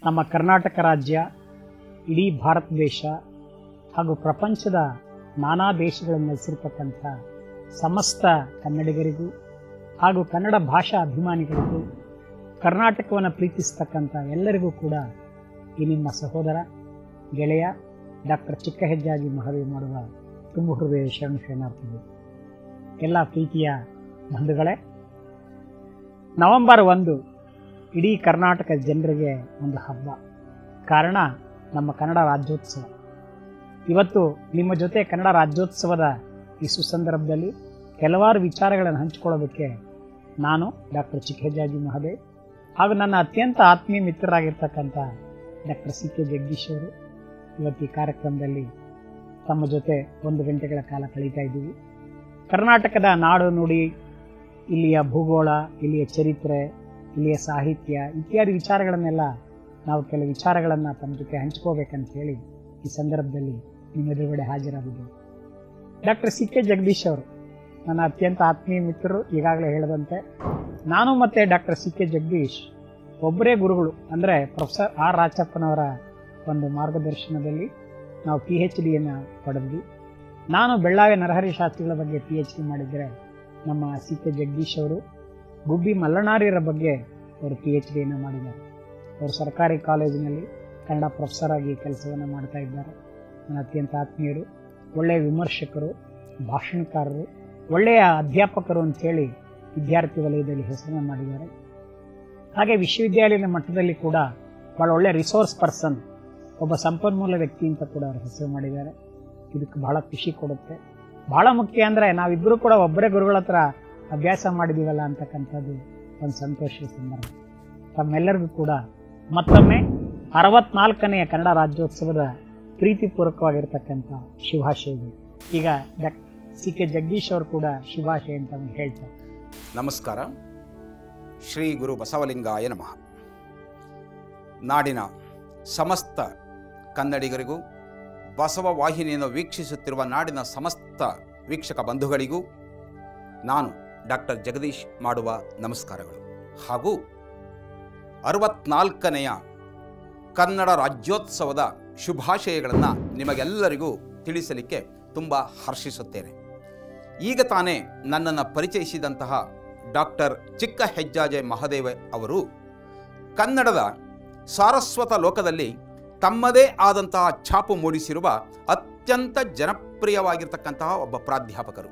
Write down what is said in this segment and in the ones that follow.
ನಮ್ಮ ಕರ್ನಾಟಕ ರಾಜ್ಯ ಇಡೀ ಭಾರತ ದೇಶ ಹಾಗೂ ಪ್ರಪಂಚದ ನಾನಾ ದೇಶಗಳಲ್ಲಿ ನೆಲೆಸಿರ್ತಕ್ಕಂಥ ಸಮಸ್ತ ಕನ್ನಡಿಗರಿಗೂ ಹಾಗೂ ಕನ್ನಡ ಭಾಷಾ ಅಭಿಮಾನಿಗಳಿಗೂ ಕರ್ನಾಟಕವನ್ನು ಪ್ರೀತಿಸ್ತಕ್ಕಂಥ ಎಲ್ಲರಿಗೂ ಕೂಡ ಈ ನಿಮ್ಮ ಸಹೋದರ ಗೆಳೆಯ ಡಾಕ್ಟರ್ ಚಿಕ್ಕ ಹೆಜ್ಜಾಜಿ ಮಹದೇವ್ ಮಾಡುವ ತುಂಬು ಹೃದಯ ಶರಣ ಶರಣಾರ್ಥಿಗಳು ಎಲ್ಲ ಪ್ರೀತಿಯ ಬಂಧುಗಳೇ ನವೆಂಬರ್ ಒಂದು ಇಡೀ ಕರ್ನಾಟಕ ಜನರಿಗೆ ಒಂದು ಹಬ್ಬ ಕಾರಣ ನಮ್ಮ ಕನ್ನಡ ರಾಜ್ಯೋತ್ಸವ ಇವತ್ತು ನಿಮ್ಮ ಜೊತೆ ಕನ್ನಡ ರಾಜ್ಯೋತ್ಸವದ ಈ ಸುಸಂದರ್ಭದಲ್ಲಿ ಕೆಲವಾರು ವಿಚಾರಗಳನ್ನು ಹಂಚಿಕೊಳ್ಳೋದಕ್ಕೆ ನಾನು ಡಾಕ್ಟರ್ ಚಿಕ್ಕಹೆಜ್ಜಾಜಿ ಮಹದೇವ್ ಹಾಗೂ ನನ್ನ ಅತ್ಯಂತ ಆತ್ಮೀಯ ಮಿತ್ರರಾಗಿರ್ತಕ್ಕಂಥ ಡಾಕ್ಟರ್ ಸಿ ಕೆ ಜಗದೀಶ್ ಅವರು ಇವತ್ತು ಈ ಕಾರ್ಯಕ್ರಮದಲ್ಲಿ ತಮ್ಮ ಜೊತೆ ಒಂದು ಗಂಟೆಗಳ ಕಾಲ ಕಳೀತಾ ಇದ್ದೀವಿ ಕರ್ನಾಟಕದ ನಾಡು ನುಡಿ ಇಲ್ಲಿಯ ಭೂಗೋಳ ಇಲ್ಲಿಯ ಚರಿತ್ರೆ ಇಲ್ಲಿಯ ಸಾಹಿತ್ಯ ಇತ್ಯಾದಿ ವಿಚಾರಗಳನ್ನೆಲ್ಲ ನಾವು ಕೆಲವು ವಿಚಾರಗಳನ್ನು ತಮ್ಮ ಜೊತೆ ಹಂಚ್ಕೋಬೇಕಂತ ಹೇಳಿ ಈ ಸಂದರ್ಭದಲ್ಲಿ ನಿಮ್ಮ ಎದುರುಗಡೆ ಹಾಜರಾಗಿದ್ದೇವೆ ಡಾಕ್ಟರ್ ಸಿ ಕೆ ಜಗದೀಶ್ ಅವರು ನನ್ನ ಅತ್ಯಂತ ಆತ್ಮೀಯ ಮಿತ್ರರು ಈಗಾಗಲೇ ಹೇಳಿದಂತೆ ನಾನು ಮತ್ತು ಡಾಕ್ಟರ್ ಸಿ ಕೆ ಜಗದೀಶ್ ಒಬ್ಬರೇ ಗುರುಗಳು ಅಂದರೆ ಪ್ರೊಫೆಸರ್ ಆರ್ ರಾಚಪ್ಪನವರ ಒಂದು ಮಾರ್ಗದರ್ಶನದಲ್ಲಿ ನಾವು ಪಿ ಎಚ್ ಡಿಯನ್ನು ಪಡೆದ್ವಿ ನಾನು ಬೆಳ್ಳಾವಿ ನರಹರಿ ಶಾಸ್ತ್ರಿಗಳ ಬಗ್ಗೆ ಪಿ ಎಚ್ ಡಿ ಮಾಡಿದರೆ ನಮ್ಮ ಸಿ ಕೆ ಜಗದೀಶ್ ಅವರು ಗುಬ್ಬಿ ಮಲ್ಲನಾರ್ಯರ ಬಗ್ಗೆ ಅವರು ಪಿ ಎಚ್ ಡಿಯನ್ನು ಮಾಡಿದ್ದಾರೆ ಅವರು ಸರ್ಕಾರಿ ಕಾಲೇಜಿನಲ್ಲಿ ಕನ್ನಡ ಪ್ರೊಫೆಸರ್ ಆಗಿ ಕೆಲಸವನ್ನು ಮಾಡ್ತಾ ಇದ್ದಾರೆ ನನ್ನ ಅತ್ಯಂತ ಆತ್ಮೀಯರು ಒಳ್ಳೆಯ ವಿಮರ್ಶಕರು ಭಾಷಣಕಾರರು ಒಳ್ಳೆಯ ಅಧ್ಯಾಪಕರು ಅಂತೇಳಿ ವಿದ್ಯಾರ್ಥಿ ವಲಯದಲ್ಲಿ ಹೆಸರನ್ನು ಮಾಡಿದ್ದಾರೆ ಹಾಗೆ ವಿಶ್ವವಿದ್ಯಾಲಯದ ಮಟ್ಟದಲ್ಲಿ ಕೂಡ ಭಾಳ ಒಳ್ಳೆಯ ರಿಸೋರ್ಸ್ ಪರ್ಸನ್ ಒಬ್ಬ ಸಂಪನ್ಮೂಲ ವ್ಯಕ್ತಿ ಅಂತ ಕೂಡ ಅವರು ಹೆಸರು ಮಾಡಿದ್ದಾರೆ ಇದಕ್ಕೆ ಬಹಳ ಖುಷಿ ಕೊಡುತ್ತೆ ಬಹಳ ಮುಖ್ಯ ಅಂದರೆ ನಾವಿಬ್ಬರು ಕೂಡ ಒಬ್ಬರೇ ಗುರುಗಳ ಹತ್ರ ಅಭ್ಯಾಸ ಮಾಡಿದ್ದೀವಲ್ಲ ಅಂತಕ್ಕಂಥದ್ದು ಒಂದು ಸಂತೋಷದ ಸಂದರ್ಭ ತಮ್ಮೆಲ್ಲರಿಗೂ ಕೂಡ ಮತ್ತೊಮ್ಮೆ ಅರವತ್ನಾಲ್ಕನೆಯ ಕನ್ನಡ ರಾಜ್ಯೋತ್ಸವದ ಪ್ರೀತಿಪೂರ್ವಕವಾಗಿರ್ತಕ್ಕಂಥ ಶುಭಾಶಯಗಳು ಈಗ ಡಾಕ್ ಸಿ ಕೆ ಜಗದೀಶ್ ಅವರು ಕೂಡ ಶುಭಾಶಯ ಅಂತ ಹೇಳ್ತಾರೆ ನಮಸ್ಕಾರ ಶ್ರೀ ಗುರು ಬಸವಲಿಂಗಾಯ ನಮಃ ನಾಡಿನ ಸಮಸ್ತ ಕನ್ನಡಿಗರಿಗೂ ಬಸವ ವಾಹಿನಿಯನ್ನು ವೀಕ್ಷಿಸುತ್ತಿರುವ ನಾಡಿನ ಸಮಸ್ತ ವೀಕ್ಷಕ ಬಂಧುಗಳಿಗೂ ನಾನು ಡಾಕ್ಟರ್ ಜಗದೀಶ್ ಮಾಡುವ ನಮಸ್ಕಾರಗಳು ಹಾಗೂ ಅರವತ್ನಾಲ್ಕನೆಯ ಕನ್ನಡ ರಾಜ್ಯೋತ್ಸವದ ಶುಭಾಶಯಗಳನ್ನು ನಿಮಗೆಲ್ಲರಿಗೂ ತಿಳಿಸಲಿಕ್ಕೆ ತುಂಬ ಹರ್ಷಿಸುತ್ತೇನೆ ಈಗ ತಾನೇ ನನ್ನನ್ನು ಪರಿಚಯಿಸಿದಂತಹ ಡಾಕ್ಟರ್ ಚಿಕ್ಕ ಹೆಜ್ಜಾಜೆ ಮಹದೇವ ಅವರು ಕನ್ನಡದ ಸಾರಸ್ವತ ಲೋಕದಲ್ಲಿ ತಮ್ಮದೇ ಆದಂತಹ ಛಾಪು ಮೂಡಿಸಿರುವ ಅತ್ಯಂತ ಜನಪ್ರಿಯವಾಗಿರ್ತಕ್ಕಂತಹ ಒಬ್ಬ ಪ್ರಾಧ್ಯಾಪಕರು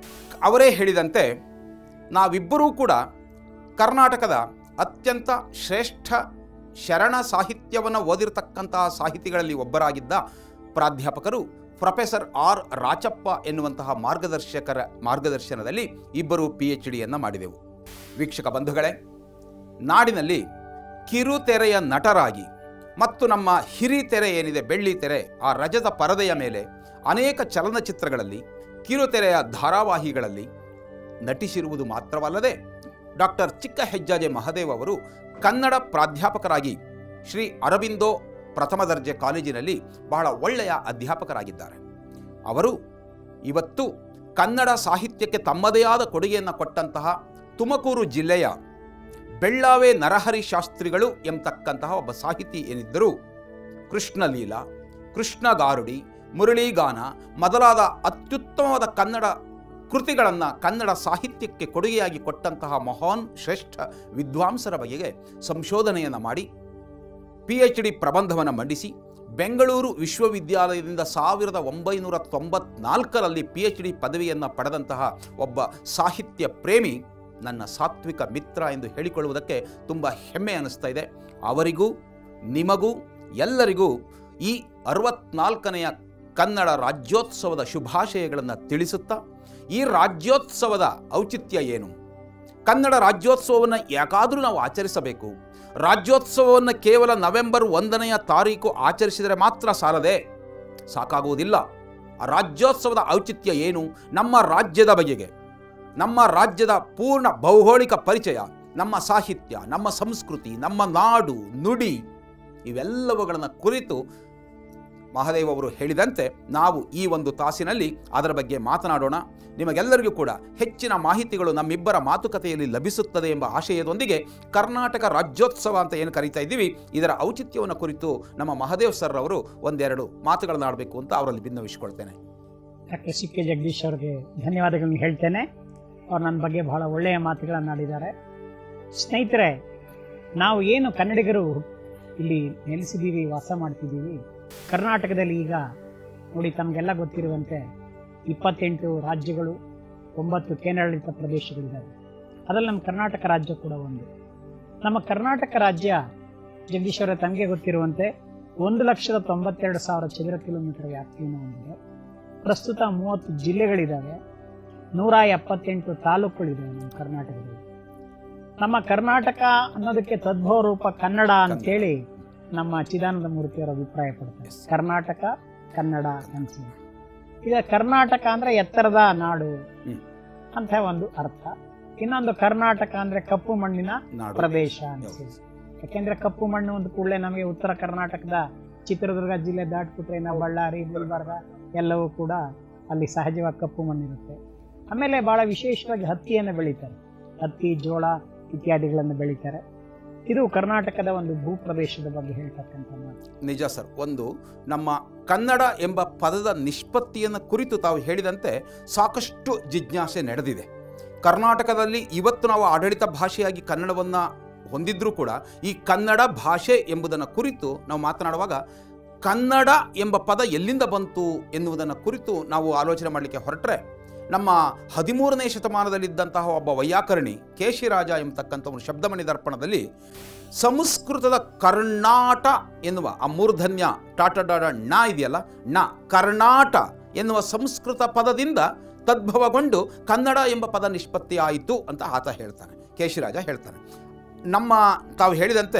ಅವರೇ ಹೇಳಿದಂತೆ ನಾವಿಬ್ಬರೂ ಕೂಡ ಕರ್ನಾಟಕದ ಅತ್ಯಂತ ಶ್ರೇಷ್ಠ ಶರಣ ಸಾಹಿತ್ಯವನ್ನು ಓದಿರತಕ್ಕಂತಹ ಸಾಹಿತಿಗಳಲ್ಲಿ ಒಬ್ಬರಾಗಿದ್ದ ಪ್ರಾಧ್ಯಾಪಕರು ಪ್ರೊಫೆಸರ್ ಆರ್ ರಾಚಪ್ಪ ಎನ್ನುವಂತಹ ಮಾರ್ಗದರ್ಶಕರ ಮಾರ್ಗದರ್ಶನದಲ್ಲಿ ಇಬ್ಬರು ಪಿ ಎಚ್ ಡಿಯನ್ನು ಮಾಡಿದೆವು ವೀಕ್ಷಕ ಬಂಧುಗಳೇ ನಾಡಿನಲ್ಲಿ ಕಿರುತೆರೆಯ ನಟರಾಗಿ ಮತ್ತು ನಮ್ಮ ಹಿರಿತೆರೆ ಏನಿದೆ ಬೆಳ್ಳಿ ತೆರೆ ಆ ರಜದ ಪರದೆಯ ಮೇಲೆ ಅನೇಕ ಚಲನಚಿತ್ರಗಳಲ್ಲಿ ಕಿರುತೆರೆಯ ಧಾರಾವಾಹಿಗಳಲ್ಲಿ ನಟಿಸಿರುವುದು ಮಾತ್ರವಲ್ಲದೆ ಡಾಕ್ಟರ್ ಚಿಕ್ಕ ಹೆಜ್ಜಾಜೆ ಮಹದೇವ್ ಅವರು ಕನ್ನಡ ಪ್ರಾಧ್ಯಾಪಕರಾಗಿ ಶ್ರೀ ಅರಬಿಂದೋ ಪ್ರಥಮ ದರ್ಜೆ ಕಾಲೇಜಿನಲ್ಲಿ ಬಹಳ ಒಳ್ಳೆಯ ಅಧ್ಯಾಪಕರಾಗಿದ್ದಾರೆ ಅವರು ಇವತ್ತು ಕನ್ನಡ ಸಾಹಿತ್ಯಕ್ಕೆ ತಮ್ಮದೇ ಆದ ಕೊಡುಗೆಯನ್ನು ಕೊಟ್ಟಂತಹ ತುಮಕೂರು ಜಿಲ್ಲೆಯ ಬೆಳ್ಳಾವೆ ನರಹರಿ ಶಾಸ್ತ್ರಿಗಳು ಎಂಬತಕ್ಕಂತಹ ಒಬ್ಬ ಸಾಹಿತಿ ಏನಿದ್ದರೂ ಕೃಷ್ಣಲೀಲಾ ಕೃಷ್ಣಗಾರುಡಿ ಮುರಳೀಗಾನ ಮೊದಲಾದ ಅತ್ಯುತ್ತಮವಾದ ಕನ್ನಡ ಕೃತಿಗಳನ್ನು ಕನ್ನಡ ಸಾಹಿತ್ಯಕ್ಕೆ ಕೊಡುಗೆಯಾಗಿ ಕೊಟ್ಟಂತಹ ಮಹಾನ್ ಶ್ರೇಷ್ಠ ವಿದ್ವಾಂಸರ ಬಗೆಗೆ ಸಂಶೋಧನೆಯನ್ನು ಮಾಡಿ ಪಿ ಎಚ್ ಡಿ ಪ್ರಬಂಧವನ್ನು ಮಂಡಿಸಿ ಬೆಂಗಳೂರು ವಿಶ್ವವಿದ್ಯಾಲಯದಿಂದ ಸಾವಿರದ ಒಂಬೈನೂರ ತೊಂಬತ್ನಾಲ್ಕರಲ್ಲಿ ಪಿ ಎಚ್ ಡಿ ಪದವಿಯನ್ನು ಪಡೆದಂತಹ ಒಬ್ಬ ಸಾಹಿತ್ಯ ಪ್ರೇಮಿ ನನ್ನ ಸಾತ್ವಿಕ ಮಿತ್ರ ಎಂದು ಹೇಳಿಕೊಳ್ಳುವುದಕ್ಕೆ ತುಂಬ ಹೆಮ್ಮೆ ಅನ್ನಿಸ್ತಾ ಇದೆ ಅವರಿಗೂ ನಿಮಗೂ ಎಲ್ಲರಿಗೂ ಈ ಅರವತ್ನಾಲ್ಕನೆಯ ಕನ್ನಡ ರಾಜ್ಯೋತ್ಸವದ ಶುಭಾಶಯಗಳನ್ನು ತಿಳಿಸುತ್ತಾ ಈ ರಾಜ್ಯೋತ್ಸವದ ಔಚಿತ್ಯ ಏನು ಕನ್ನಡ ರಾಜ್ಯೋತ್ಸವವನ್ನು ಯಾಕಾದರೂ ನಾವು ಆಚರಿಸಬೇಕು ರಾಜ್ಯೋತ್ಸವವನ್ನು ಕೇವಲ ನವೆಂಬರ್ ಒಂದನೆಯ ತಾರೀಕು ಆಚರಿಸಿದರೆ ಮಾತ್ರ ಸಾಲದೆ ಸಾಕಾಗುವುದಿಲ್ಲ ಆ ರಾಜ್ಯೋತ್ಸವದ ಔಚಿತ್ಯ ಏನು ನಮ್ಮ ರಾಜ್ಯದ ಬಗೆಗೆ ನಮ್ಮ ರಾಜ್ಯದ ಪೂರ್ಣ ಭೌಗೋಳಿಕ ಪರಿಚಯ ನಮ್ಮ ಸಾಹಿತ್ಯ ನಮ್ಮ ಸಂಸ್ಕೃತಿ ನಮ್ಮ ನಾಡು ನುಡಿ ಇವೆಲ್ಲವುಗಳನ್ನು ಕುರಿತು ಮಹಾದೇವ್ ಅವರು ಹೇಳಿದಂತೆ ನಾವು ಈ ಒಂದು ತಾಸಿನಲ್ಲಿ ಅದರ ಬಗ್ಗೆ ಮಾತನಾಡೋಣ ನಿಮಗೆಲ್ಲರಿಗೂ ಕೂಡ ಹೆಚ್ಚಿನ ಮಾಹಿತಿಗಳು ನಮ್ಮಿಬ್ಬರ ಮಾತುಕತೆಯಲ್ಲಿ ಲಭಿಸುತ್ತದೆ ಎಂಬ ಆಶಯದೊಂದಿಗೆ ಕರ್ನಾಟಕ ರಾಜ್ಯೋತ್ಸವ ಅಂತ ಏನು ಕರೀತಾ ಇದ್ದೀವಿ ಇದರ ಔಚಿತ್ಯವನ್ನು ಕುರಿತು ನಮ್ಮ ಮಹಾದೇವ್ ಸರ್ ಅವರು ಒಂದೆರಡು ಮಾತುಗಳನ್ನು ಆಡಬೇಕು ಅಂತ ಅವರಲ್ಲಿ ಭಿನ್ನವಿಸಿಕೊಳ್ತೇನೆ ಡಾಕ್ಟರ್ ಸಿ ಕೆ ಜಗದೀಶ್ ಅವರಿಗೆ ಧನ್ಯವಾದಗಳನ್ನು ಹೇಳ್ತೇನೆ ಅವ್ರು ನನ್ನ ಬಗ್ಗೆ ಬಹಳ ಒಳ್ಳೆಯ ಮಾತುಗಳನ್ನು ಆಡಿದ್ದಾರೆ ಸ್ನೇಹಿತರೆ ನಾವು ಏನು ಕನ್ನಡಿಗರು ಇಲ್ಲಿ ನೆಲೆಸಿದ್ದೀವಿ ವಾಸ ಮಾಡ್ತಿದ್ದೀವಿ ಕರ್ನಾಟಕದಲ್ಲಿ ಈಗ ನೋಡಿ ತಮಗೆಲ್ಲ ಗೊತ್ತಿರುವಂತೆ ಇಪ್ಪತ್ತೆಂಟು ರಾಜ್ಯಗಳು ಒಂಬತ್ತು ಕೇಂದ್ರಾಡಳಿತ ಪ್ರದೇಶಗಳಿದ್ದಾವೆ ಅದರಲ್ಲಿ ನಮ್ಮ ಕರ್ನಾಟಕ ರಾಜ್ಯ ಕೂಡ ಒಂದು ನಮ್ಮ ಕರ್ನಾಟಕ ರಾಜ್ಯ ಜಗದೀಶ್ ಅವರೇ ತಮಗೆ ಗೊತ್ತಿರುವಂತೆ ಒಂದು ಲಕ್ಷದ ತೊಂಬತ್ತೆರಡು ಸಾವಿರ ಚದರ ಕಿಲೋಮೀಟರ್ ವ್ಯಾಪ್ತಿಯನ್ನು ಹೊಂದಿದೆ ಪ್ರಸ್ತುತ ಮೂವತ್ತು ಜಿಲ್ಲೆಗಳಿದ್ದಾವೆ ನೂರ ಎಪ್ಪತ್ತೆಂಟು ತಾಲೂಕುಗಳಿದ್ದಾವೆ ನಮ್ಮ ಕರ್ನಾಟಕದಲ್ಲಿ ನಮ್ಮ ಕರ್ನಾಟಕ ಅನ್ನೋದಕ್ಕೆ ತದ್ಭವ ರೂಪ ಕನ್ನಡ ಅಂತೇಳಿ ನಮ್ಮ ಚಿದಾನಂದ ಮೂರ್ತಿಯವರ ಅಭಿಪ್ರಾಯ ಪಡ್ತಾರೆ ಕರ್ನಾಟಕ ಕನ್ನಡ ಅಂತ ಈಗ ಕರ್ನಾಟಕ ಅಂದ್ರೆ ಎತ್ತರದ ನಾಡು ಹ್ಮ್. ಅಂತ ಒಂದು ಅರ್ಥ ಇನ್ನೊಂದು ಕರ್ನಾಟಕ ಅಂದ್ರೆ ಕಪ್ಪು ಮಣ್ಣಿನ ನಾಡು ಪ್ರದೇಶ ಅಂತ ಯಾಕೆಂದ್ರೆ ಕಪ್ಪು ಮಣ್ಣು ಒಂದು ಕೂಡಲೇ ನಮಗೆ ಉತ್ತರ ಕರ್ನಾಟಕದ ಚಿತ್ರದುರ್ಗ ಜಿಲ್ಲೆ ದಾಟ್ಬಿಟ್ರೆ ನಾವು ಬಳ್ಳಾರಿ ಗುಲ್ಬರ್ಗ ಎಲ್ಲವೂ ಕೂಡ ಅಲ್ಲಿ ಸಹಜವಾಗಿ ಕಪ್ಪು ಮಣ್ಣಿರುತ್ತೆ ಆಮೇಲೆ ಬಹಳ ವಿಶೇಷವಾಗಿ ಹತ್ತಿಯನ್ನು ಬೆಳೀತಾರೆ ಹತ್ತಿ ಜೋಳ ಇತ್ಯಾದಿಗಳನ್ನು ಬೆಳೀತಾರೆ ಇದು ಕರ್ನಾಟಕದ ಒಂದು ಭೂಪ್ರದೇಶದ ಬಗ್ಗೆ ಹೇಳ್ತಕ್ಕಂಥ ಮಾತು ನಿಜ ಸರ್ ಒಂದು ನಮ್ಮ ಕನ್ನಡ ಎಂಬ ಪದದ ನಿಷ್ಪತ್ತಿಯನ್ನು ಕುರಿತು ತಾವು ಹೇಳಿದಂತೆ ಸಾಕಷ್ಟು ಜಿಜ್ಞಾಸೆ ನಡೆದಿದೆ ಕರ್ನಾಟಕದಲ್ಲಿ ಇವತ್ತು ನಾವು ಆಡಳಿತ ಭಾಷೆಯಾಗಿ ಕನ್ನಡವನ್ನು ಹೊಂದಿದ್ರೂ ಕೂಡ ಈ ಕನ್ನಡ ಭಾಷೆ ಎಂಬುದನ್ನು ಕುರಿತು ನಾವು ಮಾತನಾಡುವಾಗ ಕನ್ನಡ ಎಂಬ ಪದ ಎಲ್ಲಿಂದ ಬಂತು ಎನ್ನುವುದನ್ನು ಕುರಿತು ನಾವು ಆಲೋಚನೆ ಮಾಡಲಿಕ್ಕೆ ಹೊರಟ್ರೆ ನಮ್ಮ ಹದಿಮೂರನೇ ಶತಮಾನದಲ್ಲಿದ್ದಂತಹ ಒಬ್ಬ ವೈಯಾಕರಣಿ ಕೇಶಿರಾಜ ಎಂಬತಕ್ಕಂಥ ಒಂದು ಶಬ್ದಮಣಿ ದರ್ಪಣದಲ್ಲಿ ಸಂಸ್ಕೃತದ ಕರ್ನಾಟ ಎನ್ನುವ ಆ ಮೂರ್ಧನ್ಯ ಟಾಟ ಡಾಡ ಣ ಇದೆಯಲ್ಲ ಣ ಕರ್ನಾಟ ಎನ್ನುವ ಸಂಸ್ಕೃತ ಪದದಿಂದ ತದ್ಭವಗೊಂಡು ಕನ್ನಡ ಎಂಬ ಪದ ನಿಷ್ಪತ್ತಿ ಆಯಿತು ಅಂತ ಆತ ಹೇಳ್ತಾನೆ ಕೇಶಿರಾಜ ಹೇಳ್ತಾನೆ ನಮ್ಮ ತಾವು ಹೇಳಿದಂತೆ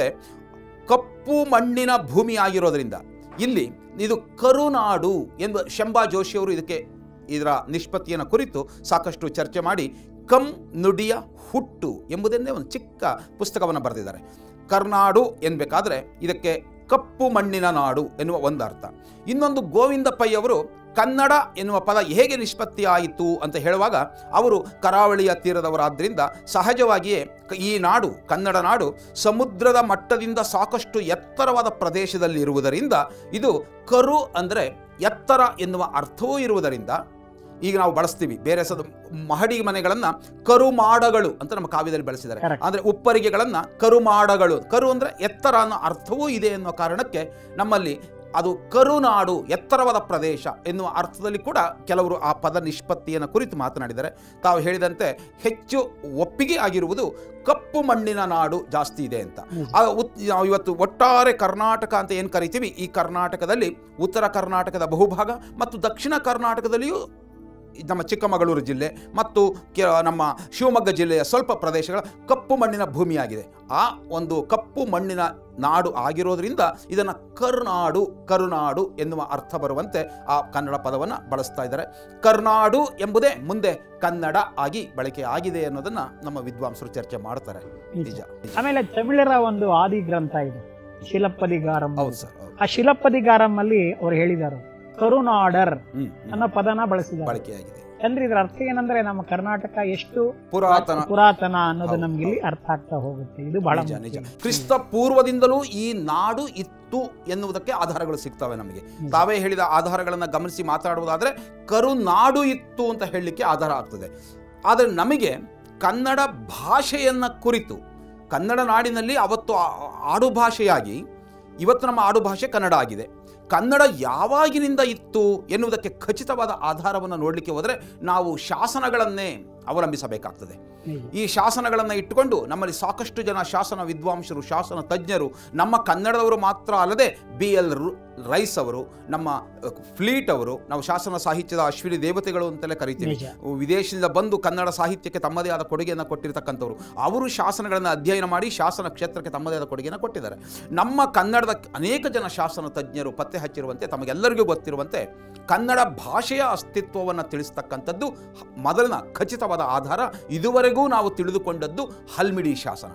ಕಪ್ಪು ಮಣ್ಣಿನ ಭೂಮಿ ಆಗಿರೋದ್ರಿಂದ ಇಲ್ಲಿ ಇದು ಕರುನಾಡು ಎಂಬ ಶಂಬಾ ಜೋಶಿಯವರು ಇದಕ್ಕೆ ಇದರ ನಿಷ್ಪತ್ತಿಯನ್ನು ಕುರಿತು ಸಾಕಷ್ಟು ಚರ್ಚೆ ಮಾಡಿ ಕಂ ನುಡಿಯ ಹುಟ್ಟು ಎಂಬುದನ್ನೇ ಒಂದು ಚಿಕ್ಕ ಪುಸ್ತಕವನ್ನು ಬರೆದಿದ್ದಾರೆ ಕರ್ನಾಡು ಎನ್ಬೇಕಾದ್ರೆ ಇದಕ್ಕೆ ಕಪ್ಪು ಮಣ್ಣಿನ ನಾಡು ಎನ್ನುವ ಒಂದು ಅರ್ಥ ಇನ್ನೊಂದು ಗೋವಿಂದ ಪೈ ಅವರು ಕನ್ನಡ ಎನ್ನುವ ಪದ ಹೇಗೆ ನಿಷ್ಪತ್ತಿ ಆಯಿತು ಅಂತ ಹೇಳುವಾಗ ಅವರು ಕರಾವಳಿಯ ತೀರದವರಾದ್ದರಿಂದ ಸಹಜವಾಗಿಯೇ ಕ- ಈ ನಾಡು ಕನ್ನಡ ನಾಡು ಸಮುದ್ರದ ಮಟ್ಟದಿಂದ ಸಾಕಷ್ಟು ಎತ್ತರವಾದ ಪ್ರದೇಶದಲ್ಲಿ ಇರುವುದರಿಂದ ಇದು ಕರು ಅಂದರೆ ಎತ್ತರ ಎನ್ನುವ ಅರ್ಥವೂ ಇರುವುದರಿಂದ ಈಗ ನಾವು ಬಳಸ್ತೀವಿ ಬೇರೆ ಸದ ಮಹಡಿ ಮನೆಗಳನ್ನು ಕರುಮಾಡಗಳು ಅಂತ ನಮ್ಮ ಕಾವ್ಯದಲ್ಲಿ ಬಳಸಿದ್ದಾರೆ Correct. ಅಂದರೆ ಉಪ್ಪರಿಗೆಗಳನ್ನು ಕರುಮಾಡಗಳು ಕರು ಅಂದರೆ ಎತ್ತರ ಅನ್ನೋ ಅರ್ಥವೂ ಇದೆ ಎನ್ನುವ ಕಾರಣಕ್ಕೆ ನಮ್ಮಲ್ಲಿ ಅದು ಕರುನಾಡು ಎತ್ತರವಾದ ಪ್ರದೇಶ ಎನ್ನುವ ಅರ್ಥದಲ್ಲಿ ಕೂಡ ಕೆಲವರು ಆ ಪದ ನಿಷ್ಪತ್ತಿಯನ್ನು ಕುರಿತು ಮಾತನಾಡಿದ್ದಾರೆ ತಾವು ಹೇಳಿದಂತೆ ಹೆಚ್ಚು ಒಪ್ಪಿಗೆ ಆಗಿರುವುದು ಕಪ್ಪು ಮಣ್ಣಿನ ನಾಡು ಜಾಸ್ತಿ ಇದೆ ಅಂತ ಆ ಉತ್ ನಾವು ಇವತ್ತು ಒಟ್ಟಾರೆ ಕರ್ನಾಟಕ ಅಂತ ಏನು ಕರಿತೀವಿ ಈ ಕರ್ನಾಟಕದಲ್ಲಿ ಉತ್ತರ ಕರ್ನಾಟಕದ ಬಹುಭಾಗ ಮತ್ತು ದಕ್ಷಿಣ ಕರ್ನಾಟಕದಲ್ಲಿಯೂ ನಮ್ಮ ಚಿಕ್ಕಮಗಳೂರು ಜಿಲ್ಲೆ ಮತ್ತು ಕೆ ನಮ್ಮ ಶಿವಮೊಗ್ಗ ಜಿಲ್ಲೆಯ ಸ್ವಲ್ಪ ಪ್ರದೇಶಗಳ ಕಪ್ಪು ಮಣ್ಣಿನ ಭೂಮಿಯಾಗಿದೆ ಆ ಒಂದು ಕಪ್ಪು ಮಣ್ಣಿನ ನಾಡು ಆಗಿರೋದ್ರಿಂದ ಇದನ್ನು ಕರುನಾಡು ಕರುನಾಡು ಎನ್ನುವ ಅರ್ಥ ಬರುವಂತೆ ಆ ಕನ್ನಡ ಪದವನ್ನು ಬಳಸ್ತಾ ಇದ್ದಾರೆ ಕರ್ನಾಡು ಎಂಬುದೇ ಮುಂದೆ ಕನ್ನಡ ಆಗಿ ಬಳಕೆ ಆಗಿದೆ ಅನ್ನೋದನ್ನು ನಮ್ಮ ವಿದ್ವಾಂಸರು ಚರ್ಚೆ ಮಾಡ್ತಾರೆ ನಿಜ ನಿಜ. ಆಮೇಲೆ ತಮಿಳರ ಒಂದು ಆದಿ ಗ್ರಂಥ ಇದೆ ಶಿಲಪ್ಪದಿಗಾರಂ ಹೌದು ಸರ್ ಹೌದು ಆ ಶಿಲಪ್ಪದಿಗಾರಂ ಅಲ್ಲಿ ಅವ್ರು ಹೇಳಿದ್ದಾರೆ ಕರುನಾಡರ್ ಹ್ಮ್ ಹ್ಮ್. ಅನ್ನೋ ಪದನ ಬಳಸಿದ್ದಾರೆ ಬಳಕೆಯಾಗಿದೆ ಅಂದ್ರೆ ಇದ್ರ ಅರ್ಥ ಏನಂದ್ರೆ ನಮ್ಮ ಕರ್ನಾಟಕ ಎಷ್ಟು ಪುರಾತನ ಪುರಾತನ ಅನ್ನೋದು ಹೌದು, ನಮ್ಗೆ ಇಲ್ಲಿ ಅರ್ಥ ಆಗ್ತಾ ಹೋಗುತ್ತೆ ಇದು ಬಹಳ ನಿಜ ಮುಖ್ಯ. ನಿಜ ಕ್ರಿಸ್ತ ಪೂರ್ವದಿಂದಲೂ ಈ ನಾಡು ಇತ್ತು ಎನ್ನುವುದಕ್ಕೆ ಆಧಾರಗಳು ಸಿಗ್ತವೆ ನಮಗೆ ನಿಜ. ತಾವೇ ಹೇಳಿದ ಆಧಾರಗಳನ್ನು ಗಮನಿಸಿ ಮಾತಾಡುವುದಾದರೆ ಕರುನಾಡು ಇತ್ತು ಅಂತ ಹೇಳಲಿಕ್ಕೆ ಆಧಾರ ಆಗ್ತದೆ ಆದರೆ ನಮಗೆ ಕನ್ನಡ ಭಾಷೆಯನ್ನು ಕುರಿತು ಕನ್ನಡ ನಾಡಿನಲ್ಲಿ ಅವತ್ತು ಆ- ಆಡು ಭಾಷೆಯಾಗಿ ಇವತ್ತು ನಮ್ಮ ಆಡು ಭಾಷೆ ಕನ್ನಡ ಆಗಿದೆ ಕನ್ನಡ ಯಾವಾಗಿನಿಂದ ಇತ್ತು ಎನ್ನುವುದಕ್ಕೆ ಖಚಿತವಾದ ಆಧಾರವನ್ನು ನೋಡಲಿಕ್ಕೆ ಹೋದರೆ ನಾವು ಶಾಸನಗಳನ್ನೇ ಅವಲಂಬಿಸಬೇಕಾಗ್ತದೆ ನಿಜ. ಈ ಶಾಸನಗಳನ್ನು ಇಟ್ಟುಕೊಂಡು ನಮ್ಮಲ್ಲಿ ಸಾಕಷ್ಟು ಜನ ಶಾಸನ ವಿದ್ವಾಂಸರು ಶಾಸನ ತಜ್ಞರು ನಮ್ಮ ಕನ್ನಡದವರು ಮಾತ್ರ ಅಲ್ಲದೆ ಬಿ ಎಲ್ ರೈಸ್ ಅವರು ನಮ್ಮ ಅಹ್, ಫ್ಲೀಟ್ ಅವರು ನಾವು ಶಾಸನ ಸಾಹಿತ್ಯದ ಅಶ್ವಿನಿ ದೇವತೆಗಳು ಅಂತಲೇ ಕರಿತೀವಿ ನಿಜ. ವಿದೇಶದಿಂದ ಬಂದು ಕನ್ನಡ ಸಾಹಿತ್ಯಕ್ಕೆ ತಮ್ಮದೇ ಆದ ಕೊಡುಗೆಯನ್ನು ಕೊಟ್ಟಿರ್ತಕ್ಕಂಥವ್ರು ಅವರು ಶಾಸನಗಳನ್ನು ಅಧ್ಯಯನ ಮಾಡಿ ಶಾಸನ ಕ್ಷೇತ್ರಕ್ಕೆ ತಮ್ಮದೇ ಆದ ಕೊಡುಗೆಯನ್ನು ಕೊಟ್ಟಿದ್ದಾರೆ ನಮ್ಮ ಕನ್ನಡದ ಅನೇಕ ಜನ ಶಾಸನ ತಜ್ಞರು ಪತ್ತೆ ಹಚ್ಚಿರುವಂತೆ ತಮಗೆಲ್ಲರಿಗೂ ಗೊತ್ತಿರುವಂತೆ ಕನ್ನಡ ಭಾಷೆಯ ಅಸ್ತಿತ್ವವನ್ನು ತಿಳಿಸ್ತಕ್ಕಂಥದ್ದು ಹ- ಮೊದಲಿನ ಖಚಿತವಾದ ಆಧಾರ ಇದುವರೆಗೂ ನಾವು ತಿಳಿದುಕೊಂಡದ್ದು ಹಲ್ಮಿಡಿ ಶಾಸನ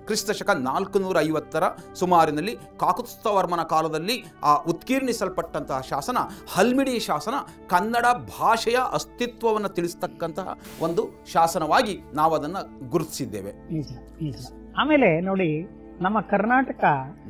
ಕ್ರಿಸ್ತ ಶಕ ನಾಲ್ಕು ನೂರ ಐವತ್ತರ ಸುಮಾರಿನಲ್ಲಿ ಕಾಕುತ್ಸ್ಥವರ್ಮನ ಕಾಲದಲ್ಲಿ ಆ ಉತ್ಕೀರ್ಣಿಸಲ್ಪಟ್ಟಂತಹ ಶಾಸನ ಹಲ್ಮಿಡಿ ಶಾಸನ ಕನ್ನಡ ಭಾಷೆಯ ಅಸ್ತಿತ್ವವನ್ನು ತಿಳಿಸ್ತಕ್ಕಂತಹ ಒಂದು ಶಾಸನವಾಗಿ ನಾವು ಅದನ್ನು ಗುರುತಿಸಿದ್ದೇವೆ ನಿಜ ನಿಜ ಆಮೇಲೆ ನೋಡಿ ನಮ್ಮ ಕರ್ನಾಟಕ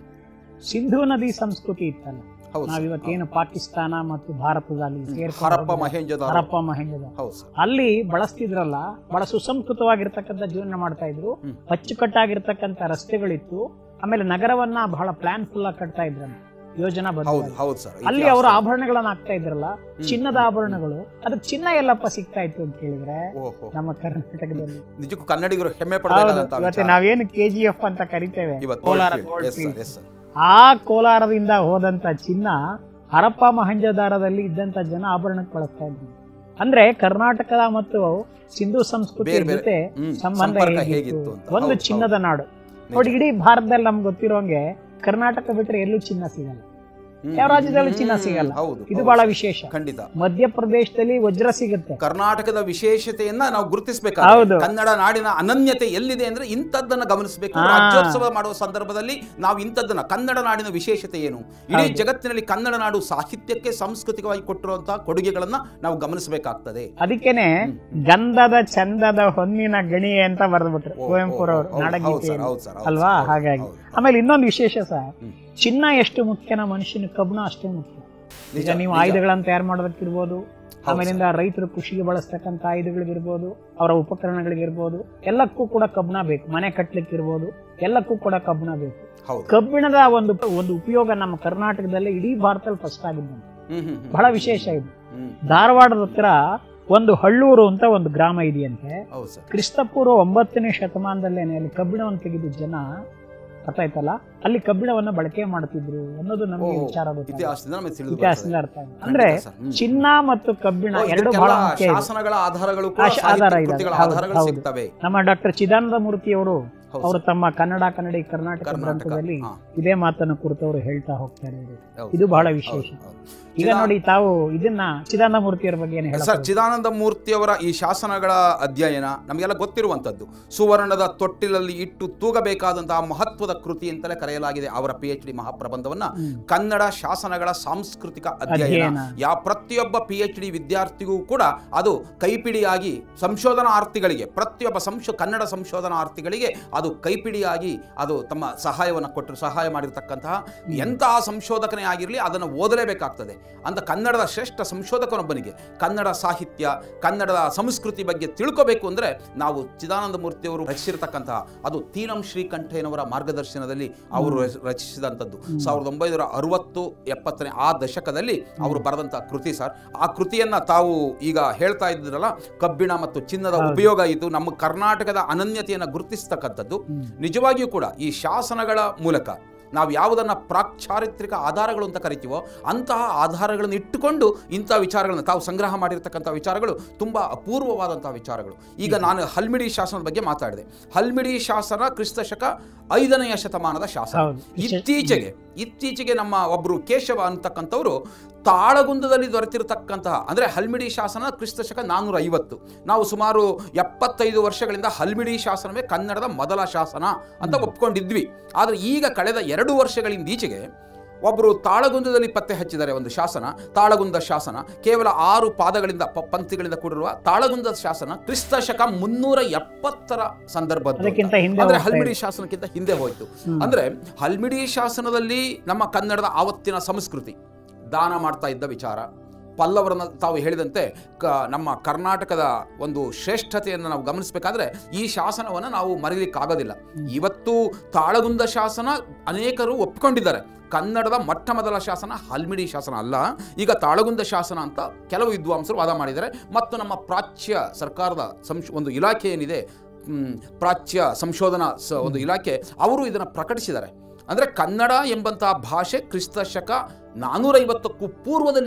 ಸಿಂಧೂ ನದಿ ಸಂಸ್ಕೃತಿ ಇತ್ತಲ್ಲ ಹೌದು ಸರ್. ನಾವಿವತ್ತೇನು ಪಾಕಿಸ್ತಾನ ಮತ್ತು ಭಾರತದಲ್ಲಿ ಸೇರ್ಕೊಂಡು ಹರಪ್ಪ ಹೋಗಿದ್ವಿ. ಮಹೇಂಜೋದಾರೋ ಹರಪ್ಪ ಮಹೇಂದ್ರ ಹೌದು ಸರ್ ಅಲ್ಲಿ ಬಳಸ್ತಿದ್ರಲ್ಲ ಬಹಳ ಸುಸಂಸ್ಕೃತವಾಗಿರ್ತಕ್ಕಂಥ ಜೀವನ ಮಾಡ್ತಾ ಇದ್ರು ಹ್ಮ್. ಅಚ್ಚುಕಟ್ಟಾಗಿರ್ತಕ್ಕಂಥ ರಸ್ತೆಗಳಿತ್ತು ಆಮೇಲೆ ನಗರವನ್ನ ಬಹಳ ಪ್ಲಾನ್ ಫುಲ್ ಆಗಿ ಕಟ್ತಾ ಇದ್ರಂತೆ ಯೋಜನಾ ಹೌದು ಬದ್ಧ ಹೌದು ಸರ್ ಅಲ್ಲಿ ಇತಿಹಾಸ. ಅವರು ಆಭರಣಗಳನ್ನ ಹಾಕ್ತಾ ಇದ್ರಲ್ಲ ಚಿನ್ನದ ಆಭರಣಗಳು ಅದಕ್ಕೆ ಚಿನ್ನ ಎಲ್ಲಪ್ಪ ಸಿಗ್ತಾ ಇತ್ತು ಅಂತ ಕೇಳಿದ್ರೆ ಓಹೋ ನಮ್ಮ ಕರ್ನಾಟಕದಲ್ಲಿ ನಿಜಕ್ಕೂ ಕನ್ನಡಿಗರು ಹೆಮ್ಮೆ ಹೌದು ಪಡಬೇಕಾದಂತ ಇವತ್ತು ನಾವೇನು ಕೆ ಜಿ ಎಫ್ ಅಂತ ಕರಿತೇವೆ ಇವತ್ತು Kolar gold gold field. Yes, sir, field. yes, sir. ಆ ಕೋಲಾರದಿಂದ ಹೋದಂತ ಚಿನ್ನ ಹರಪ್ಪ ಮಹಂಜದಾರದಲ್ಲಿ ಇದ್ದಂತ ಜನ ಆಭರಣಕ್ಕೆ ಬಳಸ್ತಾ ಇದ್ರು ಅಂದ್ರೆ ಕರ್ನಾಟಕದ ಮತ್ತು ಸಿಂಧು ಸಂಸ್ಕೃತಿಯ ಬೇರೆ ಬೇರೆ. ಜೊತೆ ಹ್ಮ್, ಸಂಬಂಧ ಸಂಪರ್ಕ ಹೇಗಿತ್ತು ಹೇಗಿತ್ತು ಅಂತ. ಒಂದು ಹೌದು, ಚಿನ್ನದ ನಾಡು ನೋಡಿ ಇಡೀ ಭಾರತದಲ್ಲಿ ನಮ್ಗೆ ಗೊತ್ತಿರೋಂಗೆ ಕರ್ನಾಟಕ ಬಿಟ್ರೆ ಎಲ್ಲೂ ಚಿನ್ನ ಸಿಗಲ್ಲ ಹ್ಮ್, ಯಾವ ರಾಜ್ಯದಲ್ಲೂ ಹ್ಮ್, ಚಿನ್ನ ಸಿಗಲ್ಲ. ಹೌದು ಇದು ಹೌದು. ಬಹಳ ವಿಶೇಷ ಖಂಡಿತ ಮಧ್ಯಪ್ರದೇಶದಲ್ಲಿ ವಜ್ರ ಸಿಗುತ್ತೆ ಕರ್ನಾಟಕದ ವಿಶೇಷತೆಯನ್ನ ನಾವು ಹೌದು. ಗುರುತಿಸಬೇಕಾದ್ರೆ ಕನ್ನಡ ನಾಡಿನ ಅನನ್ಯತೆ ಎಲ್ಲಿದೆ ಅಂದ್ರೆ ಇಂಥದ್ದನ್ನ ಗಮನಿಸಬೇಕು ಹಾ. ರಾಜ್ಯೋತ್ಸವ ಮಾಡುವ ಸಂದರ್ಭದಲ್ಲಿ ನಾವು ಇಂಥದ್ದನ್ನ ಕನ್ನಡ ನಾಡಿನ ವಿಶೇಷತೆ ಏನು ಇಡೀ ಹೌದು. ಜಗತ್ತಿನಲ್ಲಿ ಕನ್ನಡ ನಾಡು ಸಾಹಿತ್ಯಕ್ಕೆ ಸಾಂಸ್ಕೃತಿಕವಾಗಿ ಕೊಟ್ಟಿರುವಂತಹ ಕೊಡುಗೆಗಳನ್ನ ನಾವು ಗಮನಿಸಬೇಕಾಗ್ತದೆ ಅದಕ್ಕೇನೆ ಗಂಧದ ಚಂದದ ಹೊನ್ನಿನ ಗಣಿ ಅಂತ ಬರೆದ್ಬಿಟ್ರು ಓ, ಕುವೆಂಪುರವರು ಓ, ಹೌದು, ಹೌದು ನಾಡಗೀತೆ ಸರ್, ಹೌದು ಸರ್, ಹೌದು ಅಲ್ವಾ ಸರ್, ಹೌದು, ಹಾಗಾಗಿ ಹೌದು. ಆಮೇಲೆ ಇನ್ನೊಂದು ವಿಶೇಷ ಸರ್ ಹ್ಮ್. ಚಿನ್ನ ಎಷ್ಟು ಮುಖ್ಯನ ಮನುಷ್ಯನ ಕಬ್ಬಣ ಅಷ್ಟೇ ಮುಖ್ಯ ನಿಜ, ಈಗ ನೀವು ನಿಜ. ಆಯುಧಗಳನ್ನ ತಯಾರು ಮಾಡೋದಕ್ಕಿರ್ಬೋದು ಆಮೇಲಿಂದ ರೈತರು ಕೃಷಿಗೆ ಬಳಸ್ತಕ್ಕಂಥ ಆಯುಧಗಳಿಗಿರ್ಬೋದು ಅವರ ಉಪಕರಣಗಳಿಗಿರ್ಬೋದು ಎಲ್ಲಕ್ಕೂ ಕೂಡ ಕಬ್ಬಣ ಬೇಕು ಮನೆ ಕಟ್ಲಿಕ್ಕಿರ್ಬೋದು ಎಲ್ಲಕ್ಕೂ ಕೂಡ ಕಬ್ಬಣ ಬೇಕು ಹೌದು ಕಬ್ಬಿಣದ ಒಂದು ಒಂದು ಉಪಯೋಗ ನಮ್ಮ ಕರ್ನಾಟಕದಲ್ಲಿ ಇಡೀ ಭಾರತದಲ್ಲಿ ಫಸ್ಟ್ ಆಗಿದ್ದಂತೆ ಹ್ಮ್, ಹ್ಮ್, ಹ್ಮ್. ಬಹಳ ವಿಶೇಷ ಇದು ಹ್ಮ್, ಧಾರವಾಡದ ಹತ್ರ ಒಂದು ಹಳ್ಳೂರು ಅಂತ ಒಂದು ಗ್ರಾಮ ಇದೆಯಂತೆ ಹೌದು ಸರ್ ಕ್ರಿಸ್ತಪೂರ್ವ ಒಂಬತ್ತನೇ ಶತಮಾನದಲ್ಲೇನೆ ಅಲ್ಲಿ ಕಬ್ಬಿಣವನ್ನು ತೆಗೆದ ಜನ ಅರ್ಥ ಆಯ್ತಲ್ಲ ಅಲ್ಲಿ ಕಬ್ಬಿಣವನ್ನ ಬಳಕೆ ಮಾಡ್ತಿದ್ರು ಅನ್ನೋದು ನಮಗೆ ಓ, ವಿಚಾರ ಗೊತ್ತಾಯ್ತು ಇತಿಹಾಸದಿಂದ ನಮಗೆ ತಿಳಿದು ಇತಿಹಾಸದಿಂದ ಅರ್ಥ ಆಯ್ತು ಅಂದ್ರೆ ಖಂಡಿತ ಸರ್, ಹ್ಮ್. ಚಿನ್ನ ಮತ್ತು ಕಬ್ಬಿಣ ಓ, ಎರಡು ಇದಕ್ಕೆಲ್ಲ ಬಹಳ ಮುಖ್ಯ ಇದೆ. ಶಾಸನಗಳ ಆಧಾರಗಳು ಕೂಡ ಆ ಶ- ಸಾಹಿತ್ಯ ಆಧಾರ ಇದೆ, ಕೃತಿಗಳ ಹೌದು, ಆಧಾರಗಳು ಹೌದು. ಸಿಗ್ತವೆ ನಮ್ಮ ಡಾಕ್ಟರ್ ಚಿದಾನಂದ ಮೂರ್ತಿ ಅವರು ಹೌದು ಅವರು ತಮ್ಮ ಕನ್ನಡ ಕನ್ನಡಿ ಕರ್ನಾಟಕ ಕರ್ನಾಟಕ ಗ್ರಂಥದಲ್ಲಿ ಹಾ. ಇದೇ ಮಾತನ್ನು ಕುರಿತು ಅವರು ಹೇಳ್ತಾ ಹೋಗ್ತಾರೆ ಇವರು. ಹೌದು. ಇದು ಬಹಳ ಹೌದು, ವಿಶೇಷ ಹೌದು. ಈಗ ಚಿದಾ- ನೋಡಿ ತಾವು ಇದನ್ನ ಚಿದಾನಂದ ಮೂರ್ತಿಯವರ ಬಗ್ಗೆ ಏನು ಸರ್ ಹೇಳ್ತಾರೆ ಚಿದಾನಂದ ಮೂರ್ತಿಯವರ ಈ ಶಾಸನಗಳ ಅಧ್ಯಯನ ನಮಗೆಲ್ಲ ಗೊತ್ತಿರುವಂಥದ್ದು ಸುವರ್ಣದ ತೊಟ್ಟಿಲಲ್ಲಿ ಇಟ್ಟು ತೂಗಬೇಕಾದಂತಹ ಮಹತ್ವದ ಕೃತಿ ಅಂತಲೇ ಕರೆಯಲಾಗಿದೆ ಅವರ ಪಿ ಎಚ್ ಡಿ ಮಹಾಪ್ರಬಂಧವನ್ನ ಕನ್ನಡ ಶಾಸನಗಳ ಸಾಂಸ್ಕೃತಿಕ ಅಧ್ಯಯನ ಅಧ್ಯಯನ. ಯಾವ ಪ್ರತಿಯೊಬ್ಬ ಪಿ ಎಚ್ ಡಿ ವಿದ್ಯಾರ್ಥಿಗೂ ಕೂಡ ಅದು ಕೈಪಿಡಿಯಾಗಿ ಸಂಶೋಧನಾರ್ಥಿಗಳಿಗೆ ಪ್ರತಿಯೊಬ್ಬ ಸಂಶೋ ಕನ್ನಡ ಸಂಶೋಧನಾರ್ಥಿಗಳಿಗೆ ಅದು ಕೈಪಿಡಿಯಾಗಿ ಅದು ತಮ್ಮ ಸಹಾಯವನ್ನು ಕೊಟ್ಟರು ಸಹಾಯ ಮಾಡಿರ್ತಕ್ಕಂತಹ ಎಂತಹ ಸಂಶೋಧಕನೇ ಆಗಿರಲಿ ಅದನ್ನು ಓದಲೇಬೇಕಾಗ್ತದೆ ಅಂತ ಕನ್ನಡದ ಶ್ರೇಷ್ಠ ಸಂಶೋಧಕನೊಬ್ಬನಿಗೆ ಕನ್ನಡ ಸಾಹಿತ್ಯ ಕನ್ನಡದ ಸಂಸ್ಕೃತಿ ಬಗ್ಗೆ ತಿಳ್ಕೋಬೇಕು ಅಂದರೆ ನಾವು ಚಿದಾನಂದ ಮೂರ್ತಿಯವರು ರಚಿಸಿರ್ತಕ್ಕಂತಹ ಅದು ತೀನಂ ಶ್ರೀಕಂಠಯ್ಯನವರ ಮಾರ್ಗದರ್ಶನದಲ್ಲಿ ಅವರು ರಚ- ರಚಿಸಿದಂಥದ್ದು ಸಾವಿರದ ಒಂಬೈನೂರ ಅರವತ್ತು ಎಪ್ಪತ್ತನೇ ಆ ದಶಕದಲ್ಲಿ ಅವರು ಬರೆದಂತಹ ಕೃತಿ ಸರ್ ಆ ಕೃತಿಯನ್ನ ತಾವು ಈಗ ಹೇಳ್ತಾ ಇದ್ರಲ್ಲ ಕಬ್ಬಿಣ ಮತ್ತು ಚಿನ್ನದ ಉಪಯೋಗ ಇದು ನಮ್ಮ ಕರ್ನಾಟಕದ ಅನನ್ಯತೆಯನ್ನು ಗುರುತಿಸ್ತಕ್ಕಂಥದ್ದು ನಿಜವಾಗಿಯೂ ಕೂಡ ಈ ಶಾಸನಗಳ ಮೂಲಕ ನಾವು ಯಾವುದನ್ನು ಪ್ರಾಕ್ಚಾರಿತ್ರಿಕ ಆಧಾರಗಳು ಅಂತ ಕರಿತೀವೋ ಅಂತಹ ಆಧಾರಗಳನ್ನು ಇಟ್ಟುಕೊಂಡು ಇಂಥ ವಿಚಾರಗಳನ್ನು ತಾವು ಸಂಗ್ರಹ ಮಾಡಿರ್ತಕ್ಕಂಥ ವಿಚಾರಗಳು ತುಂಬ ಅಪೂರ್ವವಾದಂತಹ ವಿಚಾರಗಳು ಈಗ ನಾನು ಹಲ್ಮಿಡಿ ಶಾಸನದ ಬಗ್ಗೆ ಮಾತಾಡಿದೆ ಹಲ್ಮಿಡಿ ಶಾಸನ ಕ್ರಿಸ್ತ ಶಕ ಐದನೆಯ ಶತಮಾನದ ಶಾಸನ ಹೌದು. ಇತ್ತೀಚೆಗೆ ಇತ್ತೀಚೆಗೆ ನಮ್ಮ ಒಬ್ಬರು ಕೇಶವ ಅಂತಕ್ಕಂಥವ್ರು ತಾಳಗುಂದದಲ್ಲಿ ದೊರೆತಿರತಕ್ಕಂತಹ ಅಂದರೆ ಹಲ್ಮಿಡಿ ಶಾಸನ ಕ್ರಿಸ್ತ ಶಕ ನಾನ್ನೂರ ಐವತ್ತು ನಾವು ಸುಮಾರು ಎಪ್ಪತ್ತೈದು ವರ್ಷಗಳಿಂದ ಹಲ್ಮಿಡಿ ಶಾಸನವೇ ಕನ್ನಡದ ಮೊದಲ ಶಾಸನ ಅಂತ ಒಪ್ಕೊಂಡಿದ್ವಿ ಆದರೆ ಈಗ ಕಳೆದ ಎರಡು ವರ್ಷಗಳಿಂದ ಈಚೆಗೆ ಒಬ್ಬರು ತಾಳಗುಂದದಲ್ಲಿ ಪತ್ತೆ ಹಚ್ಚಿದ್ದಾರೆ ಒಂದು ಶಾಸನ ತಾಳಗುಂದ ಶಾಸನ ಕೇವಲ ಆರು ಪಾದಗಳಿಂದ ಪ- ಪಂಕ್ತಿಗಳಿಂದ ಕೂಡಿರುವ ತಾಳಗುಂದ ಶಾಸನ ಕ್ರಿಸ್ತ ಶಕ ಮುನ್ನೂರ ಎಪ್ಪತ್ತರ ಸಂದರ್ಭದ್ದು ಅಂತ. ಅದಕ್ಕಿಂತ ಹಿಂದೆ ಅಂದ್ರೆ ಹೋಗ್ತಾ ಹಲ್ಮಿಡಿ ಶಾಸನಕ್ಕಿಂತ ಹಿಂದೆ ಹೋಯ್ತು ಅಂದ್ರೆ ಹಲ್ಮಿಡಿ ಶಾಸನದಲ್ಲಿ ನಮ್ಮ ಕನ್ನಡದ ಆವತ್ತಿನ ಸಂಸ್ಕೃತಿ ದಾನ ಮಾಡ್ತಾ ಇದ್ದ ವಿಚಾರ ಪಲ್ಲವರನ್ನ ತಾವು ಹೇಳಿದಂತೆ ಕ ನಮ್ಮ ಕರ್ನಾಟಕದ ಒಂದು ಶ್ರೇಷ್ಠತೆಯನ್ನು ನಾವು ಗಮನಿಸಬೇಕಾದ್ರೆ ಈ ಶಾಸನವನ್ನು ನಾವು ಮರೀಲಿಕ್ಕಾಗೋದಿಲ್ಲ ಇವತ್ತು ತಾಳಗುಂದ ಶಾಸನ ಅನೇಕರು ಒಪ್ಕೊಂಡಿದ್ದಾರೆ ಕನ್ನಡದ ಮೊಟ್ಟ ಮೊದಲ ಶಾಸನ ಹಲ್ಮಿಡಿ ಶಾಸನ ಅಲ್ಲ ಈಗ ತಾಳಗುಂದ ಶಾಸನ ಅಂತ ಕೆಲವು ವಿದ್ವಾಂಸರು ವಾದ ಮಾಡಿದ್ದಾರೆ ಮತ್ತು ನಮ್ಮ ಪ್ರಾಚ್ಯ ಸರ್ಕಾರದ ಸಂಶ್ ಒಂದು ಇಲಾಖೆ ಏನಿದೆ ಮ್, ಪ್ರಾಚ್ಯ ಸಂಶೋಧನಾ ಸ ಒಂದು ಇಲಾಖೆ ಅವರು ಇದನ್ನು ಪ್ರಕಟಿಸಿದ್ದಾರೆ ಅಂದರೆ ಕನ್ನಡ ಎಂಬಂತಹ ಭಾಷೆ ಕ್ರಿಸ್ತ ಶಕ ನಾನ್ನೂರೈವತ್ತಕ್ಕೂ ಪೂರ್ವದಲ್ಲಿಯೇ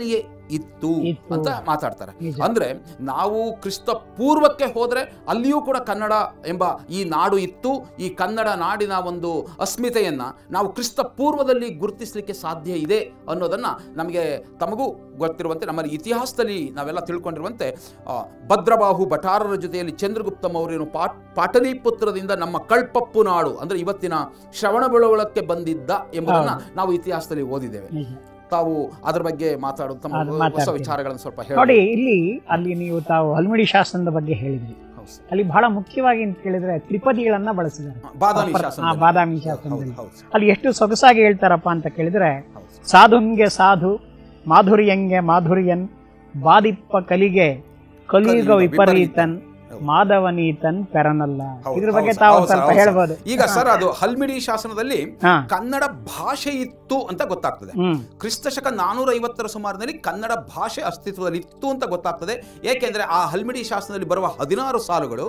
ಇತ್ತು ಇತ್ತು. ಅಂತ ಮಾತಾಡ್ತಾರೆ ನಿಜ. ಅಂದ್ರೆ ನಾವು ಕ್ರಿಸ್ತ ಪೂರ್ವಕ್ಕೆ ಹೋದ್ರೆ ಅಲ್ಲಿಯೂ ಕೂಡ ಕನ್ನಡ ಎಂಬ ಈ ನಾಡು ಇತ್ತು ಈ ಕನ್ನಡ ನಾಡಿನ ಒಂದು ಅಸ್ಮಿತೆಯನ್ನ ನಾವು ಕ್ರಿಸ್ತ ಪೂರ್ವದಲ್ಲಿ ಗುರುತಿಸಲಿಕ್ಕೆ ಸಾಧ್ಯ ಇದೆ ಅನ್ನೋದನ್ನ ನಮಗೆ ತಮಗೂ ಗೊತ್ತಿರುವಂತೆ ನಮ್ಮ ಇತಿಹಾಸದಲ್ಲಿ ನಾವೆಲ್ಲ ತಿಳ್ಕೊಂಡಿರುವಂತೆ ಆ, ಭದ್ರಬಾಹು ಭಟಾರರ ಜೊತೆಯಲ್ಲಿ ಚಂದ್ರಗುಪ್ತ ಮೌರ್ಯನು ಪಾಟ್ ಪಾಟಲಿಪುತ್ರದಿಂದ ನಮ್ಮ ಕಳ್ಪಪ್ಪು ನಾಡು ಅಂದ್ರೆ ಇವತ್ತಿನ ಶ್ರವಣಬೆಳಗೊಳಕ್ಕೆ ಬಂದಿದ್ದ ಎಂಬುದನ್ನ ನಾವು ಇತಿಹಾಸದಲ್ಲಿ ಓದಿದ್ದೇವೆ ನಿಜ ತಾವು ಅದ್ರ ಬಗ್ಗೆ ಮಾತಾಡೋದು ತಮ್ಮ ಅದು ಹೊಸ ಮಾತಾಡ್ತೀನಿ. ವಿಚಾರಗಳನ್ನು ಸ್ವಲ್ಪ ನೋಡಿ ಹೇಳಿ ಇಲ್ಲಿ ಅಲ್ಲಿ ನೀವು ತಾವು ಹಲ್ಮಿಡಿ ಶಾಸನದ ಬಗ್ಗೆ ಹೇಳಿದ್ರಿ ಅಲ್ಲಿ ಬಹಳ ಮುಖ್ಯವಾಗಿ ಅಂತ ಕೇಳಿದ್ರೆ ತ್ರಿಪದಿಗಳನ್ನ ಬಳಸಿದ್ದಾರೆ ಬಾದಾಮಿ ಆ, ಶಾಸನ ಬಾದಾಮಿ ಹೌದು ಶಾಸನದಲ್ಲಿ ಹೌದು ಅಲ್ಲಿ ಎಷ್ಟು ಸೊಗಸಾಗಿ ಹೇಳ್ತಾರಪ್ಪ ಅಂತ ಕೇಳಿದ್ರೆ ಹೌದು ಸಾಧುಂಗೆ ಸಾಧು ಮಾಧುರ್ಯಂಗೆ ಮಾಧುರ್ಯನ್ ಬಾದಿಪ್ಪ ಕಲಿಗೆ ಕಲಿಯುಗ ಕಲಿಯುಗ ವಿಪರೀತನ್ ಹೌದು. ಮಾಧವನೀತನ್ ಪೆರನಲ್ಲ ಹೌದು, ಇದ್ರ ಬಗ್ಗೆ ಹೌದು, ತಾವು ಹೌದು, ಸ್ವಲ್ಪ ಹೌದು, ಹೇಳ್ಬೋದು ಈಗ ಸರ್ ಅದು ಹಲ್ಮಿಡಿ ಶಾಸನದಲ್ಲಿ ಹಾ ಕನ್ನಡ ಭಾಷೆ ಇತ್ತು ಅಂತ ಗೊತ್ತಾಗ್ತದೆ ಹ್ಮ್ ಕ್ರಿಸ್ತ ಶಕ ನಾನೂರ ಐವತ್ತರ ಸುಮಾರಿನಲ್ಲಿ ಕನ್ನಡ ಭಾಷೆ ಅಸ್ತಿತ್ವದಲ್ಲಿ ಇತ್ತು ಅಂತ ಗೊತ್ತಾಗ್ತದೆ ಏಕೆಂದರೆ ಆ ಹಲ್ಮಿಡಿ ಶಾಸನದಲ್ಲಿ ಬರುವ ಹದಿನಾರು ಸಾಲುಗಳು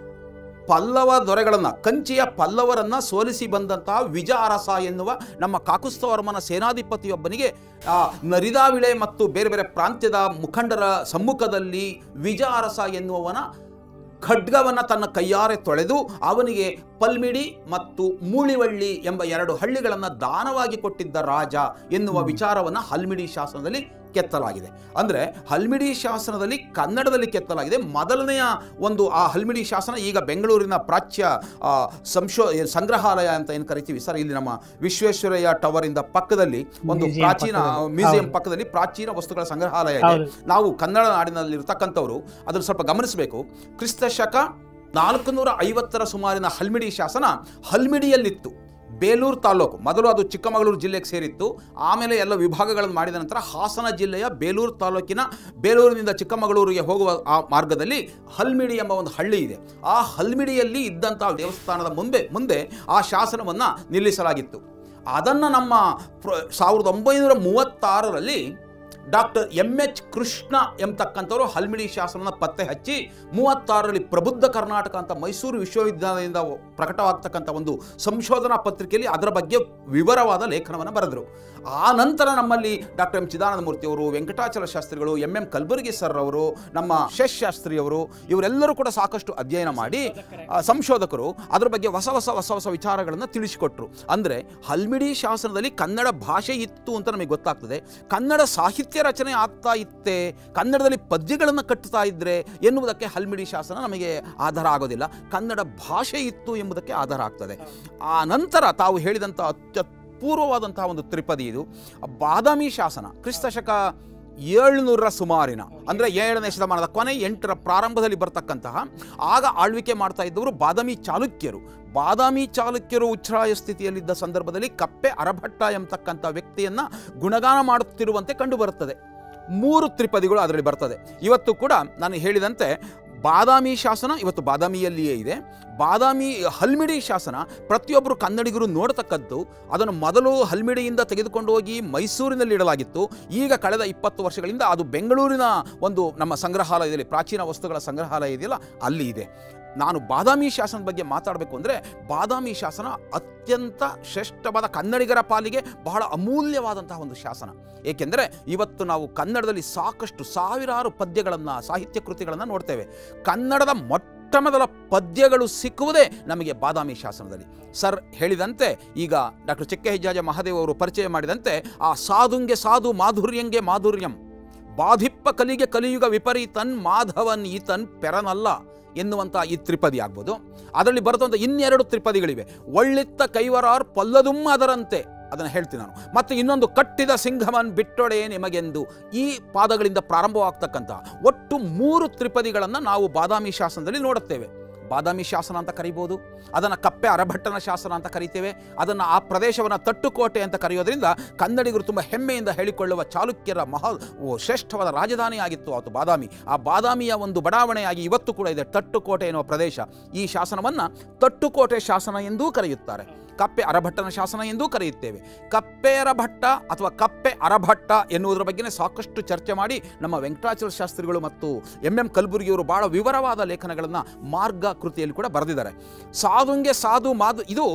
ಪಲ್ಲವ ದೊರೆಗಳನ್ನ ಕಂಚಿಯ ಪಲ್ಲವರನ್ನ ಸೋಲಿಸಿ ಬಂದಂತಹ ವಿಜ ಅರಸ ಎನ್ನುವ ನಮ್ಮ ಕಾಕುಸ್ತವರ್ಮನ ಸೇನಾಧಿಪತಿಯೊಬ್ಬನಿಗೆ ಆ ನರಿದಾವಿಳೆ ಮತ್ತು ಬೇರೆ ಬೇರೆ ಪ್ರಾಂತ್ಯದ ಮುಖಂಡರ ಸಮ್ಮುಖದಲ್ಲಿ ವಿಜ ಅರಸ ಎನ್ನುವವನ ಖಡ್ಗವನ್ನು ತನ್ನ ಕೈಯಾರೆ ತೊಳೆದು ಅವನಿಗೆ ಪಲ್ಮಿಡಿ ಮತ್ತು ಮೂಳಿವಳ್ಳಿ ಎಂಬ ಎರಡು ಹಳ್ಳಿಗಳನ್ನು ದಾನವಾಗಿ ಕೊಟ್ಟಿದ್ದ ರಾಜ ಎನ್ನುವ ವಿಚಾರವನ್ನು ಹಲ್ಮಿಡಿ ಶಾಸನದಲ್ಲಿ ಕೆತ್ತಲಾಗಿದೆ ಅಂದರೆ ಹಲ್ಮಿಡಿ ಶಾಸನದಲ್ಲಿ ಕನ್ನಡದಲ್ಲಿ ಕೆತ್ತಲಾಗಿದೆ ಮೊದಲನೆಯ ಒಂದು ಆ ಹಲ್ಮಿಡಿ ಶಾಸನ ಈಗ ಬೆಂಗಳೂರಿನ ಪ್ರಾಚ್ಯ ಆ, ಸಂಶೋ ಸಂಗ್ರಹಾಲಯ ಅಂತ ಏನು ಕರಿತೀವಿ ಸರ್ ಇಲ್ಲಿ ನಮ್ಮ ವಿಶ್ವೇಶ್ವರಯ್ಯ ಟವರ್ ಇಂದ ಪಕ್ಕದಲ್ಲಿ ಒಂದು Museum ಪ್ರಾಚೀನ ಪಕ್ಕದಲ್ಲಿ. ಮ್ಯೂಸಿಯಂ ಹೌದು. ಪಕ್ಕದಲ್ಲಿ ಪ್ರಾಚೀನ ವಸ್ತುಗಳ ಸಂಗ್ರಹಾಲಯ ಇದೆ ಹೌದು. ನಾವು ಕನ್ನಡ ನಾಡಿನಲ್ಲಿರ್ತಕ್ಕಂಥವ್ರು ಅದನ್ನು ಸ್ವಲ್ಪ ಗಮನಿಸಬೇಕು ಕ್ರಿಸ್ತ ಶಕ ನಾಲ್ಕು ನೂರ ಐವತ್ತರ ಸುಮಾರಿನ ಹಲ್ಮಿಡಿ ಶಾಸನ ಹಲ್ಮಿಡಿಯಲ್ಲಿತ್ತು ಬೇಲೂರು ತಾಲೂಕು ಮೊದಲು ಅದು ಚಿಕ್ಕಮಗಳೂರು ಜಿಲ್ಲೆಗೆ ಸೇರಿತ್ತು ಆಮೇಲೆ ಎಲ್ಲ ವಿಭಾಗಗಳನ್ನು ಮಾಡಿದ ನಂತರ ಹಾಸನ ಜಿಲ್ಲೆಯ ಬೇಲೂರು ತಾಲೂಕಿನ ಬೇಲೂರಿನಿಂದ ಚಿಕ್ಕಮಗಳೂರಿಗೆ ಹೋಗುವ ಆ ಮಾರ್ಗದಲ್ಲಿ ಹಲ್ಮಿಡಿ ಎಂಬ ಒಂದು ಹಳ್ಳಿ ಇದೆ ಆ ಹಲ್ಮಿಡಿಯಲ್ಲಿ ಇದ್ದಂತಹ ದೇವಸ್ಥಾನದ ಮುಂದೆ ಮುಂದೆ ಆ ಶಾಸನವನ್ನು ನಿಲ್ಲಿಸಲಾಗಿತ್ತು ಅದನ್ನು ನಮ್ಮ ಪ್ರ- ಸಾವಿರದ ಒಂಬೈನೂರ ಮೂವತ್ತಾರರಲ್ಲಿ ಡಾಕ್ಟರ್ ಎಂ ಎಚ್ ಕೃಷ್ಣ ಎಂಬತಕ್ಕಂಥವ್ರು ಹಲ್ಮಿಡಿ ಶಾಸನನ ಪತ್ತೆ ಹಚ್ಚಿ ಮೂವತ್ತಾರರಲ್ಲಿ ಪ್ರಬುದ್ಧ ಕರ್ನಾಟಕ ಅಂತ ಮೈಸೂರು ವಿಶ್ವವಿದ್ಯಾಲಯದಿಂದ ಪ್ರಕಟವಾಗ್ತಕ್ಕಂಥ ಒಂದು ಸಂಶೋಧನಾ ಪತ್ರಿಕೆಯಲ್ಲಿ ಅದರ ಬಗ್ಗೆ ವಿವರವಾದ ಲೇಖನವನ್ನು ಬರೆದರು ಆ ನಂತರ ನಮ್ಮಲ್ಲಿ ಡಾಕ್ಟರ್ ಎಂ ಚಿದಾನಂದ ಮೂರ್ತಿಯವರು ವೆಂಕಟಾಚಲ ಶಾಸ್ತ್ರಿಗಳು ಎಂ ಎಂ ಕಲಬುರ್ಗಿ ಸರ್ ಅವರು ನಮ್ಮ ಶೇಷ್ ಶಾಸ್ತ್ರಿಯವರು ಇವರೆಲ್ಲರೂ ಕೂಡ ಸಾಕಷ್ಟು ಅಧ್ಯಯನ ಮಾಡಿ ಆ, ಸಂಶೋಧಕರು ಅದರ ಬಗ್ಗೆ ಹೊಸ ಹೊಸ ಹೊಸ ಹೊಸ ವಿಚಾರಗಳನ್ನು ತಿಳಿಸಿಕೊಟ್ರು ಅಂದರೆ ಹಲ್ಮಿಡಿ ಶಾಸನದಲ್ಲಿ ಕನ್ನಡ ಭಾಷೆ ಇತ್ತು ಅಂತ ನಮಗೆ ಗೊತ್ತಾಗ್ತದೆ ಕನ್ನಡ ಸಾಹಿತ್ಯ ರಚನೆ ಆಗ್ತಾ ಇತ್ತೆ ಕನ್ನಡದಲ್ಲಿ ಪದ್ಯಗಳನ್ನು ಕಟ್ಟುತ್ತಾ ಇದ್ರೆ ಎನ್ನುವುದಕ್ಕೆ ಹಲ್ಮಿಡಿ ಶಾಸನ ನಮಗೆ ಆಧಾರ ಆಗೋದಿಲ್ಲ ಕನ್ನಡ ಭಾಷೆ ಇತ್ತು ಎಂಬುದಕ್ಕೆ ಆಧಾರ ಆಗ್ತದೆ ಆ ನಂತರ ತಾವು ಹೇಳಿದಂಥ ಅತ್ಯಪೂರ್ವವಾದಂತಹ ಒಂದು ತ್ರಿಪದಿ ಇದು ಬಾದಾಮಿ ಶಾಸನ ಕ್ರಿಸ್ತ ಶಕ ಏಳ್ನೂರರ ಸುಮಾರಿನ ಅಂದರೆ ಏಳನೇ ಶತಮಾನದ ಕೊನೆ ಎಂಟರ ಪ್ರಾರಂಭದಲ್ಲಿ ಬರ್ತಕ್ಕಂತಹ ಆಗ ಆಳ್ವಿಕೆ ಮಾಡ್ತಾ ಇದ್ದವರು ಬಾದಾಮಿ ಚಾಲುಕ್ಯರು ಬಾದಾಮಿ ಚಾಲುಕ್ಯರು ಉಚ್ಛ್ರಾಯ ಸ್ಥಿತಿಯಲ್ಲಿದ್ದ ಸಂದರ್ಭದಲ್ಲಿ ಕಪ್ಪೆ ಅರಭಟ್ಟ ಎಂಬತಕ್ಕಂಥ ವ್ಯಕ್ತಿಯನ್ನ ಗುಣಗಾನ ಮಾಡುತ್ತಿರುವಂತೆ ಕಂಡುಬರುತ್ತದೆ ಮೂರು ತ್ರಿಪದಿಗಳು ಅದರಲ್ಲಿ ಬರ್ತದೆ ಇವತ್ತು ಕೂಡ ನಾನು ಹೇಳಿದಂತೆ ಬಾದಾಮಿ ಶಾಸನ ಇವತ್ತು ಬಾದಾಮಿಯಲ್ಲಿಯೇ ಇದೆ ಬಾದಾಮಿ ಹಲ್ಮಿಡಿ ಶಾಸನ ಪ್ರತಿಯೊಬ್ಬರು ಕನ್ನಡಿಗರು ನೋಡತಕ್ಕದ್ದು ಅದನ್ನು ಮೊದಲು ಹಲ್ಮಿಡಿಯಿಂದ ತೆಗೆದುಕೊಂಡು ಹೋಗಿ ಮೈಸೂರಿನಲ್ಲಿ ಇಡಲಾಗಿತ್ತು ಈಗ ಕಳೆದ ಇಪ್ಪತ್ತು ವರ್ಷಗಳಿಂದ ಅದು ಬೆಂಗಳೂರಿನ ಒಂದು ನಮ್ಮ ಸಂಗ್ರಹಾಲಯದಲ್ಲಿ ಪ್ರಾಚೀನ ವಸ್ತುಗಳ ಸಂಗ್ರಹಾಲಯ ಇದೆಯಲ್ಲ ಅಲ್ಲಿ ಇದೆ ನಾನು ಬಾದಾಮಿ ಶಾಸನದ ಬಗ್ಗೆ ಮಾತಾಡಬೇಕು ಅಂದರೆ ಬಾದಾಮಿ ಶಾಸನ ಅತ್ಯಂತ ಶ್ರೇಷ್ಠವಾದ ಕನ್ನಡಿಗರ ಪಾಲಿಗೆ ಬಹಳ ಅಮೂಲ್ಯವಾದಂತಹ ಒಂದು ಶಾಸನ ಏಕೆಂದರೆ ಇವತ್ತು ನಾವು ಕನ್ನಡದಲ್ಲಿ ಸಾಕಷ್ಟು ಸಾವಿರಾರು ಪದ್ಯಗಳನ್ನು ಸಾಹಿತ್ಯ ಕೃತಿಗಳನ್ನು ನೋಡ್ತೇವೆ ಕನ್ನಡದ ಮೊಟ್ಟ ಮೊದಲ ಪದ್ಯಗಳು ಸಿಕ್ಕುವುದೇ ನಮಗೆ ಬಾದಾಮಿ ಶಾಸನದಲ್ಲಿ ಸರ್ ಹೇಳಿದಂತೆ ಈಗ ಡಾಕ್ಟರ್ ಚಿಕ್ಕ ಹೆಜ್ಜಾಜ ಮಹಾದೇವ್ ಅವರು ಪರಿಚಯ ಮಾಡಿದಂತೆ ಆ ಸಾಧುಂಗೆ ಸಾಧು ಮಾಧುರ್ಯಂಗೆ ಮಾಧುರ್ಯಂ ಬಾಧಿಪ್ಪ ಕಲಿಗೆ ಕಲಿಯುಗ ವಿಪರೀತನ್ ಮಾಧವನ್ ಈತನ್ ಪೆರನಲ್ಲ ಎನ್ನುವಂಥ ಈ ತ್ರಿಪದಿ ಆಗ್ಬೋದು ಅದರಲ್ಲಿ ಬರುತ್ತಂಥ ಇನ್ನೆರಡು ತ್ರಿಪದಿಗಳಿವೆ ಒಳ್ಳಿತ್ತ ಕೈವರಾರ್ ಪೊಲ್ಲದುಮ್ಮ ಅದರಂತೆ ಅದನ್ನು ಹೇಳ್ತೀನಿ ನಾನು ಮತ್ತು ಇನ್ನೊಂದು ಕಟ್ಟಿದ ಸಿಂಹಮನ್ ಬಿಟ್ಟೊಡೆ ನಿಮಗೆಂದು ಈ ಪಾದಗಳಿಂದ ಪ್ರಾರಂಭವಾಗ್ತಕ್ಕಂಥ ಒಟ್ಟು ಮೂರು ತ್ರಿಪದಿಗಳನ್ನು ನಾವು ಬಾದಾಮಿ ಶಾಸನದಲ್ಲಿ ನೋಡುತ್ತೇವೆ ಬಾದಾಮಿ ಶಾಸನ ಅಂತ ಕರಿಬೋದು ಅದನ್ನು ಕಪ್ಪೆ ಅರಭಟ್ಟನ ಶಾಸನ ಅಂತ ಕರಿತೇವೆ ಅದನ್ನು ಆ ಪ್ರದೇಶವನ್ನು ತಟ್ಟುಕೋಟೆ ಅಂತ ಕರೆಯೋದ್ರಿಂದ ಕನ್ನಡಿಗರು ತುಂಬ ಹೆಮ್ಮೆಯಿಂದ ಹೇಳಿಕೊಳ್ಳುವ ಚಾಲುಕ್ಯರ ಮಹಾ ಓ, ಶ್ರೇಷ್ಠವಾದ ರಾಜಧಾನಿ ಆಗಿತ್ತು ಅವತ್ತು ಬಾದಾಮಿ ಆ ಬಾದಾಮಿಯ ಒಂದು ಬಡಾವಣೆಯಾಗಿ ಇವತ್ತು ಕೂಡ ಇದೆ ತಟ್ಟುಕೋಟೆ ಎನ್ನುವ ಪ್ರದೇಶ ಈ ಶಾಸನವನ್ನು ತಟ್ಟುಕೋಟೆ ಶಾಸನ ಎಂದೂ ಕರೆಯುತ್ತಾರೆ ಕಪ್ಪೆ ಅರಭಟ್ಟನ ಶಾಸನ ಎಂದೂ ಕರೆಯುತ್ತೇವೆ ಕಪ್ಪೆ ಅರಭಟ್ಟ ಅಥವಾ ಕಪ್ಪೆ ಅರಭಟ್ಟ ಎನ್ನುವುದರ ಬಗ್ಗೆನೇ ಸಾಕಷ್ಟು ಚರ್ಚೆ ಮಾಡಿ ನಮ್ಮ ವೆಂಕಟಾಚಲ ಶಾಸ್ತ್ರಿಗಳು ಮತ್ತು ಎಂ ಎಂ ಕಲಬುರ್ಗಿಯವರು ಬಹಳ ವಿವರವಾದ ಲೇಖನಗಳನ್ನು ಮಾರ್ಗ ಕೃತಿಯಲ್ಲಿ ಕೂಡ ಬರೆದಿದ್ದಾರೆ ಸಾಧುಂಗೆ ಸಾಧು ಮಾಧು ಇದು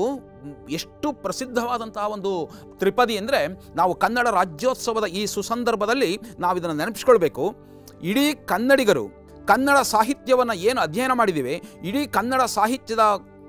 ಎಷ್ಟು ಪ್ರಸಿದ್ಧವಾದಂತಹ ಒಂದು ತ್ರಿಪದಿ ಅಂದರೆ ನಾವು ಕನ್ನಡ ರಾಜ್ಯೋತ್ಸವದ ಈ ಸುಸಂದರ್ಭದಲ್ಲಿ ನಾವು ಇದನ್ನು ನೆನಪಿಸ್ಕೊಳ್ಬೇಕು ಇಡೀ ಕನ್ನಡಿಗರು ಕನ್ನಡ ಸಾಹಿತ್ಯವನ್ನು ಏನು ಅಧ್ಯಯನ ಮಾಡಿದ್ದೀವಿ ಇಡೀ ಕನ್ನಡ ಸಾಹಿತ್ಯದ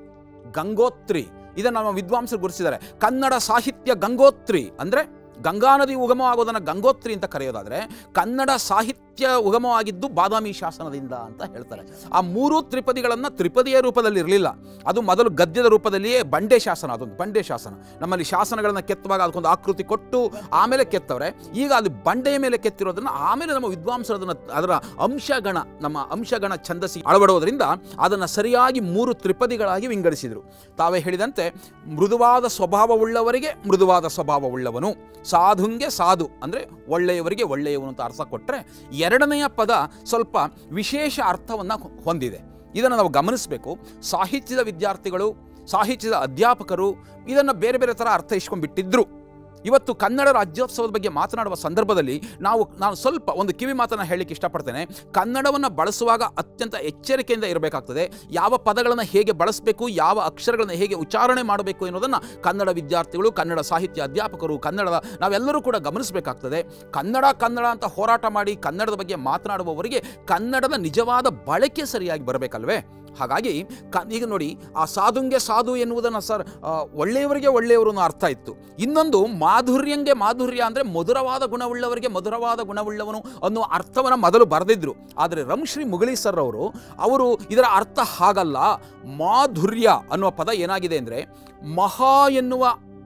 ಗಂಗೋತ್ರಿ ಇದನ್ನು ನಮ್ಮ ವಿದ್ವಾಂಸರು ಗುರುತಿಸಿದ್ದಾರೆ ಕನ್ನಡ ಸಾಹಿತ್ಯ ಗಂಗೋತ್ರಿ ಅಂದರೆ ಗಂಗಾ ನದಿ ಉಗಮವಾಗೋದನ್ನು ಗಂಗೋತ್ರಿ ಅಂತ ಕರೆಯೋದಾದರೆ ಕನ್ನಡ ಸಾಹಿತ್ಯ ಉಗಮವಾಗಿದ್ದು ಬಾದಾಮಿ ಶಾಸನದಿಂದ ಅಂತ ಹೇಳ್ತಾರೆ ಆ ಮೂರು ತ್ರಿಪದಿಗಳನ್ನು ತ್ರಿಪದಿಯ ರೂಪದಲ್ಲಿ ಇರಲಿಲ್ಲ ಅದು ಮೊದಲು ಗದ್ಯದ ರೂಪದಲ್ಲಿಯೇ ಬಂಡೆ ಶಾಸನ ಅದೊಂದು ಬಂಡೆ ಶಾಸನ ನಮ್ಮಲ್ಲಿ ಶಾಸನಗಳನ್ನು ಕೆತ್ತುವಾಗ ಅದಕ್ಕೊಂದು ಆಕೃತಿ ಕೊಟ್ಟು ಆಮೇಲೆ ಕೆತ್ತವ್ರೆ ಈಗ ಅದು ಬಂಡೆಯ ಮೇಲೆ ಕೆತ್ತಿರೋದನ್ನು ಆಮೇಲೆ ನಮ್ಮ ವಿದ್ವಾಂಸರು ಅದನ್ನು ಅದರ ಅಂಶಗಣ ನಮ್ಮ ಅಂಶಗಣ ಛಂದಸ್ಸಿ ಅಳವಡುವುದರಿಂದ ಅದನ್ನು ಸರಿಯಾಗಿ ಮೂರು ತ್ರಿಪದಿಗಳಾಗಿ ವಿಂಗಡಿಸಿದರು ತಾವೇ ಹೇಳಿದಂತೆ ಮೃದುವಾದ ಸ್ವಭಾವವುಳ್ಳವರಿಗೆ ಮೃದುವಾದ ಸ್ವಭಾವವುಳ್ಳವನು ಸಾಧುಂಗೆ ಸಾಧು ಅಂದರೆ ಒಳ್ಳೆಯವರಿಗೆ ಒಳ್ಳೆಯವನು ಅಂತ ಅರ್ಥ ಕೊಟ್ಟರೆ ಎರಡನೆಯ ಪದ ಸ್ವಲ್ಪ ವಿಶೇಷ ಅರ್ಥವನ್ನು ಹೊಂದಿದೆ ಇದನ್ನು ನಾವು ಗಮನಿಸಬೇಕು ಸಾಹಿತ್ಯದ ವಿದ್ಯಾರ್ಥಿಗಳು ಸಾಹಿತ್ಯದ ಅಧ್ಯಾಪಕರು ಇದನ್ನು ಬೇರೆ ಬೇರೆ ಥರ ಅರ್ಥೈಸ್ಕೊಂಡ್ಬಿಟ್ಟಿದ್ರು ಇವತ್ತು ಕನ್ನಡ ರಾಜ್ಯೋತ್ಸವದ ಬಗ್ಗೆ ಮಾತನಾಡುವ ಸಂದರ್ಭದಲ್ಲಿ ನಾವು ನಾನು ಸ್ವಲ್ಪ ಒಂದು ಕಿವಿ ಮಾತನ್ನು ಹೇಳಲಿಕ್ಕೆ ಇಷ್ಟಪಡ್ತೇನೆ ಕನ್ನಡವನ್ನು ಬಳಸುವಾಗ ಅತ್ಯಂತ ಎಚ್ಚರಿಕೆಯಿಂದ ಇರಬೇಕಾಗ್ತದೆ ಯಾವ ಪದಗಳನ್ನು ಹೇಗೆ ಬಳಸಬೇಕು ಯಾವ ಅಕ್ಷರಗಳನ್ನು ಹೇಗೆ ಉಚ್ಚಾರಣೆ ಮಾಡಬೇಕು ಎನ್ನುವುದನ್ನು ಕನ್ನಡ ವಿದ್ಯಾರ್ಥಿಗಳು ಕನ್ನಡ ಸಾಹಿತ್ಯ ಅಧ್ಯಾಪಕರು ಕನ್ನಡದ ನಾವೆಲ್ಲರೂ ಕೂಡ ಗಮನಿಸಬೇಕಾಗ್ತದೆ ಕನ್ನಡ ಕನ್ನಡ ಅಂತ ಹೋರಾಟ ಮಾಡಿ ಕನ್ನಡದ ಬಗ್ಗೆ ಮಾತನಾಡುವವರಿಗೆ ಕನ್ನಡದ ನಿಜವಾದ ಬಳಕೆ ಸರಿಯಾಗಿ ಬರಬೇಕಲ್ವೇ ಹಾಗಾಗಿ ಕ ಈಗ ನೋಡಿ ಆ ಸಾಧುಂಗೆ ಸಾಧು ಎನ್ನುವುದನ್ನು ಸರ್ ಆ, ಒಳ್ಳೆಯವರಿಗೆ ಒಳ್ಳೆಯವರು ಅನ್ನೋ ಅರ್ಥ ಇತ್ತು ಇನ್ನೊಂದು ಮಾಧುರ್ಯಂಗೆ ಮಾಧುರ್ಯ ಅಂದರೆ ಮಧುರವಾದ ಗುಣವುಳ್ಳವರಿಗೆ ಮಧುರವಾದ ಗುಣವುಳ್ಳವನು ಅನ್ನುವ ಅರ್ಥವನ್ನು ಮೊದಲು ಬರೆದಿದ್ರು ಆದರೆ ರಂಶ್ರೀ ಮುಗಳಿ ಸರ್ ಅವರು ಅವರು ಇದರ ಅರ್ಥ ಹಾಗಲ್ಲ ಮಾಧುರ್ಯ ಅನ್ನುವ ಪದ ಏನಾಗಿದೆ ಅಂದರೆ ಮಹಾ ಎನ್ನುವ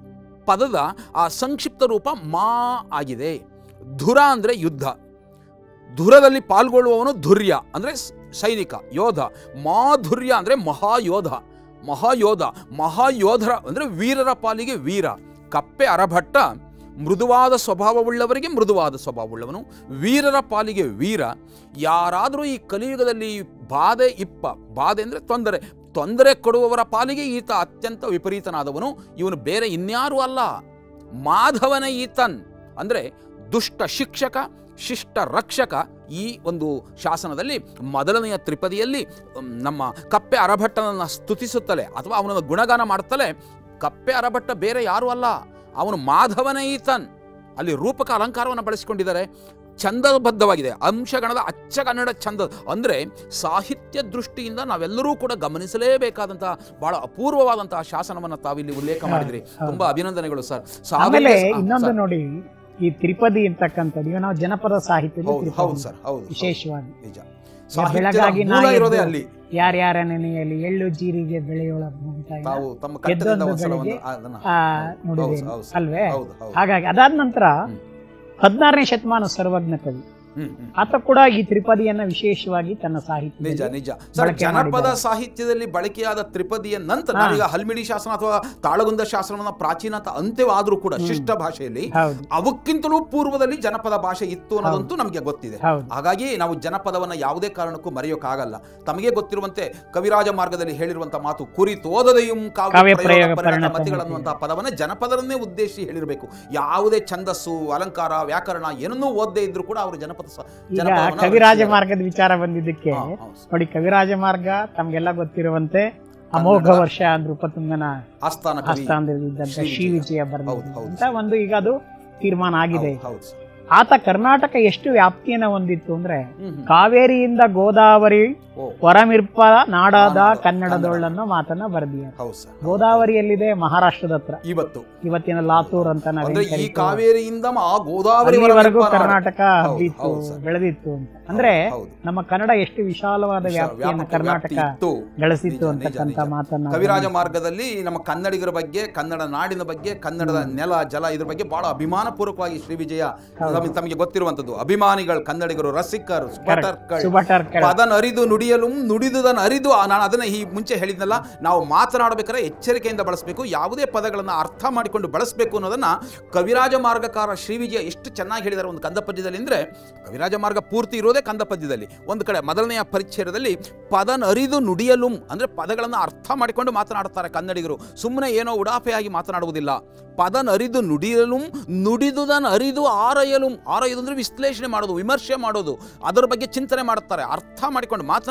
ಪದದ ಆ ಸಂಕ್ಷಿಪ್ತ ರೂಪ ಮಾ ಆಗಿದೆ ಧುರ ಅಂದರೆ ಯುದ್ಧ ಧುರದಲ್ಲಿ ಪಾಲ್ಗೊಳ್ಳುವವನು ಧುರ್ಯ ಅಂದರೆ ಸ್- ಸೈನಿಕ ಯೋಧ ಮಾಧುರ್ಯ ಅಂದರೆ ಮಹಾಯೋಧ ಮಹಾಯೋಧ ಮಹಾಯೋಧರ ಅಂದರೆ ವೀರರ ಪಾಲಿಗೆ ವೀರ ಕಪ್ಪೆ ಅರಭಟ್ಟ ಮೃದುವಾದ ಸ್ವಭಾವವುಳ್ಳವರಿಗೆ ಮೃದುವಾದ ಸ್ವಭಾವವುಳ್ಳವನು ವೀರರ ಪಾಲಿಗೆ ವೀರ ಯಾರಾದರೂ ಈ ಕಲಿಯುಗದಲ್ಲಿ ಬಾಧೆ ಇಪ್ಪ ಬಾಧೆ ಅಂದರೆ ತೊಂದರೆ ತೊಂದರೆ ಕೊಡುವವರ ಪಾಲಿಗೆ ಈತ ಅತ್ಯಂತ ವಿಪರೀತನಾದವನು ಇವನು ಬೇರೆ ಇನ್ಯಾರೂ ಅಲ್ಲ ಮಾಧವನ ಈತನ್ ಅಂದರೆ ದುಷ್ಟ ಶಿಕ್ಷಕ ಶಿಷ್ಟ ರಕ್ಷಕ ಈ ಒಂದು ಶಾಸನದಲ್ಲಿ ಮೊದಲನೆಯ ತ್ರಿಪದಿಯಲ್ಲಿ ಮ್, ನಮ್ಮ ಕಪ್ಪೆ ಅರಭಟ್ಟನನ್ನು ಸ್ತುತಿಸುತ್ತಲೇ ಅಥವಾ ಅವನನ್ನು ಗುಣಗಾನ ಮಾಡುತ್ತಲೇ ಕಪ್ಪೆ ಅರಭಟ್ಟ ಬೇರೆ ಯಾರೂ ಅಲ್ಲ ಅವನು ಮಾಧವನೇ ಈತನ್ ಅಲ್ಲಿ ರೂಪಕ ಅಲಂಕಾರವನ್ನು ಬಳಸಿಕೊಂಡಿದ್ದಾರೆ ಛಂದಬದ್ಧವಾಗಿದೆ ಅಂಶಗಣದ ಅಚ್ಚ ಕನ್ನಡ ಛಂದ ಅಂದರೆ ಸಾಹಿತ್ಯ ದೃಷ್ಟಿಯಿಂದ ನಾವೆಲ್ಲರೂ ಕೂಡ ಗಮನಿಸಲೇಬೇಕಾದಂತಹ ಬಹಳ ಅಪೂರ್ವವಾದಂತಹ ಶಾಸನವನ್ನು ತಾವಿಲ್ಲಿ ಉಲ್ಲೇಖ ಮಾಡಿದ್ರಿ ತುಂಬಾ ಅಭಿನಂದನೆಗಳು ಸರ್ ಆಮೇಲೆ ಸಾಧನೆಗೆ- ಆ, ಇನ್ನೊಂದು ಸರ್. ನೋಡಿ ಈ ತ್ರಿಪದಿ ಅಂತಕ್ಕಂಥದ್ದು ಈಗ ನಾವು ಜನಪದ ಸಾಹಿತ್ಯದಲ್ಲಿ ಹೌದು ತ್ರಿಪದಿ ಹೌದು ಸರ್ ಹೌದು ಹೌದು. ವಿಶೇಷವಾಗಿ ನಿಜ ಈಗ ಸಾಹಿತ್ಯದ ಬೆಳಗಾಗಿ ಮೂಲ ನಾ ಇರೋದೇ ಎದ್ದು ಅಲ್ಲಿ ಯಾರ್ಯಾರ ನೆನೆಯಲ್ಲಿ ಎಳ್ಳು ಜೀರಿಗೆ ಬೆಳೆಯೋಳ ಅಂತ ಇಲ್ಲ. ತಾವು ತಮ್ಮ ಕಟ್ಟದಿಂದ ಎದ್ದೊಂದು ಒಂದ್ಸಲ ಒಂದು ಬೆಳಿಗ್ಗೆ ಅದನ್ನ ಆ, ಹೌದು, ನೋಡಿದ್ದೇನೆ ಹೌದು, ಹೌದು. ಅಲ್ವೇ ಹೌದು ಹೌದು ಹಾಗಾಗಿ ಅದಾದ ನಂತರ ಹ್ಮ್. ಹದಿನಾರನೇ ಶತಮಾನ ಸರ್ವಜ್ಞ ಕವಿ ಹ್ಮ್, ಹ್ಮ್. ಆತ ಕೂಡ ಈ ತ್ರಿಪದಿಯನ್ನ ವಿಶೇಷವಾಗಿ ತನ್ನ ಸಾಹಿತ್ಯ ನಿಜ ನಿಜ ಸರ್ ಬಳಕೆ ಜನಪದ ಮಾಡಿದ್ದಾರೆ. ಸಾಹಿತ್ಯದಲ್ಲಿ ಬಳಕೆಯಾದ ತ್ರಿಪದಿಯ ನಂತರ ಹಾ. ನಾವೀಗ ಹಲ್ಮಿಡಿ ಶಾಸನ ಅಥವಾ ತಾಳಗುಂದ ಶಾಸನವನ್ನ ಪ್ರಾಚೀನ ಅಂತ ಅಂತ್ಯವಾದ್ರೂ ಕೂಡ ಶಿಷ್ಟ ಭಾಷೆಯಲ್ಲಿ ಹೌದು ಅವಕ್ಕಿಂತಲೂ ಪೂರ್ವದಲ್ಲಿ ಜನಪದ ಭಾಷೆ ಇತ್ತು ಅನ್ನೋದಂತೂ ನಮಗೆ ಗೊತ್ತಿದೆ ಹೌದು ಹಾಗಾಗಿ ನಾವು ಜನಪದವನ್ನ ಯಾವುದೇ ಕಾರಣಕ್ಕೂ ಮರೆಯೋಕ್ಕಾಗಲ್ಲ ತಮಗೆ ಗೊತ್ತಿರುವಂತೆ ಕವಿರಾಜ ಮಾರ್ಗದಲ್ಲಿ ಹೇಳಿರುವಂತ ಮಾತು ಕುರಿ ತೋದದೆಯುಂ ಕಾವ್ಯ ಕಾವ್ಯ ಪ್ರಯೋಗ ಪ್ರಯೋಗ ಪರಿಣತ ಪರಿಣತ ಮತಿಗಳನ್ನುವಂತಹ ಪದವನ್ನ ಜನಪದರನ್ನೇ ಉದ್ದೇಶಿಸಿ ಹೇಳಿರಬೇಕು ಯಾವುದೇ ಛಂದಸ್ಸು ಅಲಂಕಾರ ವ್ಯಾಕರಣ ಏನನ್ನೂ ಓದದೇ ಇದ್ರೂ ಕೂಡ ಅವರು ಜನಪದ ಸ- ಈಗ ಜನಪದವನ್ನ ಕವಿರಾಜ ರಚಿಸಿದ್ದಾರೆ. ಮಾರ್ಗದ ವಿಚಾರ ಬಂದಿದ್ದಕ್ಕೆ ಹಾ, ಹೌದು ಸರ್. ನೋಡಿ ಕವಿರಾಜ ಮಾರ್ಗ ತಮ್ಗೆಲ್ಲ ಗೊತ್ತಿರುವಂತೆ ಅಮೋಘ ಕನ್ನಡ. ವರ್ಷ ನೃಪತುಂಗನ ಆಸ್ಥಾನ ಕವಿ ಆಸ್ಥಾನದಲ್ಲಿದ್ದಂತ ಶ್ರೀ ಶ್ರೀ ವಿಜಯ. ವಿಜಯ ಹೌದು, ಬರೆದ ಹೌದು. ಅಂತ ಒಂದು ಈಗ ಅದು ತೀರ್ಮಾನ ಆಗಿದೆ ಹೌದು, ಹೌದು ಸರ್. ಆತ ಕರ್ನಾಟಕ ಎಷ್ಟು ವ್ಯಾಪ್ತಿಯನ್ನ ಹೊಂದಿತ್ತು ಅಂದ್ರೆ ಹ್ಮ್, ಹ್ಮ್. ಕಾವೇರಿಯಿಂದ ಗೋದಾವರಿ ಓ, ಹೊರಮಿರ್ಪ ನಾಡಾದ ನಾಡಾದ ಕನ್ನಡದೊಳ್ಳನ್ನೋ ಮಾತನ್ನ ಬರೆದಿದ್ದಾರೆ ಹೌದು ಸರ್. ಗೋದಾವರಿ ಎಲ್ಲಿದೆ ಮಹಾರಾಷ್ಟ್ರದ ಹತ್ರ ಇವತ್ತು ಇವತ್ತಿನ ಲಾತೂರ್ ಅಂತ ಅಂದ್ರೆ ನಾವೇನ್ ಈ ಕರಿತೀವಿ. ಕಾವೇರಿಯಿಂದ ಆ ಗೋದಾವರಿ ಅಲ್ಲಿವರೆಗೂ ವರೆಗೂ ಕರ್ನಾಟಕ ಹೌದು, ಹಬ್ಬಿತ್ತು ಹೌದು ಸರ್. ಬೆಳೆದಿತ್ತು ಅಂತ ಅಂದ್ರೆ ಹೌದು. ನಮ್ಮ ಕನ್ನಡ ಎಷ್ಟು ವಿಶಾಲವಾದ ವಿಶಾಲ- ವ್ಯಾಪ್ತಿಯನ್ನು ವ್ಯಾಪಕ ಕರ್ನಾಟಕ ವ್ಯಾಪ್ತಿ ಇತ್ತು. ಗಳಿಸಿತ್ತು ನಿಜ, ನಿಜ, ಅಂತಕ್ಕಂಥ ನಿಜ. ಮಾತನ್ನ ಕವಿರಾಜ ಮಾರ್ಗದಲ್ಲಿ ನಮ್ಮ ಕನ್ನಡಿಗರ ಬಗ್ಗೆ ಕನ್ನಡ ನಾಡಿನ ಬಗ್ಗೆ ಕನ್ನಡದ ನೆಲ ಜಲ ಇದ್ರ ಬಗ್ಗೆ ಬಹಳ ಅಭಿಮಾನ ಪೂರ್ವಕವಾಗಿ ಶ್ರೀ ವಿಜಯ ತಮಗೆ- ತಮಗೆ ಗೊತ್ತಿರುವಂತದ್ದು ಅಭಿಮಾನಿಗಳು ಕನ್ನಡಿಗರು ರಸಿಕರು ಸ್ಪಟರ್ಗಳು ಸುಭಟರ್ ಕೆಳ ಪದನ ಅರಿದು ನುಡಿಯಲು ನುಡಿದುದನ್ನು ಅರಿದು ಆ, ನಾನು ಅದನ್ನ ಈ ಮುಂಚೆ ಹೇಳಿದ್ನಲ್ಲ ನಾವು ಮಾತನಾಡಬೇಕಾದ್ರೆ ಎಚ್ಚರಿಕೆಯಿಂದ ಬಳಸಬೇಕು ಯಾವುದೇ ಪದಗಳನ್ನು ಅರ್ಥ ಮಾಡಿಕೊಂಡು ಬಳಸಬೇಕು ಅನ್ನೋದನ್ನ ಕವಿರಾಜ ಮಾರ್ಗಕಾರ ಶ್ರೀ ವಿಜಯ ಎಷ್ಟು ಚೆನ್ನಾಗಿ ಹೇಳಿದ್ದಾರೆ ಒಂದು ಕಂದ ಪದ್ಯದಲ್ಲಿ ಅಂದ್ರೆ ಕವಿರಾಜ ಮಾರ್ಗ ಪೂರ್ತಿ ಇರೋದೇ ಕಂದ ಪದ್ಯದಲ್ಲಿ ಒಂದು ಕಡೆ ಮೊದಲನೆಯ ಪರಿಚ್ಛೇದದಲ್ಲಿ ಪದನ ಅರಿದು ನುಡಿಯಲು ಅಂದ್ರೆ ಪದಗಳನ್ನು ಅರ್ಥ ಮಾಡಿಕೊಂಡು ಮಾತನಾಡುತ್ತಾರೆ ಕನ್ನಡಿಗರು ಸುಮ್ಮನೆ ಏನೋ ಉಡಾಫೆಯಾಗಿ ಮಾತನಾಡುವುದಿಲ್ಲ ಪದನ ಅರಿದು ನುಡಿಯಲು ನುಡಿದುದನ್ನು ಅರಿದು ಆರಯಲು ಆರಯುವುದು ಅಂದ್ರೆ ವಿಶ್ಲೇಷಣೆ ಮಾಡೋದು ವಿಮರ್ಶೆ ಮಾಡೋದು ಅದರ ಬಗ್ಗೆ ಚಿಂತನೆ ಮಾಡುತ್ತಾರೆ ಅರ್ಥ ಮಾಡಿಕೊಂಡು ಮಾತನಾಡಿ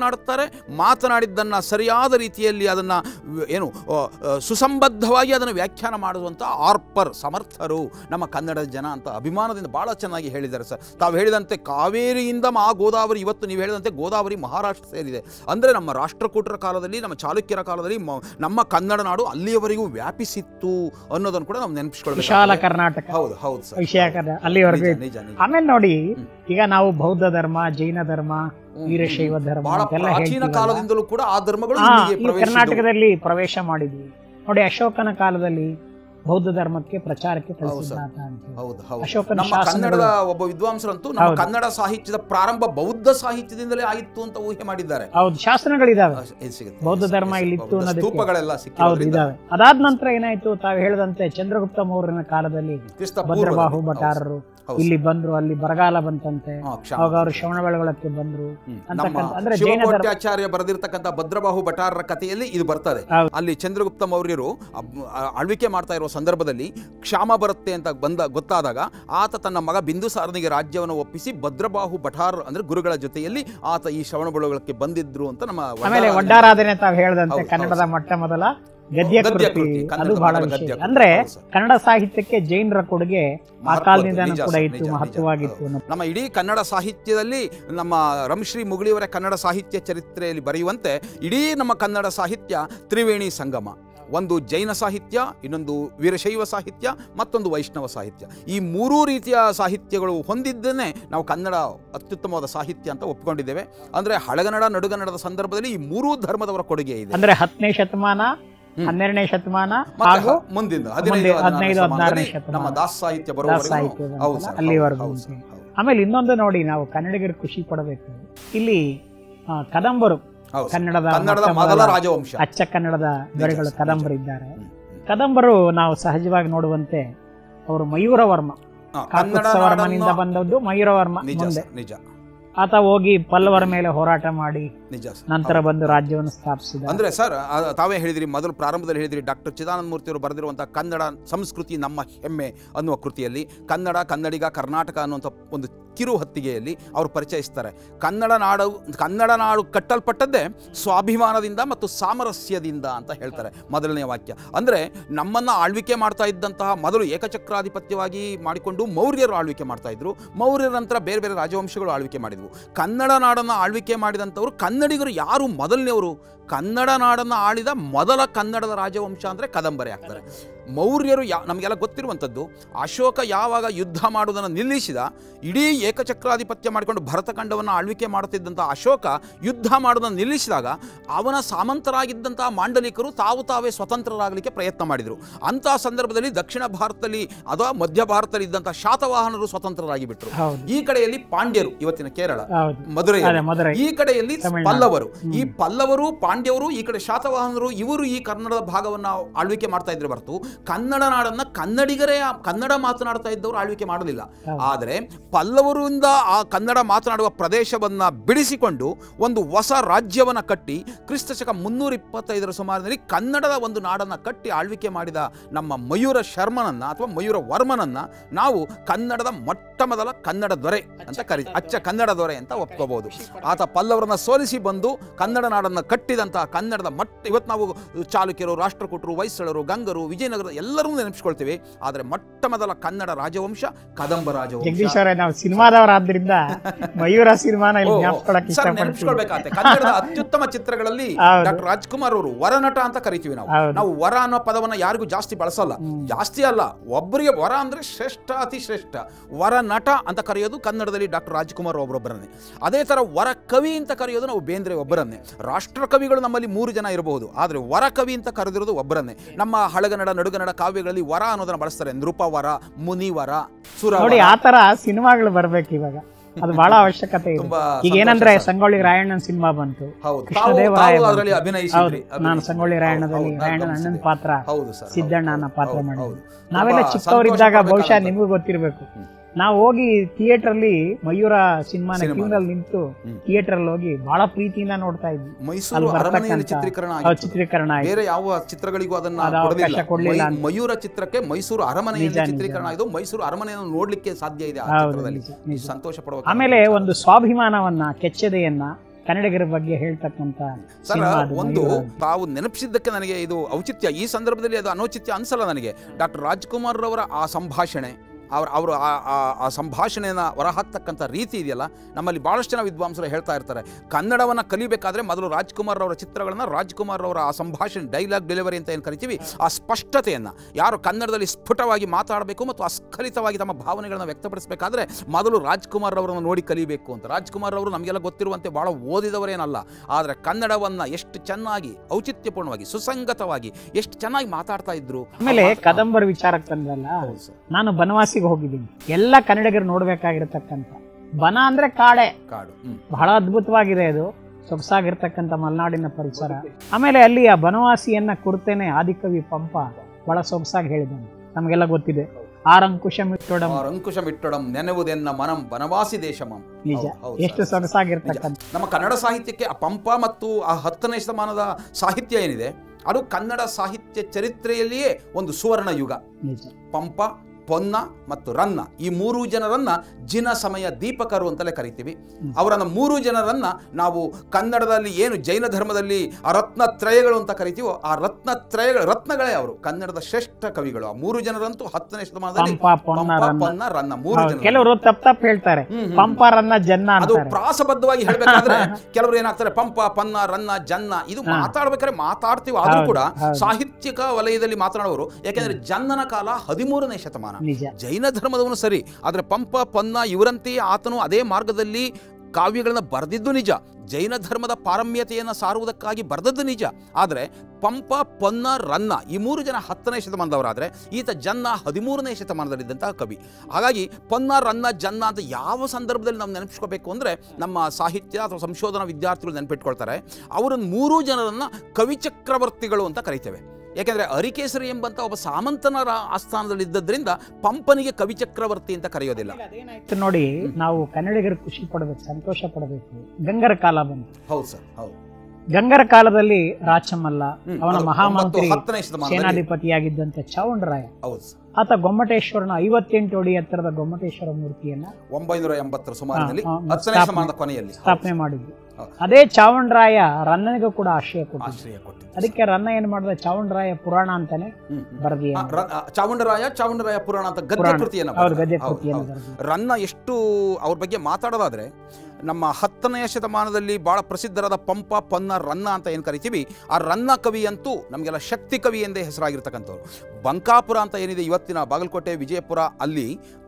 ಮಾತನಾಡ್ತಾರೆ ಮಾತನಾಡಿದ್ದನ್ನು ಸರಿಯಾದ ರೀತಿಯಲ್ಲಿ ಅದನ್ನು ಏನು ಆ, ಆ, ಸುಸಂಬದ್ಧವಾಗಿ ಅದನ್ನು ವ್ಯಾಖ್ಯಾನ ಮಾಡುವಂಥ ಆರ್ಪರ್ ಸಮರ್ಥರು ನಮ್ಮ ಕನ್ನಡದ ಜನ ಅಂತ ಅಭಿಮಾನದಿಂದ ಭಾಳ ಚೆನ್ನಾಗಿ ಹೇಳಿದ್ದಾರೆ ಸರ್ ತಾವು ಹೇಳಿದಂತೆ ಕಾವೇರಿಯಿಂದ ಮಾ ಗೋದಾವರಿ ಇವತ್ತು ನೀವು ಹೇಳಿದಂತೆ ಗೋದಾವರಿ ಮಹಾರಾಷ್ಟ್ರ ಸೇರಿದೆ ಅಂದರೆ ನಮ್ಮ ರಾಷ್ಟ್ರಕೂಟರ ಕಾಲದಲ್ಲಿ ನಮ್ಮ ಚಾಲುಕ್ಯರ ಕಾಲದಲ್ಲಿ ಮ- ನಮ್ಮ ಕನ್ನಡ ನಾಡು ಅಲ್ಲಿಯವರೆಗೂ ವ್ಯಾಪಿಸಿತ್ತು ಅನ್ನೋದನ್ನು ಕೂಡ ನಾವು ವಿಶಾಲ ನೆನಪಿಸ್ಕೊಳ್ಬೇಕು ಕರ್ನಾಟಕ ಹೌದು ಹೌದು ಸರ್ ವಿಷಯ ಕರ್ನ- ಅಲ್ಲಿವರೆಗೂ ನಿಜ ಇತ್ತು. ನಿಜ ನಿಜ ಆಮೇಲೆ ನೋಡಿ ಈಗ ನಾವು ಬೌದ್ಧ ಧರ್ಮ ಜೈನ ಧರ್ಮ ವೀರಶೈವ ಧರ್ಮ ಬಹಳ ಅಂತೆಲ್ಲ ಪ್ರಾಚೀನ ಹೇಳ್ತೀವಲ್ಲ. ಕಾಲದಿಂದಲೂ ಕೂಡ ಆ ಧರ್ಮಗಳು ಹಾ, ಇಲ್ಲಿಗೆ ಈ ಪ್ರವೇಶಿಸಿದವು. ಕರ್ನಾಟಕದಲ್ಲಿ ಪ್ರವೇಶ ಮಾಡಿದ್ವಿ ನೋಡಿ ಅಶೋಕನ ಕಾಲದಲ್ಲಿ ಬೌದ್ಧ ಧರ್ಮಕ್ಕೆ ಪ್ರಚಾರಕ್ಕೆ ಹೌದು ಕಳಿಸಿದ ಸರ್. ಆತ ಅಂತ ಹೇಳಿ. ಹೌದು ಹೌದು ಅಶೋಕನ ನಮ್ಮ ಶಾಸನಗಳು- ಕನ್ನಡದ ಒಬ್ಬ ವಿದ್ವಾಂಸರಂತೂ ನಮ್ಮ ಹೌದು. ಕನ್ನಡ ಸಾಹಿತ್ಯದ ಪ್ರಾರಂಭ ಬೌದ್ಧ ಸಾಹಿತ್ಯದಿಂದಲೇ ಆಯಿತು ಅಂತ ಊಹೆ ಮಾಡಿದ್ದಾರೆ ಹೌದು ಶಾಸನಗಳಿದಾವೆ ಆ, ಇದು ಸಿಗುತ್ತೆ. ಬೌದ್ಧ Yes, ಧರ್ಮ yes, ಇಲ್ಲಿತ್ತು ಬೌದ್ಧ ಅನ್ನೋದಕ್ಕೆ. ಸ್ತೂಪಗಳೆಲ್ಲ ಹೌದು ಸಿಕ್ಕಿರೋದ್ರಿಂದ ಇದಾವೆ ಅದಾದ ನಂತರ ಏನಾಯ್ತು ತಾವು ಹೇಳಿದಂತೆ ಚಂದ್ರಗುಪ್ತ ಮೌರ್ಯನ ಕಾಲದಲ್ಲಿ ಕ್ರಿಸ್ತ ಭದ್ರಬಾಹು ಪೂರ್ವದಲ್ಲಿ. ಭಟಾರರು ಹೌದು. ಇಲ್ಲಿ ಬಂದ್ರು ಅಲ್ಲಿ ಬರಗಾಲ ಬಂತಂತೆ ಹಾ, ಕ್ಷಮ. ಅವಾಗ ಅವರು ಶ್ರವಣಬೆಳಗೊಳಕ್ಕೆ ಬಂದ್ರು ಹ್ಮ್. ಅಂತಕ್ಕಂಥ- ನಮ್ಮ ಅಂದ್ರೆ ಜೈನ ಧರ್ಮ- ಶಿವಕೋಟ್ಯಾಚಾರ್ಯ ಬರೆದಿರ್ತಕ್ಕಂಥ ಭದ್ರಬಾಹು ಭಟಾರರ ಕಥೆಯಲ್ಲಿ ಇದು ಬರ್ತದೆ ಹೌದು. ಅಲ್ಲಿ ಚಂದ್ರಗುಪ್ತ ಮೌರ್ಯರು ಅಬ್- ಆ- ಆಳ್ವಿಕೆ ಮಾಡ್ತಾ ಇರುವ ಸಂದರ್ಭದಲ್ಲಿ ಕ್ಷಾಮ ಬರುತ್ತೆ ಅಂತ ಬಂದ ಗೊತ್ತಾದಾಗ ಆತ ತನ್ನ ಮಗ ಬಿಂದುಸಾರನಿಗೆ ರಾಜ್ಯವನ್ನು ಒಪ್ಪಿಸಿ ಭದ್ರಬಾಹು ಭಟಾರ್ ಅಂದ್ರೆ ಗುರುಗಳ ಜೊತೆಯಲ್ಲಿ ಆತ ಈ ಶ್ರವಣಬೆಳಗೊಳಕ್ಕೆ ಬಂದಿದ್ರು ಅಂತ ನಮ್ಮ ಆಮೇಲೆ ವಡ್ಡಾರಾಧನೆ- ಒಡ್ಡಾರಾಧನೆ ತಾವು ಹೇಳ್ದಂತೆ ಹೌದು, ಕನ್ನಡದ ಹೌದು. ಮೊಟ್ಟ ಮೊದಲ ಗದ್ಯ ಗದ್ಯ ಕೃತಿ ಕೃತಿ, ಕನ್ನಡದ ಅದು ಬಹಳ ಮೊದಲ ವಿಶೇಷ ಗದ್ಯ ಕೃತಿ. ಅಂದ್ರೆ ಹೌದು ಸರ್. ಕನ್ನಡ ಸಾಹಿತ್ಯಕ್ಕೆ ಜೈನರ ಕೊಡುಗೆ ಆ ಮಹತ್ವದ್ದು, ಕಾಲದಿಂದನೂ ನಿಜ ಕೂಡ ಸರ್, ಇತ್ತು ನಿಜ, ನಿಜ. ಮಹತ್ವವಾಗಿತ್ತು ಅನ್ನೋದು. ನಮ್ಮ ಇಡೀ ಕನ್ನಡ ಸಾಹಿತ್ಯದಲ್ಲಿ ನಮ್ಮ ರಮಶ್ರೀ ಮುಗುಳಿಯವರ ಕನ್ನಡ ಸಾಹಿತ್ಯ ಚರಿತ್ರೆಯಲ್ಲಿ ಬರೆಯುವಂತೆ ಇಡೀ ನಮ್ಮ ಕನ್ನಡ ಸಾಹಿತ್ಯ ತ್ರಿವೇಣಿ ಸಂಗಮ ಒಂದು ಜೈನ ಸಾಹಿತ್ಯ ಇನ್ನೊಂದು ವೀರಶೈವ ಸಾಹಿತ್ಯ ಮತ್ತೊಂದು ವೈಷ್ಣವ ಸಾಹಿತ್ಯ ಈ ಮೂರೂ ರೀತಿಯ ಸಾಹಿತ್ಯಗಳು ಹೊಂದಿದ್ದನ್ನೇ ನಾವು ಕನ್ನಡ ಅತ್ಯುತ್ತಮವಾದ ಸಾಹಿತ್ಯ ಅಂತ ಒಪ್ಪಿಕೊಂಡಿದ್ದೇವೆ ಅಂದರೆ ಹಳಗನ್ನಡ ನಡುಗನ್ನಡದ ಸಂದರ್ಭದಲ್ಲಿ ಈ ಮೂರೂ ಧರ್ಮದವರ ಕೊಡುಗೆ ಇದೆ ಅಂದ್ರೆ ಹತ್ತನೇ ಶತಮಾನ ಹ್ಮ್. ಹನ್ನೆರಡನೇ ಶತಮಾನ ಮತ್ತೆ ಹಾಗೂ ಹ- ಮುಂದಿನ ಮುಂದೆ ಹದಿನೈದು ಹದಿನೈದು, ಹದಿನಾರನೇ ಶತಮಾನ. ನಮ್ಮ ದಾಸ ಸಾಹಿತ್ಯ ದಾಸ ಬರುವವರೆಗೂ ಸಾಹಿತ್ಯ ಹೌದು ಬಂತಲ್ಲ, ಸರ್, ಅಲ್ಲಿವರೆಗೂ ಹೌದು ಸರ್, ಉಂಟು. ಹೌದು. ಆಮೇಲೆ ಇನ್ನೊಂದು ನೋಡಿ ನಾವು ಕನ್ನಡಿಗರು ಖುಷಿ ಪಡಬೇಕು ಇಲ್ಲಿ ಆ, ಕದಂಬರು ಹೌದು ಸರ್. ಕನ್ನಡದ ಕನ್ನಡದ ಮೊಟ್ಟ ಮೊದಲ ಮೊದಲ ರಾಜವಂಶ ಅಚ್ಚ ಕನ್ನಡದ ದೊರೆಗಳು ಸರ್, ಕದಂಬರಿದ್ದಾರೆ ಹ್ಮ್, ಹ್ಮ್. ಕದಂಬರು ನಾವು ಸಹಜವಾಗಿ ನೋಡುವಂತೆ ಅವರು ಮಯೂರವರ್ಮ ಹಾ, ಕನ್ನಡ ಕಾಕುತ್ಸವರ್ಮನಿಂದ ನಾಡನ್ನು- ಬಂದದ್ದು ಮಯೂರವರ್ಮ ನಿಜ ಮುಂದೆ ಸರ್, ನಿಜ ಆತ ಹೋಗಿ ಪಲ್ಲವರ ಮೇಲೆ ಹೋರಾಟ ಮಾಡಿ ನಿಜ ಸರ್. ನಂತರ ಬಂದು ರಾಜ್ಯವನ್ನು ಸ್ಥಾಪಿಸಿದ ಅಂದ್ರೆ ಸರ್ ಆ, ತಾವೇ ಹೇಳಿದ್ರಿ ಮೊದಲು ಪ್ರಾರಂಭದಲ್ಲಿ ಹೇಳಿದ್ರಿ ಡಾಕ್ಟರ್ ಚಿದಾನಂದ ಮೂರ್ತಿ ಅವರು ಬರೆದಿರುವಂತಹ ಕನ್ನಡ ಸಂಸ್ಕೃತಿ ನಮ್ಮ ಹೆಮ್ಮೆ ಅನ್ನುವ ಕೃತಿಯಲ್ಲಿ ಕನ್ನಡ ಕನ್ನಡಿಗ ಕರ್ನಾಟಕ ಅನ್ನುವಂಥ ಒಂದು ಕಿರು ಹೊತ್ತಿಗೆಯಲ್ಲಿ ಅವರು ಪರಿಚಯಿಸ್ತಾರೆ ಕನ್ನಡ ನಾಡು ಕನ್ನಡ ನಾಡು ಕಟ್ಟಲ್ಪಟ್ಟದ್ದೇ ಸ್ವಾಭಿಮಾನದಿಂದ ಮತ್ತು ಸಾಮರಸ್ಯದಿಂದ ಅಂತ ಹೇಳ್ತಾರೆ ಮೊದಲನೇ ವಾಕ್ಯ ಅಂದರೆ ನಮ್ಮನ್ನು ಆಳ್ವಿಕೆ ಮಾಡ್ತಾ ಇದ್ದಂತಹ ಮೊದಲು ಏಕಚಕ್ರಾಧಿಪತ್ಯವಾಗಿ ಮಾಡಿಕೊಂಡು ಮೌರ್ಯರು ಆಳ್ವಿಕೆ ಮಾಡ್ತಾ ಇದ್ರು ಮೌರ್ಯರ ನಂತರ ಬೇರೆ ಬೇರೆ ರಾಜವಂಶಗಳು ಆಳ್ವಿಕೆ ಮಾಡಿದ್ವು ಕನ್ನಡ ನಾಡನ್ನು ಆಳ್ವಿಕೆ ಮಾಡಿದಂಥವ್ರು ಕನ್ನಡಿಗರು ಯಾರು ಮೊದಲನೇವರು ಕನ್ನಡ ನಾಡನ್ನು ಆಳಿದ ಮೊದಲ ಕನ್ನಡದ ರಾಜವಂಶ ಅಂದರೆ ಕದಂಬರೇ ಆಗ್ತಾರೆ ಮೌರ್ಯರು ಯಾ ನಮಗೆಲ್ಲ ಗೊತ್ತಿರುವಂಥದ್ದು ಅಶೋಕ ಯಾವಾಗ ಯುದ್ಧ ಮಾಡುವುದನ್ನು ನಿಲ್ಲಿಸಿದ ಇಡೀ ಏಕಚಕ್ರಾಧಿಪತ್ಯ ಮಾಡಿಕೊಂಡು ಭರತಖಂಡವನ್ನು ಆಳ್ವಿಕೆ ಮಾಡುತ್ತಿದ್ದಂಥ ಅಶೋಕ ಯುದ್ಧ ಮಾಡೋದನ್ನು ನಿಲ್ಲಿಸಿದಾಗ ಅವನ ಸಾಮಂತರಾಗಿದ್ದಂತಹ ಮಾಂಡಲಿಕರು ತಾವು ತಾವೇ ಸ್ವತಂತ್ರರಾಗಲಿಕ್ಕೆ ಪ್ರಯತ್ನ ಮಾಡಿದರು ಅಂತಹ ಸಂದರ್ಭದಲ್ಲಿ ದಕ್ಷಿಣ ಭಾರತದಲ್ಲಿ ಅಥವಾ ಮಧ್ಯ ಭಾರತದಲ್ಲಿ ಇದ್ದಂಥ ಶಾತವಾಹನರು ಸ್ವತಂತ್ರರಾಗಿ ಬಿಟ್ಟರು ಹೌದು ಈ ಕಡೆಯಲ್ಲಿ ಪಾಂಡ್ಯರು ಇವತ್ತಿನ ಕೇರಳ ಹೌದು ಮಧುರೈ ಅದೇ ಮಧುರೈ ಈ ಕಡೆಯಲ್ಲಿ ತಮಿಳ್ನಾಡು. ಪಲ್ಲವರು ಹ್ಮ್. ಈ ಪಲ್ಲವರು ಪಾಂಡ್ಯವರು ಈ ಕಡೆ ಶಾತವಾಹನರು ಇವರು ಈ ಕನ್ನಡದ ಭಾಗವನ್ನ ಆಳ್ವಿಕೆ ಮಾಡ್ತಾ ಇದ್ರೆ ಹೊರತು ಕನ್ನಡ ನಾಡನ್ನ ಕನ್ನಡಿಗರೇ ಆ ಕನ್ನಡ ಮಾತನಾಡ್ತಾ ಇದ್ದವರು ಆಳ್ವಿಕೆ ಮಾಡಲಿಲ್ಲ ಹೌದು. ಆದರೆ ಪಲ್ಲವರಿಂದ ಆ ಕನ್ನಡ ಮಾತನಾಡುವ ಪ್ರದೇಶವನ್ನ ಬಿಡಿಸಿಕೊಂಡು ಒಂದು ಹೊಸ ರಾಜ್ಯವನ್ನ ಕಟ್ಟಿ ಕ್ರಿಸ್ತಶಕ ಮುನ್ನೂರ ಇಪ್ಪತ್ತೈದರ ಸುಮಾರಿನಲ್ಲಿ ಕನ್ನಡದ ಒಂದು ನಾಡನ್ನ ಕಟ್ಟಿ ಆಳ್ವಿಕೆ ಮಾಡಿದ ನಮ್ಮ ಮಯೂರ ಶರ್ಮನನ್ನ ಅಥವಾ ಮಯೂರ ವರ್ಮನನ್ನ ನಾವು ಕನ್ನಡದ ಮೊಟ್ಟ ಮೊದಲ ಕನ್ನಡ ದೊರೆ ಅಂತ ಕರಿ ಅಚ್ಚ ಕನ್ನಡ ದೊರೆ ಅಂತ ಒಪ್ಕೋಬಹುದು ಆತ ಪಲ್ಲವರನ್ನ ಸೋಲಿಸಿ ಬಂದು ಕನ್ನಡ ನಾಡನ್ನು ಕಟ್ಟಿದಂತಹ ಕನ್ನಡದ ಮಟ್ಟ ಇವತ್ತು ನಾವು ಚಾಲುಕ್ಯರು ರಾಷ್ಟ್ರಕೂಟರು ಹೊಯ್ಸಳರು ಗಂಗರು ವಿಜಯನಗರ ಎಲ್ಲರೂ ನೆನಪಿಸ್ಕೊಳ್ತೀವಿ ಆದರೆ ಮೊಟ್ಟ ಮೊದಲ ಕನ್ನಡ ರಾಜವಂಶ ಕದಂಬ ರಾಜವಂಶ ಜಗದೀಶ್ ಅವರೇ ನಾವು ಸಿನಿಮಾದವರಾದ್ರಿಂದ ಮಯೂರ ಸಿನಿಮಾನ ಇಲ್ಲಿ ಓ, ಓ, ಜ್ಞಾಪಿಸ್ಕೊಳಕ್ ಸರ್ ಇಷ್ಟಪಡ್ತೀವಿ ನೆನಪಿಸ್ಕೊಳ್ಬೇಕಾಗತ್ತೆ ಕನ್ನಡದ ಅತ್ಯುತ್ತಮ ಚಿತ್ರಗಳಲ್ಲಿ ಹೌದು. ಡಾಕ್ಟರ್ ರಾಜ್ಕುಮಾರ್ ಅವರು ವರನಟ ಅಂತ ಕರಿತೀವಿ ನಾವು ಹೌದು. ನಾವು ವರ ಅನ್ನೋ ಪದವನ್ನ ಯಾರಿಗೂ ಜಾಸ್ತಿ ಬಳಸಲ್ಲ ಜಾಸ್ತಿ ಅಲ್ಲ ಒಬ್ಬರಿಗೆ ವರ ಅಂದ್ರೆ ಶ್ರೇಷ್ಠ ಅತಿ ಶ್ರೇಷ್ಠ ವರ ನಟ ಅಂತ ಕರೆಯೋದು ಕನ್ನಡದಲ್ಲಿ ಡಾಕ್ಟರ್ ರಾಜ್ಕುಮಾರ್ ಒಬ್ಬರೊಬ್ಬರನ್ನೇ ಅದೇ ತರ ವರ ಕವಿ ಅಂತ ಕರೆಯೋದು ನಾವು ಬೇಂದ್ರೆ ಒಬ್ಬರನ್ನೇ ರಾಷ್ಟ್ರ ಕವಿಗಳು ನಮ್ಮಲ್ಲಿ ಮೂರು ಜನ ಇರಬಹುದು ಆದರೆ ವರ ಕವಿ ಅಂತ ಕರೆದಿರೋದು ಒಬ್ಬರನ್ನೇ ನಮ್ಮ ಹಳಗನ್ನಡ ನಡುಗನ್ನಡ ಕಾವ್ಯಗಳಲ್ಲಿ ವರ ಅನ್ನೋದನ್ನ ಬಳಸ್ತಾರೆ ನೃಪವರ ಮುನಿವರ ಸುರ ನೋಡಿ ಆ ತರ ಸಿನಿಮಾಗಳು ಬರ್ಬೇಕು ಇವಾಗ ಅದು ಬಹಳ ಅವಶ್ಯಕತೆ ಇದೆ ತುಂಬಾ ಈಗ ಏನಂದ್ರೆ ಸಂತೋಷ ಸರ್. ಸಂಗೊಳ್ಳಿ ರಾಯಣ್ಣನ ಸಿನಿಮಾ ಬಂತು ಹೌದು ತಾವು ಕೃಷ್ಣದೇವರಾಯ ತಾವು ಬಂತು. ಅದರಲ್ಲಿ ಹೌದು ಅಭಿನಯಿಸಿದ್ರಿ ನಾನು ಅಭಿನಯಿಸಿದ್ರಿ. ಸಂಗೊಳ್ಳಿ ಹೌದು, ರಾಯಣ್ಣದಲ್ಲಿ ಹೌದು, ನಾನು ರಾಯಣ್ಣನ ಅಣ್ಣನ ಗಮನಿಸಿದೆ. ಪಾತ್ರ ಹೌದು ಸರ್ ಸಿದ್ದಣ್ಣ ಅನ್ನೋ ಪಾತ್ರ ಹೌದು, ಮಾಡಿದ್ವಿ ಹೌದು. ನಾವೆಲ್ಲ ತುಂಬಾ ಚಿಕ್ಕವರಿದ್ದಾಗ ಸಂತೋಷ ಬಹುಶಃ ಪಡ್ಬೇಕಾದಂತ. ನಿಮಗೂ ಗೊತ್ತಿರಬೇಕು ಹ್ಮ್. ನಾವು ಹೋಗಿ ಥಿಯೇಟರ್ ಅಲ್ಲಿ ಮಯೂರ ಸಿನಿಮಾನ ಸಿನಿಮಾ. ಕ್ಯೂನಲ್ಲಿ ನಿಂತು ಹ್ಮ್. ಥಿಯೇಟರ್ ಅಲ್ಲಿ ಹೋಗಿ ಬಹಳ ಪ್ರೀತಿಯಿಂದ ನೋಡ್ತಾ ಇದ್ವಿ ಮೈಸೂರು ಅಲ್ಲಿ ಅರಮನೆಯಲ್ಲಿ ಬರ್ತಕ್ಕಂಥ ಚಿತ್ರೀಕರಣ ಅವ್ರ ಆಗಿತ್ತು ಚಿತ್ರೀಕರಣ ಆಯ್ತು ಬೇರೆ ಯಾವ ಚಿತ್ರಗಳಿಗೂ ಅದನ್ನ ಅದು ಅವಕಾಶ ಕೊಡಲಿಲ್ಲ ಕೊಡ್ಲಿಲ್ಲ ಮೈ- ಅಂತ. ಮಯೂರ ಚಿತ್ರಕ್ಕೆ ಮೈಸೂರು ಅರಮನೆಯಲ್ಲಿ ನಿಜ, ನಿಜ. ಚಿತ್ರೀಕರಣ ಆಯಿತು ಮೈಸೂರು ಅರಮನೆಯನ್ನು ನೋಡ್ಲಿಕ್ಕೆ ಸಾಧ್ಯ ಇದೆ ಆ ಹೌದು, ಚಿತ್ರದಲ್ಲಿ ನಿಜ, ನಿಜ. ಸಂತೋಷ ಪಡುವ ಆಮೇಲೆ ಒಂದು ಸ್ವಾಭಿಮಾನವನ್ನ ಕೆಚ್ಚೆದೆಯನ್ನ ಕನ್ನಡಿಗರ ಬಗ್ಗೆ ಹೇಳ್ತಕ್ಕಂಥ ಸರ್ ಸಿನಿಮಾ ಅದು ಒಂದು ಮಯೂರ ಅಂತ. ತಾವು ನೆನಪಿಸಿದ್ದಕ್ಕೆ ನನಗೆ ಇದು ಔಚಿತ್ಯ ಈ ಸಂದರ್ಭದಲ್ಲಿ ಅದು ಅನೌಚಿತ್ಯ ಅನ್ಸಲ್ಲ ನನಗೆ ಡಾಕ್ಟರ್ ರಾಜ್ಕುಮಾರ್ ರವರ ಆ ಸಂಭಾಷಣೆ ಅವ್ರ ಅವರು ಆ ಆ- ಆ ಸಂಭಾಷಣೆಯನ್ನು ಹೊರಹಾಕ್ತಕ್ಕಂಥ ರೀತಿ ಇದೆಯಲ್ಲ ನಮ್ಮಲ್ಲಿ ಭಾಳಷ್ಟು ಜನ ವಿದ್ವಾಂಸರು ಹೇಳ್ತಾ ಇರ್ತಾರೆ ಕನ್ನಡವನ್ನು ಕಲಿಬೇಕಾದ್ರೆ ಮೊದಲು ರಾಜ್ಕುಮಾರ್ ಅವರ ಚಿತ್ರಗಳನ್ನು ರಾಜ್ಕುಮಾರ್ ಅವರ ಆ ಸಂಭಾಷಣೆ ಡೈಲಾಗ್ ಡೆಲಿವರಿ ಅಂತ ಏನು ಕರಿತೀವಿ ಆ ಸ್ಪಷ್ಟತೆಯನ್ನು ಯಾರು ಕನ್ನಡದಲ್ಲಿ ಸ್ಫುಟವಾಗಿ ಮಾತಾಡಬೇಕು ಮತ್ತು ಅಸ್ಖಲಿತವಾಗಿ ತಮ್ಮ ಭಾವನೆಗಳನ್ನು ವ್ಯಕ್ತಪಡಿಸಬೇಕಾದ್ರೆ ಮೊದಲು ರಾಜ್ಕುಮಾರ್ ಅವರನ್ನು ನೋಡಿ ಕಲಿಬೇಕು ಅಂತ ರಾಜ್ಕುಮಾರ್ ಅವರು ನಮಗೆಲ್ಲ ಗೊತ್ತಿರುವಂತೆ ಭಾಳ ಓದಿದವರೇನಲ್ಲ ಆದರೆ ಕನ್ನಡವನ್ನು ಎಷ್ಟು ಚೆನ್ನಾಗಿ ಔಚಿತ್ಯಪೂರ್ಣವಾಗಿ ಸುಸಂಗತವಾಗಿ ಎಷ್ಟು ಚೆನ್ನಾಗಿ ಮಾತಾಡ್ತಾ ಇದ್ರು ಆಮೇಲೆ ಕದಂಬರ್ ವಿಚಾರಕ್ಕೆ ತಂದ್ರಲ್ಲ ಹೌದು ಸರ್ ನಾನು ಬನವಾಸಿಗೆ ಹೋಗಿದ್ದೀನಿ ಎಲ್ಲ ಕನ್ನಡಿಗರು ನೋಡ್ಬೇಕಾಗಿರ್ತಕ್ಕಂಥ ಬನ ಅಂದ್ರೆ ಕಾಡೆ ಕಾಡು ಹ್ಮ್ ಬಹಳ ಅದ್ಭುತವಾಗಿದೆ ಅದು ಸೊಗಸಾಗಿರ್ತಕ್ಕಂಥ ಮಲೆನಾಡಿನ ಪರಿಸರ ಆಮೇಲೆ ಅಲ್ಲಿ ಆ ಬನವಾಸಿಯನ್ನ ಕುರಿತೇನೆ ಆದಿಕವಿ ಪಂಪ ಬಹಳ ಸೊಗಸಾಗಿ ಹೇಳಿದ್ದಾನೆ ನಮಗೆಲ್ಲ ಗೊತ್ತಿದೆ ಆರಂಕುಶ ಮಿಟ್ಟೊಡಂ ಆ ರಂಕುಶ ಮಿಟ್ಟೊಡಂ ನೆನೆವುದೆನ್ನ ಮನಂ ಬನವಾಸಿ ದೇಶಮಂ ನಿಜ ಹೌದು, ಹೌದು ಎಷ್ಟು ಸರ್. ಸೊಗಸಾಗಿರ್ತಕ್ಕಂಥ ನಮ್ಮ ಕನ್ನಡ ಸಾಹಿತ್ಯಕ್ಕೆ ಆ ಪಂಪ ಮತ್ತು ಆ ಹತ್ತನೇ ಶತಮಾನದ ಸಾಹಿತ್ಯ ಏನಿದೆ ಅದು ಕನ್ನಡ ಸಾಹಿತ್ಯ ಚರಿತ್ರೆಯಲ್ಲಿಯೇ ಒಂದು ಸುವರ್ಣ ಯುಗ ನಿಜ ಪಂಪ ಪೊನ್ನ ಮತ್ತು ರನ್ನ ಈ ಮೂರು ಜನರನ್ನ ಜಿನ ಸಮಯ ದೀಪಕರು ಅಂತಲೇ ಕರಿತೀವಿ ಅವರನ್ನ ಮೂರು ಜನರನ್ನ ನಾವು ಕನ್ನಡದಲ್ಲಿ ಏನು ಜೈನ ಧರ್ಮದಲ್ಲಿ ಆ ರತ್ನತ್ರಯಗಳು ಅಂತ ಕರಿತೀವೋ ಆ ರತ್ನತ್ರಯಗಳು ರತ್ನಗಳೇ ಅವರು ಕನ್ನಡದ ಶ್ರೇಷ್ಠ ಕವಿಗಳು ಆ ಮೂರು ಜನರಂತೂ ಹತ್ತನೇ ಶತಮಾನದಲ್ಲಿ ಪಂಪ ಪೊನ್ನ ಪಂಪ ರನ್ನ ಪೊನ್ನ ರನ್ನ ಮೂರು ಹೌದು, ಜನ ಕೆಲವರು ತಪ್ಪ ತಪ್ಪು ಹೇಳ್ತಾರೆ ಹ್ಮ್, ಹ್ಮ್. ಪಂಪರನ್ನ ಜನ್ನ ಅದು ಅಂತಾರೆ ಪ್ರಾಸಬದ್ಧವಾಗಿ ಹೇಳ್ಬೇಕಾದ್ರೆ ಕೆಲವರು ಏನಾಗ್ತಾರೆ ಪಂಪ ಪನ್ನ ರನ್ನ ಜನ್ನ ಇದು ಮಾತಾಡ್ಬೇಕಾದ್ರೆ ಮಾತಾಡ್ತೀವಿ ಆದ್ರೂ ಹೌದು, ಕೂಡ ಹೌದು. ಸಾಹಿತ್ಯಿಕ ವಲಯದಲ್ಲಿ ಮಾತನಾಡುವವರು ಯಾಕೆಂದ್ರೆ ಜನ್ನನ ಕಾಲ ಹದಿಮೂರನೇ ಶತಮಾನ ನಿಜ ಜೈನ ಧರ್ಮದವನು ಸರಿ ಆದರೆ ಪಂಪ ಪನ್ನ ಇವರಂತೆಯೇ ಆತನು ಅದೇ ಮಾರ್ಗದಲ್ಲಿ ಕಾವ್ಯಗಳನ್ನ ಬರೆದಿದ್ದು ನಿಜ ಜೈನ ಧರ್ಮದ ಪಾರಮ್ಯತೆಯನ್ನು ಸಾರುವುದಕ್ಕಾಗಿ ಬರೆದದ್ದು ನಿಜ ಆದರೆ ಪಂಪ ಪೊನ್ನ ರನ್ನ ಈ ಮೂರು ಜನ ಹತ್ತನೇ ಶತಮಾನದವರಾದರೆ ಈತ ಜನ್ನ ಹದಿಮೂರನೇ ಶತಮಾನದಲ್ಲಿದ್ದಂತಹ ಕವಿ ಹಾಗಾಗಿ ಪೊನ್ನ ರನ್ನ ಜನ್ನ ಅಂತ ಯಾವ ಸಂದರ್ಭದಲ್ಲಿ ನಾವು ನೆನಪಿಸ್ಕೋಬೇಕು ಅಂದರೆ ನಮ್ಮ ಸಾಹಿತ್ಯ ಅಥವಾ ಸಂಶೋಧನಾ ವಿದ್ಯಾರ್ಥಿಗಳು ನೆನಪಿಟ್ಕೊಳ್ತಾರೆ ಅವರನ್ನು ಮೂರೂ ಜನರನ್ನು ಕವಿ ಚಕ್ರವರ್ತಿಗಳು ಅಂತ ಕರಿತೇವೆ ಯಾಕೆಂದರೆ ಅರಿಕೇಸರಿ ಎಂಬಂಥ ಒಬ್ಬ ಸಾಮಂತನ ರಾ- ಆಸ್ಥಾನದಲ್ಲಿದ್ದದ್ರಿಂದ ಪಂಪನಿಗೆ ಕವಿ ಚಕ್ರವರ್ತಿ ಅಂತ ಕರೆಯೋದಿಲ್ಲ ಅದೇನಾಯ್ತು ನೋಡಿ ನಾವು ಕನ್ನಡಿಗರು ಖುಷಿ ಪಡಬೇಕು ಸಂತೋಷ ಪಡಬೇಕು ಗಂಗರ ಕಾಲ ಬಂತು ಹೌದು ಸರ್ ಹೌದು ಗಂಗರ ಕಾಲದಲ್ಲಿ ರಾಚಮಲ್ಲ ಹ್ಮ್, ಅವನ ಅದು ಮಹಾಮಂತ್ರಿ ಒಂಬತ್ತು, ಹತ್ತನೇ ಶತಮಾನದಲ್ಲಿ ಸೇನಾಧಿಪತಿಯಾಗಿದ್ದಂತ ಚಾವುಂಡರಾಯ ಹೌದು ಸರ್ ಆತ ಗೊಮ್ಮಟೇಶ್ವರನ ಐವತ್ತೆಂಟು ಅಡಿ ಎತ್ತರದ ಗೊಮ್ಮಟೇಶ್ವರ ಮೂರ್ತಿಯನ್ನ ಒಂಬೈನೂರ ಎಂಬತ್ತರ ಸುಮಾರಿನಲ್ಲಿ ಹಾ, ಹಾ, ಹತ್ತನೇ ಸ್ಥಾಪನೆ- ಶತಮಾನದ ಕೊನೆಯಲ್ಲಿ ಸ್ಥಾಪನೆ ಮಾಡಿದ್ದು ಹೌದು. ಅದೇ ಚಾವುಂಡರಾಯ ರನ್ನನಿಗೂ ಕೂಡ ಆಶ್ರಯ ಕೊಟ್ಟಿದ್ದು ಆಶ್ರಯ ಕೊಟ್ಟಿದ್ದು ಅದಕ್ಕೆ ರನ್ನ ಏನ್ ಮಾಡಿದ ಚಾವುಂಡರಾಯ ಪುರಾಣ ಅಂತಾನೆ ಹ್ಮ್, ಹ್ಮ್. ಬರೆದಿ ಆ, ರ- ಆ, ಚಾವುಂಡರಾಯ ಚಾವುಂಡರಾಯ ಪುರಾಣ ಅಂತ ಗದ್ಯ ಪುರಾಣ. ಕೃತಿಯನ್ನು ಹೌದು ಬರೆದ. ಗದ್ಯ ಹೌದು, ಕೃತಿಯನ್ನು ಹೌದು. ಬರೆದಿದ್ದು. ರನ್ನ ಎಷ್ಟು ಅವ್ರ ಬಗ್ಗೆ ಮಾತಾಡೋದಾದ್ರೆ ನಮ್ಮ ಹತ್ತನೆಯ ಶತಮಾನದಲ್ಲಿ ಬಹಳ ಪ್ರಸಿದ್ಧರಾದ ಪಂಪ ಪನ್ನ ರನ್ನ ಅಂತ ಏನು ಕರಿತೀವಿ ಆ ರನ್ನ ಕವಿ ಅಂತೂ ನಮಗೆಲ್ಲ ಶಕ್ತಿ ಕವಿ ಎಂದೇ ಹೆಸರಾಗಿರ್ತಕ್ಕಂಥವ್ರು ಬಂಕಾಪುರ ಅಂತ ಏನಿದೆ ಇವತ್ತಿನ ಬಾಗಲಕೋಟೆ ವಿಜಯಪುರ ಅಲ್ಲಿ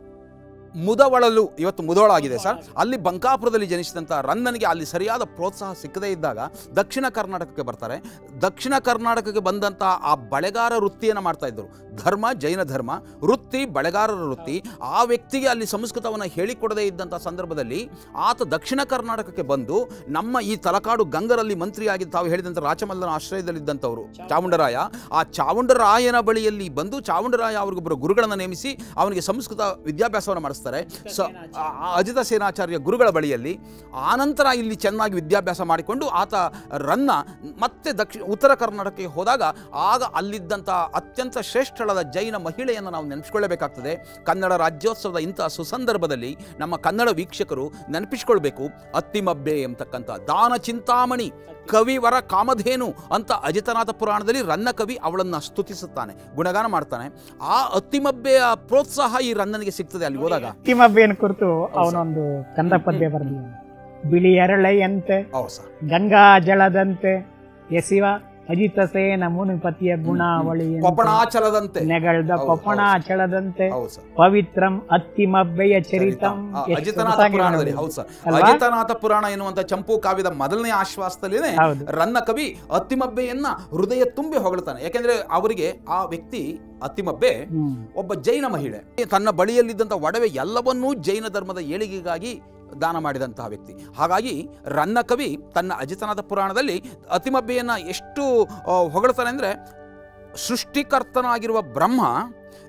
ಮುದವಳಲು ಇವತ್ತು ಮುದೋಳ ಆಗಿದೆ ಸರ್ ಅಲ್ಲಿ ಬಂಕಾಪುರದಲ್ಲಿ ಜನಿಸಿದಂಥ ರನ್ನನಿಗೆ ಅಲ್ಲಿ ಸರಿಯಾದ ಪ್ರೋತ್ಸಾಹ ಸಿಕ್ಕದೇ ಇದ್ದಾಗ ದಕ್ಷಿಣ ಕರ್ನಾಟಕಕ್ಕೆ ಬರ್ತಾರೆ ದಕ್ಷಿಣ ಕರ್ನಾಟಕಕ್ಕೆ ಬಂದಂಥ ಆ ಬಳೆಗಾರ ವೃತ್ತಿಯನ್ನು ಮಾಡ್ತಾ ಇದ್ದರು ಧರ್ಮ ಜೈನ ಧರ್ಮ ವೃತ್ತಿ ಬಳೆಗಾರರ ವೃತ್ತಿ ಆ ವ್ಯಕ್ತಿಗೆ ಅಲ್ಲಿ ಸಂಸ್ಕೃತವನ್ನು ಹೇಳಿಕೊಡದೇ ಇದ್ದಂಥ ಸಂದರ್ಭದಲ್ಲಿ ಆತ ದಕ್ಷಿಣ ಕರ್ನಾಟಕಕ್ಕೆ ಬಂದು ನಮ್ಮ ಈ ತಲಕಾಡು ಗಂಗರಲ್ಲಿ ಮಂತ್ರಿಯಾಗಿ ತಾವು ಹೇಳಿದಂಥ ರಾಚಮಲ್ಲನ ಆಶ್ರಯದಲ್ಲಿದ್ದಂಥವರು ಚಾವುಂಡರಾಯ ಆ ಚಾವುಂಡರಾಯನ ಬಳಿಯಲ್ಲಿ ಬಂದು ಚಾವುಂಡರಾಯ ಅವ್ರಿಗೊಬ್ಬರು ಗುರುಗಳನ್ನು ನೇಮಿಸಿ ಅವನಿಗೆ ಸಂಸ್ಕೃತ ವಿದ್ಯಾಭ್ಯಾಸವನ್ನು ಮಾಡಿಸ್ತಾರೆ ಸ ಆ- ಆ ಅಜಿತ ಸೇನಾಚಾರ್ಯ ಗುರುಗಳ ಬಳಿಯಲ್ಲಿ ಆನಂತರ ಇಲ್ಲಿ ಚೆನ್ನಾಗಿ ವಿದ್ಯಾಭ್ಯಾಸ ಮಾಡಿಕೊಂಡು ಆತ ರನ್ನ ಮತ್ತೆ ದಕ್ಷಿಣ ಉತ್ತರ ಕರ್ನಾಟಕಕ್ಕೆ ಹೋದಾಗ ಆಗ ಅಲ್ಲಿದ್ದಂಥ ಅತ್ಯಂತ ಶ್ರೇಷ್ಠಳಾದ ಜೈನ ಮಹಿಳೆಯನ್ನು ನಾವು ನೆನಪಿಸ್ಕೊಳ್ಳಬೇಕಾಗ್ತದೆ ಕನ್ನಡ ರಾಜ್ಯೋತ್ಸವದ ಇಂಥ ಸುಸಂದರ್ಭದಲ್ಲಿ ನಮ್ಮ ಕನ್ನಡ ವೀಕ್ಷಕರು ನೆನಪಿಸ್ಕೊಳ್ಬೇಕು ಅತ್ತಿಮಬ್ಬೆ ಎಂಬತಕ್ಕಂಥ ದಾನ ಚಿಂತಾಮಣಿ ಕವಿವರ ಕಾಮಧೇನು ಅಂತ ಅಜಿತನಾಥ ಪುರಾಣದಲ್ಲಿ ರನ್ನ ಕವಿ ಅವಳನ್ನು ಸ್ತುತಿಸುತ್ತಾನೆ ಗುಣಗಾನ ಮಾಡ್ತಾನೆ ಆ ಅತ್ತಿಮಬ್ಬೆಯ ಪ್ರೋತ್ಸಾಹ ಈ ರನ್ನನಿಗೆ ಸಿಗ್ತದೆ ಅಲ್ಲಿ ಹೋದಾಗ ತಿಮ್ಮಬ್ಬೆಯನ್ನು ಕುರಿತು ಅವನೊಂದು ಕಂದ ಪದ್ಯ ಬರೆದಿದ್ದಾನೆ ಬಿಳಿ ಎರಳೆಯಂತೆ ಹೌದು ಸರ್ ಗಂಗಾ ಜಲದಂತೆ ಎಸಿವ ಅಜಿತ ಸೇನ ಮುನಿಪತಿಯ ಗುಣಾವಳಿ ಕೊಪಣಾಚಲದಂತೆ ನೆಗಳ್ದ ಹೌದು, ಕೊಪ್ಪಣ ಹೌದು. ಚಳದಂತೆ ಹೌದು ಸರ್ ಪವಿತ್ರಂ ಅತ್ತಿಮಬ್ಬೆಯ ಚರಿತಂ ಆ, ಎಷ್ಟು ಅಜಿತನಾಥ ಸೊಗಸಾಗಿ ಪುರಾಣದಲ್ಲಿ ಮಾಡಿದೆ. ಹೌದು ಸರ್ ಅಲ್ವಾ? ಅಜಿತನಾಥ ಪುರಾಣ ಎನ್ನುವಂತ ಚಂಪು ಕಾವ್ಯದ ಮೊದಲನೇ ಆಶ್ವಾಸದಲ್ಲಿನೇ ಹೌದು ರನ್ನ ಕವಿ ಅತ್ತಿಮಬ್ಬೆಯನ್ನ ಹೃದಯ ತುಂಬಿ ಹೊಗಳ್ತಾನೆ ಯಾಕೆಂದ್ರೆ ಅವರಿಗೆ ಆ ವ್ಯಕ್ತಿ ಅತ್ತಿಮಬ್ಬೆ ಹ್ಮ್ ಒಬ್ಬ ಜೈನ ಮಹಿಳೆ ತನ್ನ ಬಳಿಯಲ್ಲಿದ್ದಂಥ ಒಡವೆ ಎಲ್ಲವನ್ನೂ ಜೈನ ಧರ್ಮದ ಏಳಿಗೆಗಾಗಿ ದಾನ ಮಾಡಿದಂತಹ ವ್ಯಕ್ತಿ ಹಾಗಾಗಿ ರನ್ನ ಕವಿ ತನ್ನ ಅಜಿತನಾಥ ಪುರಾಣದಲ್ಲಿ ಅತಿಮಬ್ಬೆಯನ್ನು ಎಷ್ಟು ಆ, ಹೊಗಳ್ತಾನೆ ಅಂದರೆ ಸೃಷ್ಟಿಕರ್ತನಾಗಿರುವ ಬ್ರಹ್ಮ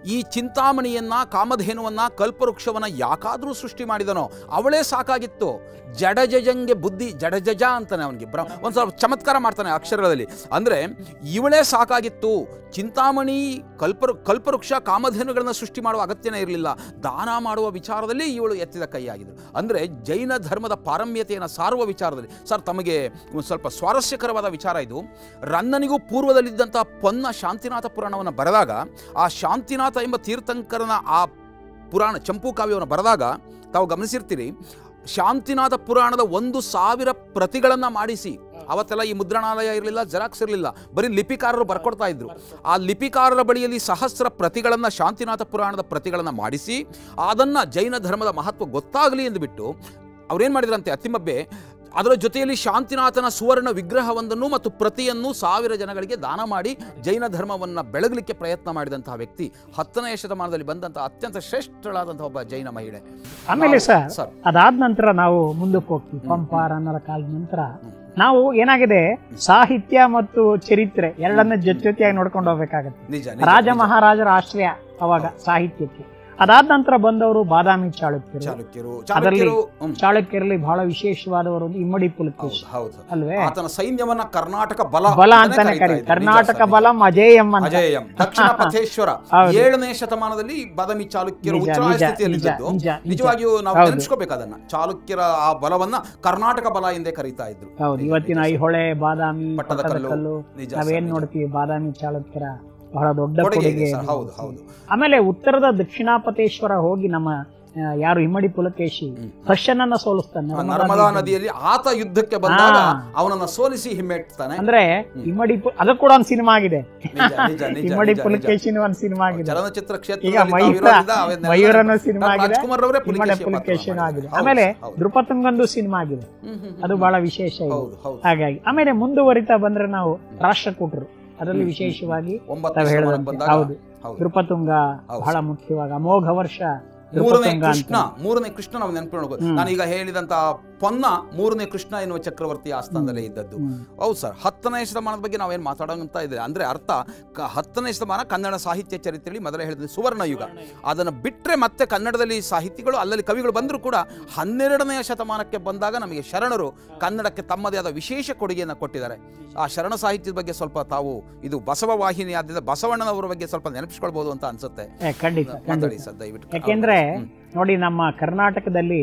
ಈ ಚಿಂತಾಮಣಿಯನ್ನ ಕಾಮಧೇನುವನ್ನ ಕಲ್ಪವೃಕ್ಷವನ್ನ ಯಾಕಾದ್ರೂ ಸೃಷ್ಟಿ ಮಾಡಿದನೋ ಅವಳೇ ಸಾಕಾಗಿತ್ತು ಜಡಜಜಂಗೆ ಬುದ್ಧಿ ಜಡಜಜ ಅಂತಾನೆ ಅವನಿಗೆ ಬ್ರ ಒಂದು ಸ್ವಲ್ಪ ಚಮತ್ಕಾರ ಮಾಡ್ತಾನೆ ಅಕ್ಷರಗಳಲ್ಲಿ ಅಂದರೆ ಇವಳೇ ಸಾಕಾಗಿತ್ತು ಚಿಂತಾಮಣಿ ಕಲ್ಪ ಕಲ್ಪವೃಕ್ಷ ಕಾಮಧೇನುಗಳನ್ನು ಸೃಷ್ಟಿ ಮಾಡುವ ಅಗತ್ಯನೇ ಇರಲಿಲ್ಲ ದಾನ ಮಾಡುವ ವಿಚಾರದಲ್ಲಿ ಇವಳು ಎತ್ತಿದ ಕೈಯಾಗಿದ್ರು ಅಂದರೆ ಜೈನ ಧರ್ಮದ ಪಾರಮ್ಯತೆಯನ್ನು ಸಾರುವ ವಿಚಾರದಲ್ಲಿ ಸರ್ ತಮಗೆ ಒಂದು ಸ್ವಲ್ಪ ಸ್ವಾರಸ್ಯಕರವಾದ ವಿಚಾರ ಇದು ರನ್ನನಿಗೂ ಪೂರ್ವದಲ್ಲಿದ್ದಂಥ ಪೊನ್ನ ಶಾಂತಿನಾಥ ಪುರಾಣವನ್ನು ಬರೆದಾಗ ಆ ಶಾಂತಿನಾಥ ಎಂಬ ತೀರ್ಥಂಕರನ ಆ ಪುರಾಣ ಚಂಪು ಕಾವ್ಯವನ್ನು ಬರೆದಾಗ ತಾವು ಗಮನಿಸಿರ್ತೀರಿ ಶಾಂತಿನಾಥ ಪುರಾಣದ ಒಂದು ಸಾವಿರ ಪ್ರತಿಗಳನ್ನು ಮಾಡಿಸಿ ಅವತ್ತೆಲ್ಲ ಈ ಮುದ್ರಣಾಲಯ ಇರಲಿಲ್ಲ ಜೆರಾಕ್ಸ್ ಇರಲಿಲ್ಲ ಬರೀ ಲಿಪಿಕಾರರು ಬರ್ಕೊಡ್ತಾ ಇದ್ರು ಆ ಲಿಪಿಕಾರರ ಬಳಿಯಲ್ಲಿ ಸಹಸ್ರ ಪ್ರತಿಗಳನ್ನು ಶಾಂತಿನಾಥ ಪುರಾಣದ ಪ್ರತಿಗಳನ್ನು ಮಾಡಿಸಿ ಅದನ್ನು ಜೈನ ಧರ್ಮದ ಮಹತ್ವ ಗೊತ್ತಾಗಲಿ ಎಂದು ಬಿಟ್ಟು ಅವ್ರೇನು ಮಾಡಿದ್ರಂತೆ ಅತ್ತಿಮಬ್ಬೆ ಅದರ ಜೊತೆಯಲ್ಲಿ ಶಾಂತಿನಾಥನ ಸುವರ್ಣ ವಿಗ್ರಹವೊಂದನ್ನು ಮತ್ತು ಪ್ರತಿಯನ್ನು ಸಾವಿರ ಜನಗಳಿಗೆ ದಾನ ಮಾಡಿ ಜೈನ ಧರ್ಮವನ್ನು ಬೆಳಗಲಿಕ್ಕೆ ಪ್ರಯತ್ನ ಮಾಡಿದಂತಹ ವ್ಯಕ್ತಿ ಹತ್ತನೆಯ ಶತಮಾನದಲ್ಲಿ ಬಂದಂತಹ ಅತ್ಯಂತ ಶ್ರೇಷ್ಠಳಾದಂತಹ ಒಬ್ಬ ಜೈನ ಮಹಿಳೆ ಆಮೇಲೆ ಸರ್ ಸರ್ ಅದಾದ ನಂತರ ನಾವು ಮುಂದಕ್ಕೆ ಹೋಗ್ತೀವಿ ಪಂಪ ರನ್ನರ ಕಾಲದ ನಂತರ ನಾವು ಏನಾಗಿದೆ ಸಾಹಿತ್ಯ ಮತ್ತು ಚರಿತ್ರೆ ಎರಡನ್ನ ಜೊತೆ ಜೊತೆಯಾಗಿ ನೋಡ್ಕೊಂಡು ಹೋಗ್ಬೇಕಾಗತ್ತೆ ನಿಜ ನಿಜ, ರಾಜ ನಿಜ. ಮಹಾರಾಜರ ಆಶ್ರಯ ಅವಾಗ ಸಾಹಿತ್ಯಕ್ಕೆ ಅದಾದ ನಂತರ ಬಂದವರು ಬಾದಾಮಿ ಚಾಳುಕ್ಯರು ಚಾಲುಕ್ಯರು ಅದರಲ್ಲಿ ಚಾಲುಕ್ಯರು ಹ್ಮ್. ಚಾಳುಕ್ಯರಲ್ಲಿ ಬಹಳ ವಿಶೇಷವಾದವರು ಒಂದು ಇಮ್ಮಡಿ ಪುಲಕೇಶ್ ಹೌದು ಹೌದು ಅಲ್ವೇ ಆತನ ಸೈನ್ಯವನ್ನ ಕರ್ನಾಟಕ ಬಲ ಬಲ ಅಂತಾನೆ ಅಂತಾನೆ ಕರೀತಾ ಕರಿ ಇದ್ರು. ಕರ್ನಾಟಕ ನಿಜ ಸರ್, ಬಲ ಅಜೇಯಂ ಅಂತ ಅಜೇಯಂ ದಕ್ಷಿಣ ಪಥೇಶ್ವರ ಹೌದು. ಏಳನೇ ಶತಮಾನದಲ್ಲಿ ಬಾದಾಮಿ ಚಾಲುಕ್ಯರು ನಿಜ, ಉಚ್ಚಾರ ನಿಜ, ಸ್ಥಿತಿಯಲ್ಲಿದ್ದದ್ದು ನಿಜ, ನಿಜ, ನಿಜ. ನಿಜವಾಗಿಯೂ ನಾವು ಹೌದು. ನೆನೆಸ್ಕೋಬೇಕು ಅದನ್ನ ಚಾಲುಕ್ಯರ ಆ ಬಲವನ್ನ ಕರ್ನಾಟಕ ಬಲ ಎಂದೇ ಕರೀತಾ ಇದ್ರು ಹೌದು ನಿಜ, ಇವತ್ತಿನ ನಿಜ ಈ ಸರ್. ಹೊಳೆ ಬಾದಾಮಿ ಪಟ್ಟದ ಪಟ್ಟದ ಕಲ್ಲು. ಕಲ್ಲು ನಿಜ ನಾವೇನ್ ಸರ್, ನಿಜ. ನೋಡ್ತೀವಿ ಬಾದಾಮಿ ಚಾಳುಕ್ಯರ ಬಹಳ ದೊಡ್ಡ ಕೊಡುಗೆ ಇದೆ ಕೊಡುಗೆ ಸರ್, ಹೌದು ಹೌದು ಆಮೇಲೆ ಉತ್ತರದ ದಕ್ಷಿಣಾಪತೇಶ್ವರ ಹೋಗಿ ನಮ್ಮ ಆ, ಯಾರು ಇಮ್ಮಡಿ ಪುಲಕೇಶಿ ಹರ್ಷನನ್ನ ಸೋಲಿಸ್ತಾನೆ ಆ ನರ್ಮದಾ ನರ್ಮದಾ ನದಿಯಲ್ಲಿ. ನದಿಯಲ್ಲಿ ಆತ ಯುದ್ಧಕ್ಕೆ ಬಂದಾಗ ಹಾ. ಅವನನ್ನ ಸೋಲಿಸಿ ಹಿಮ್ಮೆಟ್ತಾನೆ ಅಂದ್ರೆ ಇಮ್ಮಡಿ ಪು- ಅದು ಕೂಡ ಒಂದು ಸಿನಿಮಾ ಆಗಿದೆ ನಿಜ, ನಿಜ, ನಿಜ, ಇಮ್ಮಡಿ ನಿಜ, ನಿಜ. ಪುಲಕೇಶಿನ ಒಂದು ಸಿನಿಮಾ ಆಗಿದೆ ಚಲನಚಿತ್ರ ಈಗ ಕ್ಷೇತ್ರದಲ್ಲಿ ಮಯೂರ ತಾವಿರೋದ್ರಿಂದ ಅವೆನ್ನೆಲ್ಲ ಮಯೂರನ ಸಿನಿಮಾ ಡಾಕ್ಟರ್ ಆಗಿದೆ ರಾಜ್ಕುಮಾರ್ ಅವರೇ ಇಮ್ಮಡಿ ಪುಲಿಕೇಶಿಯ ಪಾತ್ರ ಪುಲಕೇಶಿನ ಆಗಿದೆ ಮಾಡಿದ್ದಾರೆ. ಆಮೇಲೆ ಹೌದು, ದೃಪತುಂಗಂದು ಸಿನಿಮಾ ಆಗಿದೆ ಹ್ಮ್, ಹ್ಮ್, ಅದು ಹ್ಮ್. ಬಹಳ ವಿಶೇಷ ಇದೆ ಹೌದು ಹೌದು ಹಾಗಾಗಿ ಆಮೇಲೆ ಮುಂದುವರಿತಾ ಬಂದ್ರೆ ನಾವು ರಾಷ್ಟ್ರಕೂಟರು ಅದರಲ್ಲಿ ವಿಶೇಷವಾಗಿ ಒಂಬತ್ತನೇ ತಾವು ಶತಮಾನಕ್ಕೆ ಹೇಳಿದಂತೆ ಬಂದಾಗ ಹೌದು ಹೌದು. ದೃಪತುಂಗ ಹೌದು. ಬಹಳ ಮುಖ್ಯವಾಗಿ ಅಮೋಘ ವರ್ಷ ಮೂರನೇ ದೃಪತುಂಗ ಕೃಷ್ಣ ಅಂತ ಮೂರನೇ ಕೃಷ್ಣ ನಾವು ನೆನಪಿಡಬೇಕು ಹ್ಮ್. ನಾನು ಈಗ ಹೇಳಿದಂತ ಪೊನ್ನ ಮೂರನೇ ಕೃಷ್ಣ ಎನ್ನುವ ಚಕ್ರವರ್ತಿಯ ಆಸ್ಥಾನದಲ್ಲೇ ಇದ್ದದ್ದು ಹ್ಮ್. ಹೌದು ಸರ್ ಹತ್ತನೇ ಶತಮಾನದ ಬಗ್ಗೆ ನಾವೇನು ಮಾತಾಡೋಂತ ಇದೆ ಅಂದ್ರೆ ಅರ್ಥ ಕ- ಹತ್ತನೇ ಶತಮಾನ ಕನ್ನಡ ಸಾಹಿತ್ಯ ಚರಿತ್ರೆಯಲ್ಲಿ ಮೊದಲೇ ಹೇಳಿದ ಸುವರ್ಣ ಯುಗ ಅದನ್ನು ಬಿಟ್ಟರೆ ಮತ್ತೆ ಕನ್ನಡದಲ್ಲಿ ಸಾಹಿತಿಗಳು ಅಲ್ಲಲ್ಲಿ ಕವಿಗಳು ಬಂದರೂ ಕೂಡ ಹನ್ನೆರಡನೆಯ ಶತಮಾನಕ್ಕೆ ಬಂದಾಗ ನಮಗೆ ಶರಣರು ಕನ್ನಡಕ್ಕೆ ತಮ್ಮದೇ ಆದ ವಿಶೇಷ ಕೊಡುಗೆಯನ್ನು ಕೊಟ್ಟಿದ್ದಾರೆ ಆ ಶರಣ ಸಾಹಿತ್ಯದ ಬಗ್ಗೆ ಸ್ವಲ್ಪ ತಾವು ಇದು ಬಸವ ವಾಹಿನಿ ಆದ್ರಿಂದ ಬಸವಣ್ಣನವರ ಬಗ್ಗೆ ಸ್ವಲ್ಪ ನೆನಪಿಸ್ಕೊಳ್ಬೋದು ಅಂತ ಅನ್ಸುತ್ತೆ ಏ, ಖಂಡಿತ ಮಾತಾಡಿ ಖಂಡಿತ ಸರ್ ದಯವಿಟ್ಟು ಯಾಕೆಂದ್ರೆ ಹ್ಮ್. ನೋಡಿ ನಮ್ಮ ಕರ್ನಾಟಕದಲ್ಲಿ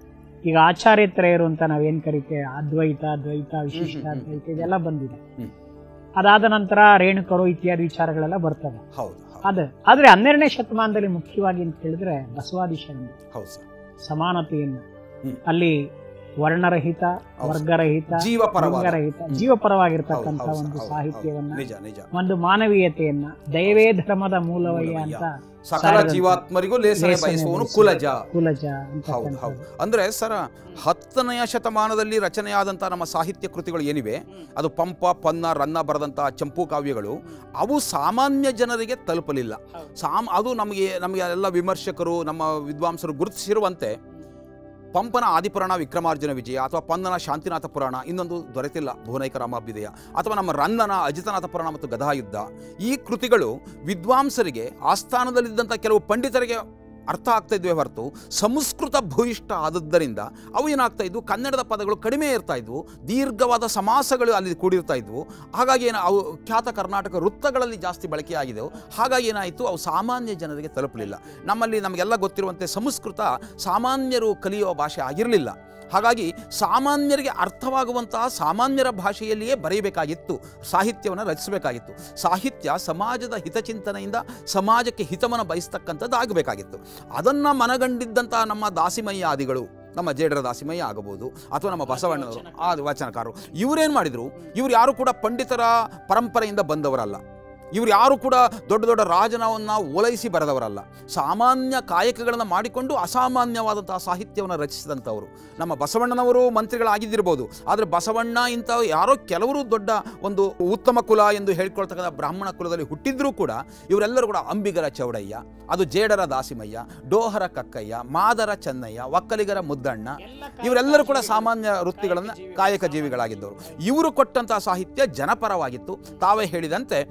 ಈಗ ಆಚಾರ್ಯತ್ರಯರು ಅಂತ ನಾವೇನ್ ಕರಿತೇವೆ ಅದ್ವೈತ ದ್ವೈತ ವಿಶಿಷ್ಟ ಹ್ಮ್, ಹ್ಮ್, ಅದ್ವೈತ ಇದೆಲ್ಲ ಬಂದಿದೆ ಹ್ಮ್. ಅದಾದ ನಂತರ ರೇಣುಕರು ಇತ್ಯಾದಿ ವಿಚಾರಗಳೆಲ್ಲ ಬರ್ತವೆ ಹೌದು ಹೌದು. ಅದ ಆದ್ರೆ ಹನ್ನೆರಡನೇ ಶತಮಾನದಲ್ಲಿ ಮುಖ್ಯವಾಗಿ ಅಂತ ಹೇಳಿದ್ರೆ ಬಸವಾದಿ ಶರಣ ಹೌದು ಸರ್ ಸಮಾನತೆಯನ್ನು ಹ್ಮ್. ಅಲ್ಲಿ ವರ್ಣರಹಿತ ಹೌದು. ವರ್ಗರಹಿತ ಜೀವ ಪರವಾದ ಲಿಂಗರಹಿತ ಹ್ಮ್. ಜೀವಪರವಾಗಿರ್ತಕ್ಕಂಥ ಹೌದು, ಹೌದು, ಒಂದು ಹೌದು, ಸಾಹಿತ್ಯವನ್ನ ಹೌದು. ನಿಜ ನಿಜ ಒಂದು ಮಾನವೀಯತೆಯನ್ನ ದಯವೇ ಧರ್ಮದ ಮೂಲವಯ್ಯ ಮೂಲವಯ್ಯ. ಅಂತ ಸಕಲ ಸಾರಿದಂತೆ. ಜೀವಾತ್ಮರಿಗೂ ಲೇಸನೆ ಲೇಸನೆ ಬಯಸುವವನು ಬಯಸುವ ಕುಲಜ ಕುಲಜ ಹೌದು ಅಂತಕ್ಕಂಥದ್ದು. ಹೌದು ಅಂದ್ರೆ ಸರ ಹತ್ತನೆಯ ಶತಮಾನದಲ್ಲಿ ರಚನೆಯಾದಂಥ ನಮ್ಮ ಸಾಹಿತ್ಯ ಕೃತಿಗಳು ಏನಿವೆ ಅದು ಪಂಪ ಪನ್ನ ರನ್ನ ಬರೆದಂಥ ಚಂಪು ಕಾವ್ಯಗಳು ಅವು ಸಾಮಾನ್ಯ ಜನರಿಗೆ ತಲುಪಲಿಲ್ಲ ಸಾಮ್ ಅದು ನಮಗೆ ನಮಗೆ ಎಲ್ಲ ವಿಮರ್ಶಕರು ನಮ್ಮ ವಿದ್ವಾಂಸರು ಗುರುತಿಸಿರುವಂತೆ ಪಂಪನ ಆದಿಪುರಾಣ ವಿಕ್ರಮಾರ್ಜುನ ವಿಜಯ ಅಥವಾ ಪನ್ನನ ಶಾಂತಿನಾಥ ಪುರಾಣ ಇನ್ನೊಂದು ದೊರೆತಿಲ್ಲ ಭುವನೈಕ ರಾಮಾಭ್ಯುದಯ ಅಥವಾ ನಮ್ಮ ರನ್ನನ ಅಜಿತನಾಥ ಪುರಾಣ ಮತ್ತು ಗದಾಯುದ್ಧ ಈ ಕೃತಿಗಳು ವಿದ್ವಾಂಸರಿಗೆ ಆಸ್ಥಾನದಲ್ಲಿದ್ದಂಥ ಕೆಲವು ಪಂಡಿತರಿಗೆ ಅರ್ಥ ಆಗ್ತಾ ಇದ್ವೇ ಹೊರತು ಸಂಸ್ಕೃತ ಭೂಯಿಷ್ಠ ಆದದ್ದರಿಂದ ಅವು ಏನಾಗ್ತಾ ಇದ್ವು ಕನ್ನಡದ ಪದಗಳು ಕಡಿಮೆ ಇರ್ತಾ ಇದ್ವು ದೀರ್ಘವಾದ ಸಮಾಸಗಳು ಅಲ್ಲಿ ಕೂಡಿರ್ತಾ ಇದ್ವು ಹಾಗಾಗಿ ಏನು ಅವು ಖ್ಯಾತ ಕರ್ನಾಟಕ ವೃತ್ತಗಳಲ್ಲಿ ಜಾಸ್ತಿ ಬಳಕೆಯಾಗಿದೆವು ಹಾಗಾಗಿ ಏನಾಯಿತು ಅವು ಸಾಮಾನ್ಯ ಜನರಿಗೆ ತಲುಪಲಿಲ್ಲ ನಮ್ಮಲ್ಲಿ ನಮಗೆಲ್ಲ ಗೊತ್ತಿರುವಂತೆ ಸಂಸ್ಕೃತ ಸಾಮಾನ್ಯರು ಕಲಿಯುವ ಭಾಷೆ ಆಗಿರಲಿಲ್ಲ ಹಾಗಾಗಿ ಸಾಮಾನ್ಯರಿಗೆ ಅರ್ಥವಾಗುವಂತಹ ಸಾಮಾನ್ಯರ ಭಾಷೆಯಲ್ಲಿಯೇ ಬರೆಯಬೇಕಾಗಿತ್ತು ಸಾಹಿತ್ಯವನ್ನು ರಚಿಸಬೇಕಾಗಿತ್ತು ಸಾಹಿತ್ಯ ಸಮಾಜದ ಹಿತಚಿಂತನೆಯಿಂದ ಸಮಾಜಕ್ಕೆ ಹಿತವನ್ನು ಬಯಸ್ತಕ್ಕಂಥದ್ದು ಆಗಬೇಕಾಗಿತ್ತು ಅದನ್ನು ಮನಗಂಡಿದ್ದಂತಹ ನಮ್ಮ ದಾಸಿಮಯ್ಯಾದಿಗಳು ನಮ್ಮ ಜೇಡರ ದಾಸಿಮಯ್ಯ ಆಗಬಹುದು ಅಥವಾ ನಮ್ಮ ಬಸವಣ್ಣನವರು ಆ ವಚನಕಾರರು ಇವರೇನು ಮಾಡಿದರು ಇವ್ರು ಯಾರು ಕೂಡ ಪಂಡಿತರ ಪರಂಪರೆಯಿಂದ ಬಂದವರಲ್ಲ ಇವ್ರು ಯಾರು ಕೂಡ ದೊಡ್ಡ ದೊಡ್ಡ ರಾಜನವನ್ನು ಓಲೈಸಿ ಬರೆದವರಲ್ಲ ಸಾಮಾನ್ಯ ಕಾಯಕಗಳನ್ನು ಮಾಡಿಕೊಂಡು ಅಸಾಮಾನ್ಯವಾದಂತಹ ಸಾಹಿತ್ಯವನ್ನು ರಚಿಸಿದಂಥವರು ನಮ್ಮ ಬಸವಣ್ಣನವರು ಮಂತ್ರಿಗಳಾಗಿದ್ದಿರ್ಬೋದು ಆದರೆ ಬಸವಣ್ಣ ಇಂಥ ಯಾರೋ ಕೆಲವರು ದೊಡ್ಡ ಒಂದು ಉತ್ತಮ ಕುಲ ಎಂದು ಹೇಳ್ಕೊಳ್ತಕ್ಕಂಥ ಬ್ರಾಹ್ಮಣ ಕುಲದಲ್ಲಿ ಹುಟ್ಟಿದ್ರೂ ಕೂಡ ಇವರೆಲ್ಲರೂ ಕೂಡ ಅಂಬಿಗರ ಚೌಡಯ್ಯ ಅದು ಜೇಡರ ದಾಸಿಮಯ್ಯ ಡೋಹರ ಕಕ್ಕಯ್ಯ ಮಾದರ ಚೆನ್ನಯ್ಯ ಒಕ್ಕಲಿಗರ ಮುದ್ದಣ್ಣ ಇವರೆಲ್ಲರೂ ಕೂಡ ಸಾಮಾನ್ಯ ವೃತ್ತಿಗಳನ್ನು ಕಾಯಕ ಜೀವಿಗಳಾಗಿದ್ದವರು ಇವರು ಕೊಟ್ಟಂತಹ ಸಾಹಿತ್ಯ ಜನಪರವಾಗಿತ್ತು ತಾವೇ ಹೇಳಿದಂತೆ ಸಾ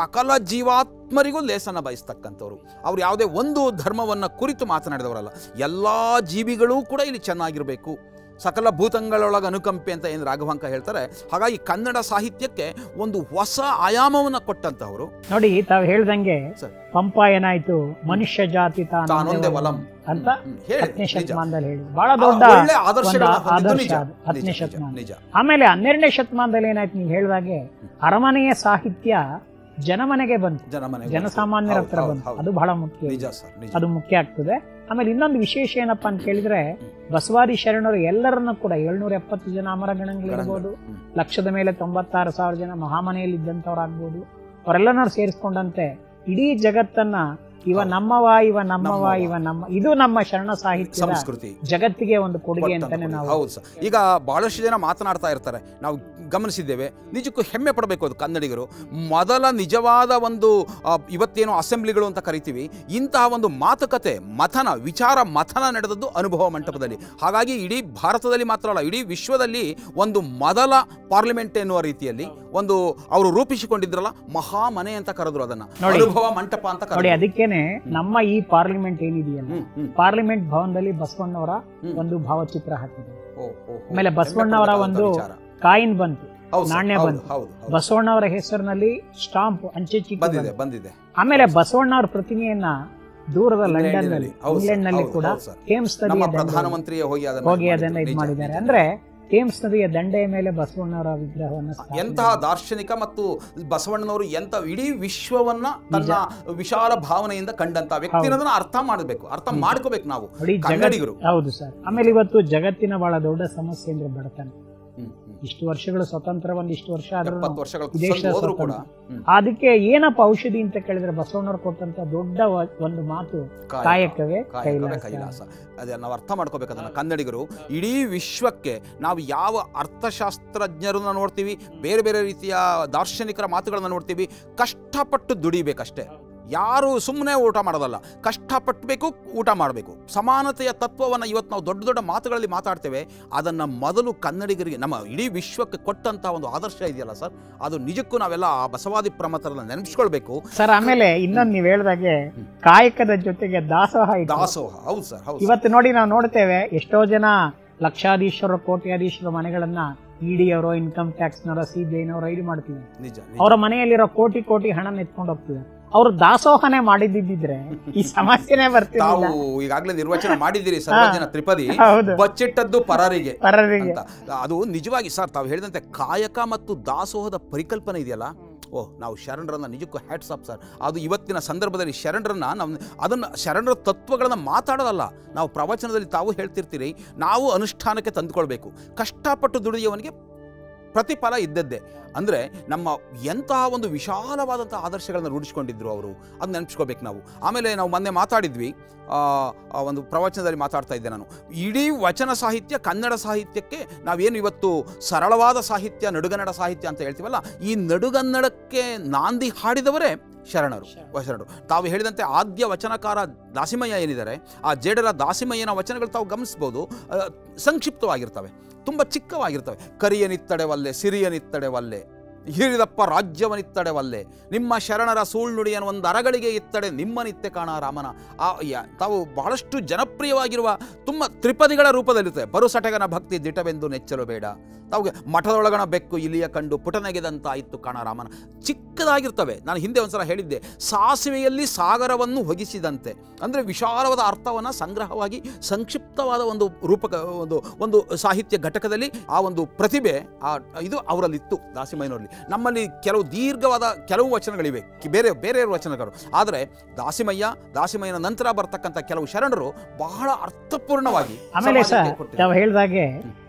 ಸಕಲ ಜೀವಾತ್ಮರಿಗೂ ಲೇಸನ್ನು ಬಯಸ್ತಕ್ಕಂಥವ್ರು ಅವ್ರು ಯಾವುದೇ ಒಂದು ಧರ್ಮವನ್ನು ಕುರಿತು ಮಾತನಾಡಿದವರಲ್ಲ ಎಲ್ಲ ಜೀವಿಗಳೂ ಕೂಡ ಇಲ್ಲಿ ಚೆನ್ನಾಗಿರಬೇಕು ಸಕಲ ಭೂತಗಳೊಳಗೆ ಅನುಕಂಪೆ ಅಂತ ಏನು ರಾಘವಾಂಕ ಹೇಳ್ತಾರೆ ಹಾಗಾಗಿ ಕನ್ನಡ ಸಾಹಿತ್ಯಕ್ಕೆ ಒಂದು ಹೊಸ ಆಯಾಮವನ್ನು ಕೊಟ್ಟಂತಹವರು ನೋಡಿ ತಾವು ಹೇಳ್ದಂಗೆ ಸರ್. ಪಂಪ ಏನಾಯ್ತು ಮನುಷ್ಯ ಜಾತಿ ತಾನೊಂದೇ ತಾನೊಂದೇ ವಲಂ. ಅಂತ ಹ್ಮ್, ಹೇಳಿ, ಹತ್ತನೇ ನಿಜ. ಶತಮಾನದಲ್ಲಿ ಹೇಳಿ ಬಹಳ ಆ ದೊಡ್ಡ ಒಳ್ಳೆ ಆದರ್ಶಗಳನ್ನ ಒಂದು ಹೊಂದಿದ್ದು ಆದರ್ಶ ನಿಜ. ಅದು, ಹತ್ತನೇ ನಿಜ, ನಿಜ, ಶತಮಾನ ನಿಜ ಆಮೇಲೆ ಹನ್ನೆರಡನೇ ಶತಮಾನದಲ್ಲಿ ಏನಾಯ್ತು ನೀವು ಹೇಳಿದಾಗೆ ಅರಮನೆಯ ಸಾಹಿತ್ಯ ಜನಮನೆಗೆ ಬಂತು ಜನಮನೆ ಜನಸಾಮಾನ್ಯರ ಹೌದು, ಹತ್ರ ಹೌದು, ಬಂತು ಹೌದು. ಅದು ಬಹಳ ಮುಖ್ಯ ನಿಜ ಸರ್ ನಿಜ ಅದು ಮುಖ್ಯ ಆಗ್ತದೆ ಆಮೇಲೆ ಇನ್ನೊಂದು ವಿಶೇಷ ಏನಪ್ಪಾ ಅಂತ ಕೇಳಿದ್ರೆ ಬಸವಾದಿ ಶರಣರು ಎಲ್ಲರನ್ನೂ ಕೂಡ ಏಳ್ನೂರ ಎಪ್ಪತ್ತು ಜನ ಅಮರಗಣಗಳಿರ್ಬೋದು ಹ್ಮ್. ಲಕ್ಷದ ಮೇಲೆ ತೊಂಬತ್ತಾರು ಸಾವಿರ ಜನ ಮಹಾಮನೆಯಲ್ಲಿ ಇದ್ದಂಥವ್ರಾಗ್ಬೋದು ಅವರೆಲ್ಲನೂ ಸೇರಿಸ್ಕೊಂಡಂತೆ ಇಡೀ ಜಗತ್ತನ್ನ ಇವ ನಮ್ಮವ ಇವ ನಮ್ಮವ ನಮ್ಮವ. ಇವ ನಮ್ಮ ಇದು ನಮ್ಮ ಶರಣ ಸಾಹಿತ್ಯದ ಸಂಸ್ಕೃತಿ ಜಗತ್ತಿಗೆ ಒಂದು ಕೊಡುಗೆ ಕೊಟ್ಟಂತ ಅಂತಾನೆ ಕೊಡುಗೆ. ನಾವು ಹೌದು ಸರ್ ಈಗ ಬಹಳಷ್ಟು ಜನ ಮಾತನಾಡ್ತಾ ಇರ್ತಾರೆ ನಾವು ಗಮನಿಸಿದ್ದೇವೆ ನಿಜಕ್ಕೂ ಹೆಮ್ಮೆ ಪಡಬೇಕು ಅದು ಕನ್ನಡಿಗರು ಮೊದಲ ನಿಜವಾದ ಒಂದು ಆ, ಇವತ್ತೇನು ಅಸೆಂಬ್ಲಿಗಳು ಅಂತ ಕರಿತೀವಿ ಇಂತಹ ಒಂದು ಮಾತುಕತೆ ಮಥನ ವಿಚಾರ ಮಥನ ನಡೆದದ್ದು ಅನುಭವ ಮಂಟಪದಲ್ಲಿ ಹಾಗಾಗಿ ಇಡೀ ಭಾರತದಲ್ಲಿ ಮಾತ್ರ ಅಲ್ಲ ಇಡೀ ವಿಶ್ವದಲ್ಲಿ ಒಂದು ಮೊದಲ ಪಾರ್ಲಿಮೆಂಟ್ ಎನ್ನುವ ರೀತಿಯಲ್ಲಿ ಒಂದು ಅವರು ರೂಪಿಸಿಕೊಂಡಿದ್ರಲ್ಲ ಮಹಾಮನೆ ಅಂತ ಕರೆದ್ರು ಅದನ್ನ ನೋಡಿ. ಅನುಭವ ಮಂಟಪ ಅಂತ ನೋಡಿ ಕರೆದ್ರು ಅದಕ್ಕೇನೆ ನಮ್ಮ ಈ ಪಾರ್ಲಿಮೆಂಟ್ ಏನಿದೆಯಲ್ಲ ಹ್ಮ್, ಹ್ಮ್. ಪಾರ್ಲಿಮೆಂಟ್ ಭವನದಲ್ಲಿ ಬಸವಣ್ಣವರ ಹ್ಮ್. ಒಂದು ಭಾವಚಿತ್ರ ಹಾಕಿದೆ ಓ, ಓ, ಓ. ಆಮೇಲೆ ಬಸವಣ್ಣವರ ಹೆಮ್ಮೆ ಒಂದು ಪಡಬೇಕಾದಂತ ವಿಚಾರ. ಕಾಯಿನ್ ಬಂತು ಹೌದು ಸರ್, ನಾಣ್ಯ ಹೌದು, ಬಂತು. ಹೌದು, ಹೌದು. ಬಸವಣ್ಣವರ ಹೆಸರಿನಲ್ಲಿ ಸ್ಟಾಂಪ್ ಅಂಚೆ ಚೀಟಿ ಬಂದಿದೆ ಬಂತು. ಬಂದಿದೆ ಆಮೇಲೆ ಬಸವಣ್ಣವರ ಪ್ರತಿಮೆಯನ್ನ ದೂರದ ಲಂಡನ್ ನಲ್ಲಿ ಇಂಗ್ಲೆಂಡಿನಲ್ಲಿ. ಹೌದು ಸರ್, ಇಂಗ್ಲೆಂಡ್ ನಲ್ಲಿ ಹೌದು, ಕೂಡ ಹೌದು ಸರ್. ಥೇಮ್ಸ್ ನಮ್ಮ ನದಿಯ ದಂಡೆ ಪ್ರಧಾನಮಂತ್ರಿಯೇ ಹೋಗಿ ಅದನ್ನ ಹೋಗಿ ಮಾಡಿದ್ರು. ಅದನ್ನ ಇದು ನಿಜ, ಮಾಡಿದ್ದಾರೆ ನಿಜ. ಅಂದ್ರೆ ಥೇಮ್ಸ್ ನದಿಯ ದಂಡೆಯ ಮೇಲೆ ಬಸವಣ್ಣವರ ವಿಗ್ರಹವನ್ನು ಸ್ಥಾಪನೆ ಎಂತಹ ದಾರ್ಶನಿಕ ಮತ್ತು ಬಸವಣ್ಣನವರು ಎಂತ ಇಡೀ ವಿಶ್ವವನ್ನ ತನ್ನ ವಿಶಾಲ ಭಾವನೆಯಿಂದ ಕಂಡಂತ ವ್ಯಕ್ತಿ ಅನ್ನೋದನ್ನ ಅರ್ಥ ಮಾಡಬೇಕು ಅರ್ಥ ಮಾಡ್ಕೋಬೇಕು ನಾವು ನೋಡಿ ಜಗತ್ ಕನ್ನಡಿಗರು ಹೌದು ಸರ್ ಆಮೇಲೆ ಇವತ್ತು ಜಗತ್ತಿನ ಬಹಳ ದೊಡ್ಡ ಸಮಸ್ಯೆ ಅಂದ್ರೆ ಬಡತನ ಹ್ಮ್, ಹ್ಮ್. ಇಷ್ಟು ವರ್ಷಗಳು ಸ್ವತಂತ್ರ ಒಂದ್ ಇಷ್ಟು ವರ್ಷ ಆದ್ರೂ ಎಪ್ಪತ್ತು ವರ್ಷಗಳ ದೇಶ ಸಂದು ಹೋದ್ರು ಕೂಡ ಸ್ವತಂತ್ರ. ಹ್ಮ್. ಅದಕ್ಕೆ ಏನಪ್ಪ ಔಷಧಿ ಅಂತ ಕೇಳಿದ್ರೆ ಬಸವಣ್ಣವ್ರು ಕೊಟ್ಟಂತ ದೊಡ್ಡ ವ- ಒಂದು ಮಾತು ಕಾಯಕ. ಕಾಯಕವೇ ಕಾಯಕವೇ ಕೈಲಾಸ ಕೈಲಾಸ ಅದೇ ನಾವು ಅರ್ಥ ಮಾಡ್ಕೋಬೇಕು ಅದನ್ನ ಕನ್ನಡಿಗರು ಇಡೀ ವಿಶ್ವಕ್ಕೆ ನಾವು ಯಾವ ಅರ್ಥಶಾಸ್ತ್ರಜ್ಞರನ್ನ ನೋಡ್ತೀವಿ ಬೇರೆ ಬೇರೆ ರೀತಿಯ ದಾರ್ಶನಿಕರ ಮಾತುಗಳನ್ನ ನೋಡ್ತೀವಿ ಕಷ್ಟಪಟ್ಟು ದುಡಿಬೇಕಷ್ಟೇ ಯಾರು ಸುಮ್ಮನೆ ಊಟ ಮಾಡೋದಲ್ಲ ಕಷ್ಟಪಟ್ಟಬೇಕು ಊಟ ಮಾಡಬೇಕು ಸಮಾನತೆಯ ತತ್ವವನ್ನು ಇವತ್ತು ನಾವು ದೊಡ್ಡ ದೊಡ್ಡ ಮಾತುಗಳಲ್ಲಿ ಮಾತಾಡ್ತೇವೆ ಅದನ್ನು ಮೊದಲು ಕನ್ನಡಿಗರಿಗೆ ನಮ್ಮ ಇಡೀ ವಿಶ್ವಕ್ಕೆ ಕೊಟ್ಟಂಥ ಒಂದು ಆದರ್ಶ ಇದೆಯಲ್ಲ ಸರ್ ಅದು ನಿಜಕ್ಕೂ ನಾವೆಲ್ಲ ಆ ಬಸವಾದಿ ಪ್ರಮಥರನ್ನ ನೆನಪಿಸ್ಕೊಳ್ಬೇಕು ಸರ್ ಆಮೇಲೆ ಇನ್ನೊಂದು ನೀವ್ ಹೇಳ್ದಾಗೆ ಕಾಯಕದ ಜೊತೆಗೆ ದಾಸೋಹ ಇದೆ ದಾಸೋಹ ಹೌದು ಸರ್ ಹೌದು ಸರ್. ಇವತ್ತು ನೋಡಿ ನಾವು ನೋಡ್ತೇವೆ ಎಷ್ಟೋ ಜನ ಲಕ್ಷಾಧೀಶರು ಕೋಟ್ಯಾಧೀಶರು ಮನೆಗಳನ್ನ ಇಡಿ ಅವರೋ ಇನ್ಕಮ್ ಟ್ಯಾಕ್ಸ್ ನವರೋ ಸಿ ಬಿ ಐನವರೋ ರೈಡ್ ಮಾಡ್ತೀವಿ ನಿಜ ನಿಜ. ಅವರ ಮನೆಯಲ್ಲಿರೋ ಕೋಟಿ ಕೋಟಿ ಹಣ ಎತ್ಕೊಂಡು ಹೋಗ್ತಿದ್ದಾರೆ ಅವರು ದಾಸೋಹನೇ ಮಾಡಿದ್ದಿದ್ರೆ ಈ ಸಮಸ್ಯೆನೇ ತಾವು ಬರ್ತಿರ್ಲಿಲ್ಲ ಈಗಾಗಲೇ ನಿರ್ವಚನ ಮಾಡಿದ್ದೀರಿ ಸರ್ವಜನ ತ್ರಿಪದಿ ಹೌದು ಬಚ್ಚಿಟ್ಟದ್ದು ಪರರಿಗೆ ಪರರಿಗೆ ಅಂತ ಅದು ನಿಜವಾಗಿ ಸರ್ ತಾವು ಹೇಳಿದಂತೆ ಕಾಯಕ ಮತ್ತು ದಾಸೋಹದ ಪರಿಕಲ್ಪನೆ ಇದೆಯಲ್ಲ ಓಹ್ ನಾವು ಶರಣರನ್ನ ನಿಜಕ್ಕೂ ಹ್ಯಾಟ್ಸ್ ಅಪ್ ಸರ್ ಅದು ಇವತ್ತಿನ ಸಂದರ್ಭದಲ್ಲಿ ಶರಣರನ್ನ ನಾವು ಅದನ್ನು ಶರಣರ ತತ್ವಗಳನ್ನು ಮಾತಾಡೋದಲ್ಲ ನಾವು ಪ್ರವಚನದಲ್ಲಿ ತಾವು ಹೇಳ್ತಿರ್ತೀರಿ ನಾವು ಅನುಷ್ಠಾನಕ್ಕೆ ತಂದುಕೊಳ್ಬೇಕು ಕಷ್ಟಪಟ್ಟು ದುಡಿಯುವವನಿಗೆ ಪ್ರತಿಫಲ ಇದ್ದದ್ದೇ ಅಂದರೆ ನಮ್ಮ ಎಂತಹ ಒಂದು ವಿಶಾಲವಾದಂಥ ಆದರ್ಶಗಳನ್ನು ರೂಢಿಸ್ಕೊಂಡಿದ್ರು ಅವರು ಅದು ನೆನಪಿಸ್ಕೋಬೇಕು ನಾವು ಆಮೇಲೆ ನಾವು ಮೊನ್ನೆ ಮಾತಾಡಿದ್ವಿ ಆ, ಆ ಒಂದು ಪ್ರವಚನದಲ್ಲಿ ಮಾತಾಡ್ತಾ ಇದ್ದೆ ನಾನು ಇಡೀ ವಚನ ಸಾಹಿತ್ಯ ಕನ್ನಡ ಸಾಹಿತ್ಯಕ್ಕೆ ನಾವೇನು ಇವತ್ತು ಸರಳವಾದ ಸಾಹಿತ್ಯ ನಡುಗನ್ನಡ ಸಾಹಿತ್ಯ ಅಂತ ಹೇಳ್ತೀವಲ್ಲ ಈ ನಡುಗನ್ನಡಕ್ಕೆ ನಾಂದಿ ಹಾಡಿದವರೇ ಶರಣರು ಶರಣರು ತಾವು ಹೇಳಿದಂತೆ ಆದ್ಯ ವಚನಕಾರ ದಾಸಿಮಯ್ಯ ಏನಿದ್ದಾರೆ ಆ ಜೇಡರ ದಾಸಿಮಯ್ಯನ ವಚನಗಳು ತಾವು ಗಮನಿಸ್ಬೋದು ಆ, ಸಂಕ್ಷಿಪ್ತವಾಗಿರ್ತವೆ ತುಂಬ ಚಿಕ್ಕವಾಗಿರ್ತವೆ ಕರಿಯನಿತ್ತಡೆ ವಲ್ಲೆ ಸಿರಿಯನಿತ್ತಡೆ ವಲ್ಲೆ ಹಿರಿದಪ್ಪ ರಾಜ್ಯವನಿತ್ತಡೆ ವಲ್ಲೆ ನಿಮ್ಮ ಶರಣರ ಸೂಳ್ನುಡಿಯನ್ನು ಒಂದು ಅರಗಳಿಗೆ ಇತ್ತಡೆ ನಿಮ್ಮನಿತ್ತೆ ಕಾಣ ರಾಮನ ಆ ಯ- ತಾವು ಬಹಳಷ್ಟು ಜನಪ್ರಿಯವಾಗಿರುವ ತುಂಬ ತ್ರಿಪದಿಗಳ ರೂಪದಲ್ಲಿರ್ತವೆ ಬರುಸಟಗನ ಭಕ್ತಿ ದಿಟವೆಂದು ನೆಚ್ಚಲು ಬೇಡ ತಾವು ಮಠದೊಳಗಣ ಬೆಕ್ಕು ಇಲಿಯ ಕಂಡು ಪುಟನೆಗೆದಂತ ಆಯಿತು ಕಾಣ ರಾಮನ ಚಿಕ್ಕದಾಗಿರ್ತವೆ ನಾನು ಹಿಂದೆ ಒಂದ್ಸಲ ಹೇಳಿದ್ದೆ ಸಾಸಿವೆಯಲ್ಲಿ ಸಾಗರವನ್ನು ಹೊಗಿಸಿದಂತೆ ಅಂದರೆ ವಿಶಾಲವಾದ ಅರ್ಥವನ್ನು ಸಂಗ್ರಹವಾಗಿ ಸಂಕ್ಷಿಪ್ತವಾದ ಒಂದು ರೂಪಕ ಒಂದು ಒಂದು ಸಾಹಿತ್ಯ ಘಟಕದಲ್ಲಿ ಆ ಒಂದು ಪ್ರತಿಭೆ ಆ ಇದು ಅವರಲ್ಲಿತ್ತು ದಾಸಿಮಯ್ಯನವರಲ್ಲಿ ನಮ್ಮಲ್ಲಿ ಕೆಲವು ದೀರ್ಘವಾದ ಕೆಲವು ವಚನಗಳಿವೆ ಕಿ- ಬೇರೆ ಬೇರೆ ವಚನಗಳು ಆದರೆ ದಾಸಿಮಯ್ಯ ದಾಸಿಮಯ್ಯನ ನಂತರ ಬರ್ತಕ್ಕಂಥ ಕೆಲವು ಶರಣರು ಬಹಳ ಅರ್ಥಪೂರ್ಣವಾಗಿ ಆಮೇಲೆ ಸರ್ ಸಮಾಜಕ್ಕೆ ಕೊಟ್ಟಿದ್ದಾರೆ. ತಾವು ಹೇಳ್ದಾಗೆ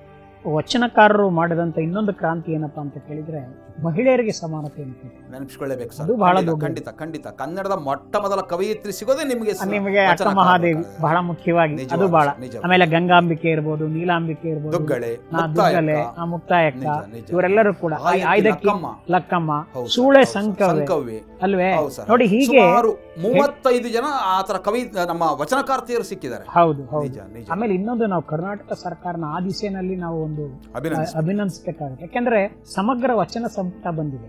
ವಚನಕಾರರು ಮಾಡಿದಂತ ಇನ್ನೊಂದು ಕ್ರಾಂತಿ ಏನಪ್ಪಾ ಅಂತ ಕೇಳಿದ್ರೆ ಮಹಿಳೆಯರಿಗೆ ಸಮಾನತೆ ಅಂತ ನೆನಪಿಸ್ಕೊಳ್ಳೇಬೇಕು ಸರ್ ಅದು ಬಹಳ ಖಂಡಿತ, ದೊಡ್ಡದು. ಖಂಡಿತ ಖಂಡಿತ ಕನ್ನಡದ ಮೊಟ್ಟ ಮೊದಲ ಕವಯಿತ್ರಿ ಸಿಗೋದೇ ನಿಮಗೆ ಸ- ನಿಮಗೆ ಅಕ್ಕ ವಚನಕಾರ ಮಹಾದೇವಿ ಬೇಕಾದ್ರೆ. ಬಹಳ ಮುಖ್ಯವಾಗಿ ಅದು ನಿಜವಾಗ್ಲೂ ಬಹಳ ಸರ್, ನಿಜ. ಆಮೇಲೆ ಗಂಗಾಂಬಿಕೆ ಇರ್ಬೋದು ನೀಲಾಂಬಿಕೆ ಇರ್ಬೋದು ದುಗ್ಗಳೆ ನಾ ಮುಕ್ತಾಯಕ್ಕ, ದುಗ್ಗಲೆ ಆ ಮುಕ್ತಾಯಕ್ಕ ನಿಜ, ನಿಜ. ಇವರೆಲ್ಲರೂ ಕೂಡ ಆ- ಆಯ್ತಿ ಆಯ್ದಕ್ಕಿ ಲಕ್ಕಮ್ಮ. ಲಕ್ಕಮ್ಮ ಹೌದು ಸರ್, ಸೂಳೆ ಹೌದು ಸರ್, ಸಂಕವೆ ಸಂಕವ್ವೆ. ಅಲ್ವೇ ಹೌದು ಸರ್. ನೋಡಿ ಹೀಗೆ ಸುಮಾರು ಮೂವತ್ತೈದು ಜನ ಆ ತರ ಕವಿ ನಮ್ಮ ವಚನಕಾರ್ತಿಯರು ಸಿಕ್ಕಿದ್ದಾರೆ ಹೌದು ಹೌದು ನಿಜ ನಿಜ ಆಮೇಲೆ ಇನ್ನೊಂದು ನಾವು ಕರ್ನಾಟಕ ಸರ್ಕಾರನ ಆ ದಿಸೆನಲ್ಲಿ ನಾವು ಒಂದು ಅಭಿನಂದಿಸಿ ಅಭಿನಂದಿಸಬೇಕಾಗುತ್ತೆ ಯಾಕೆಂದ್ರೆ ಸಮಗ್ರ ವಚನ ಸಂಪುಟ ಬಂದಿದೆ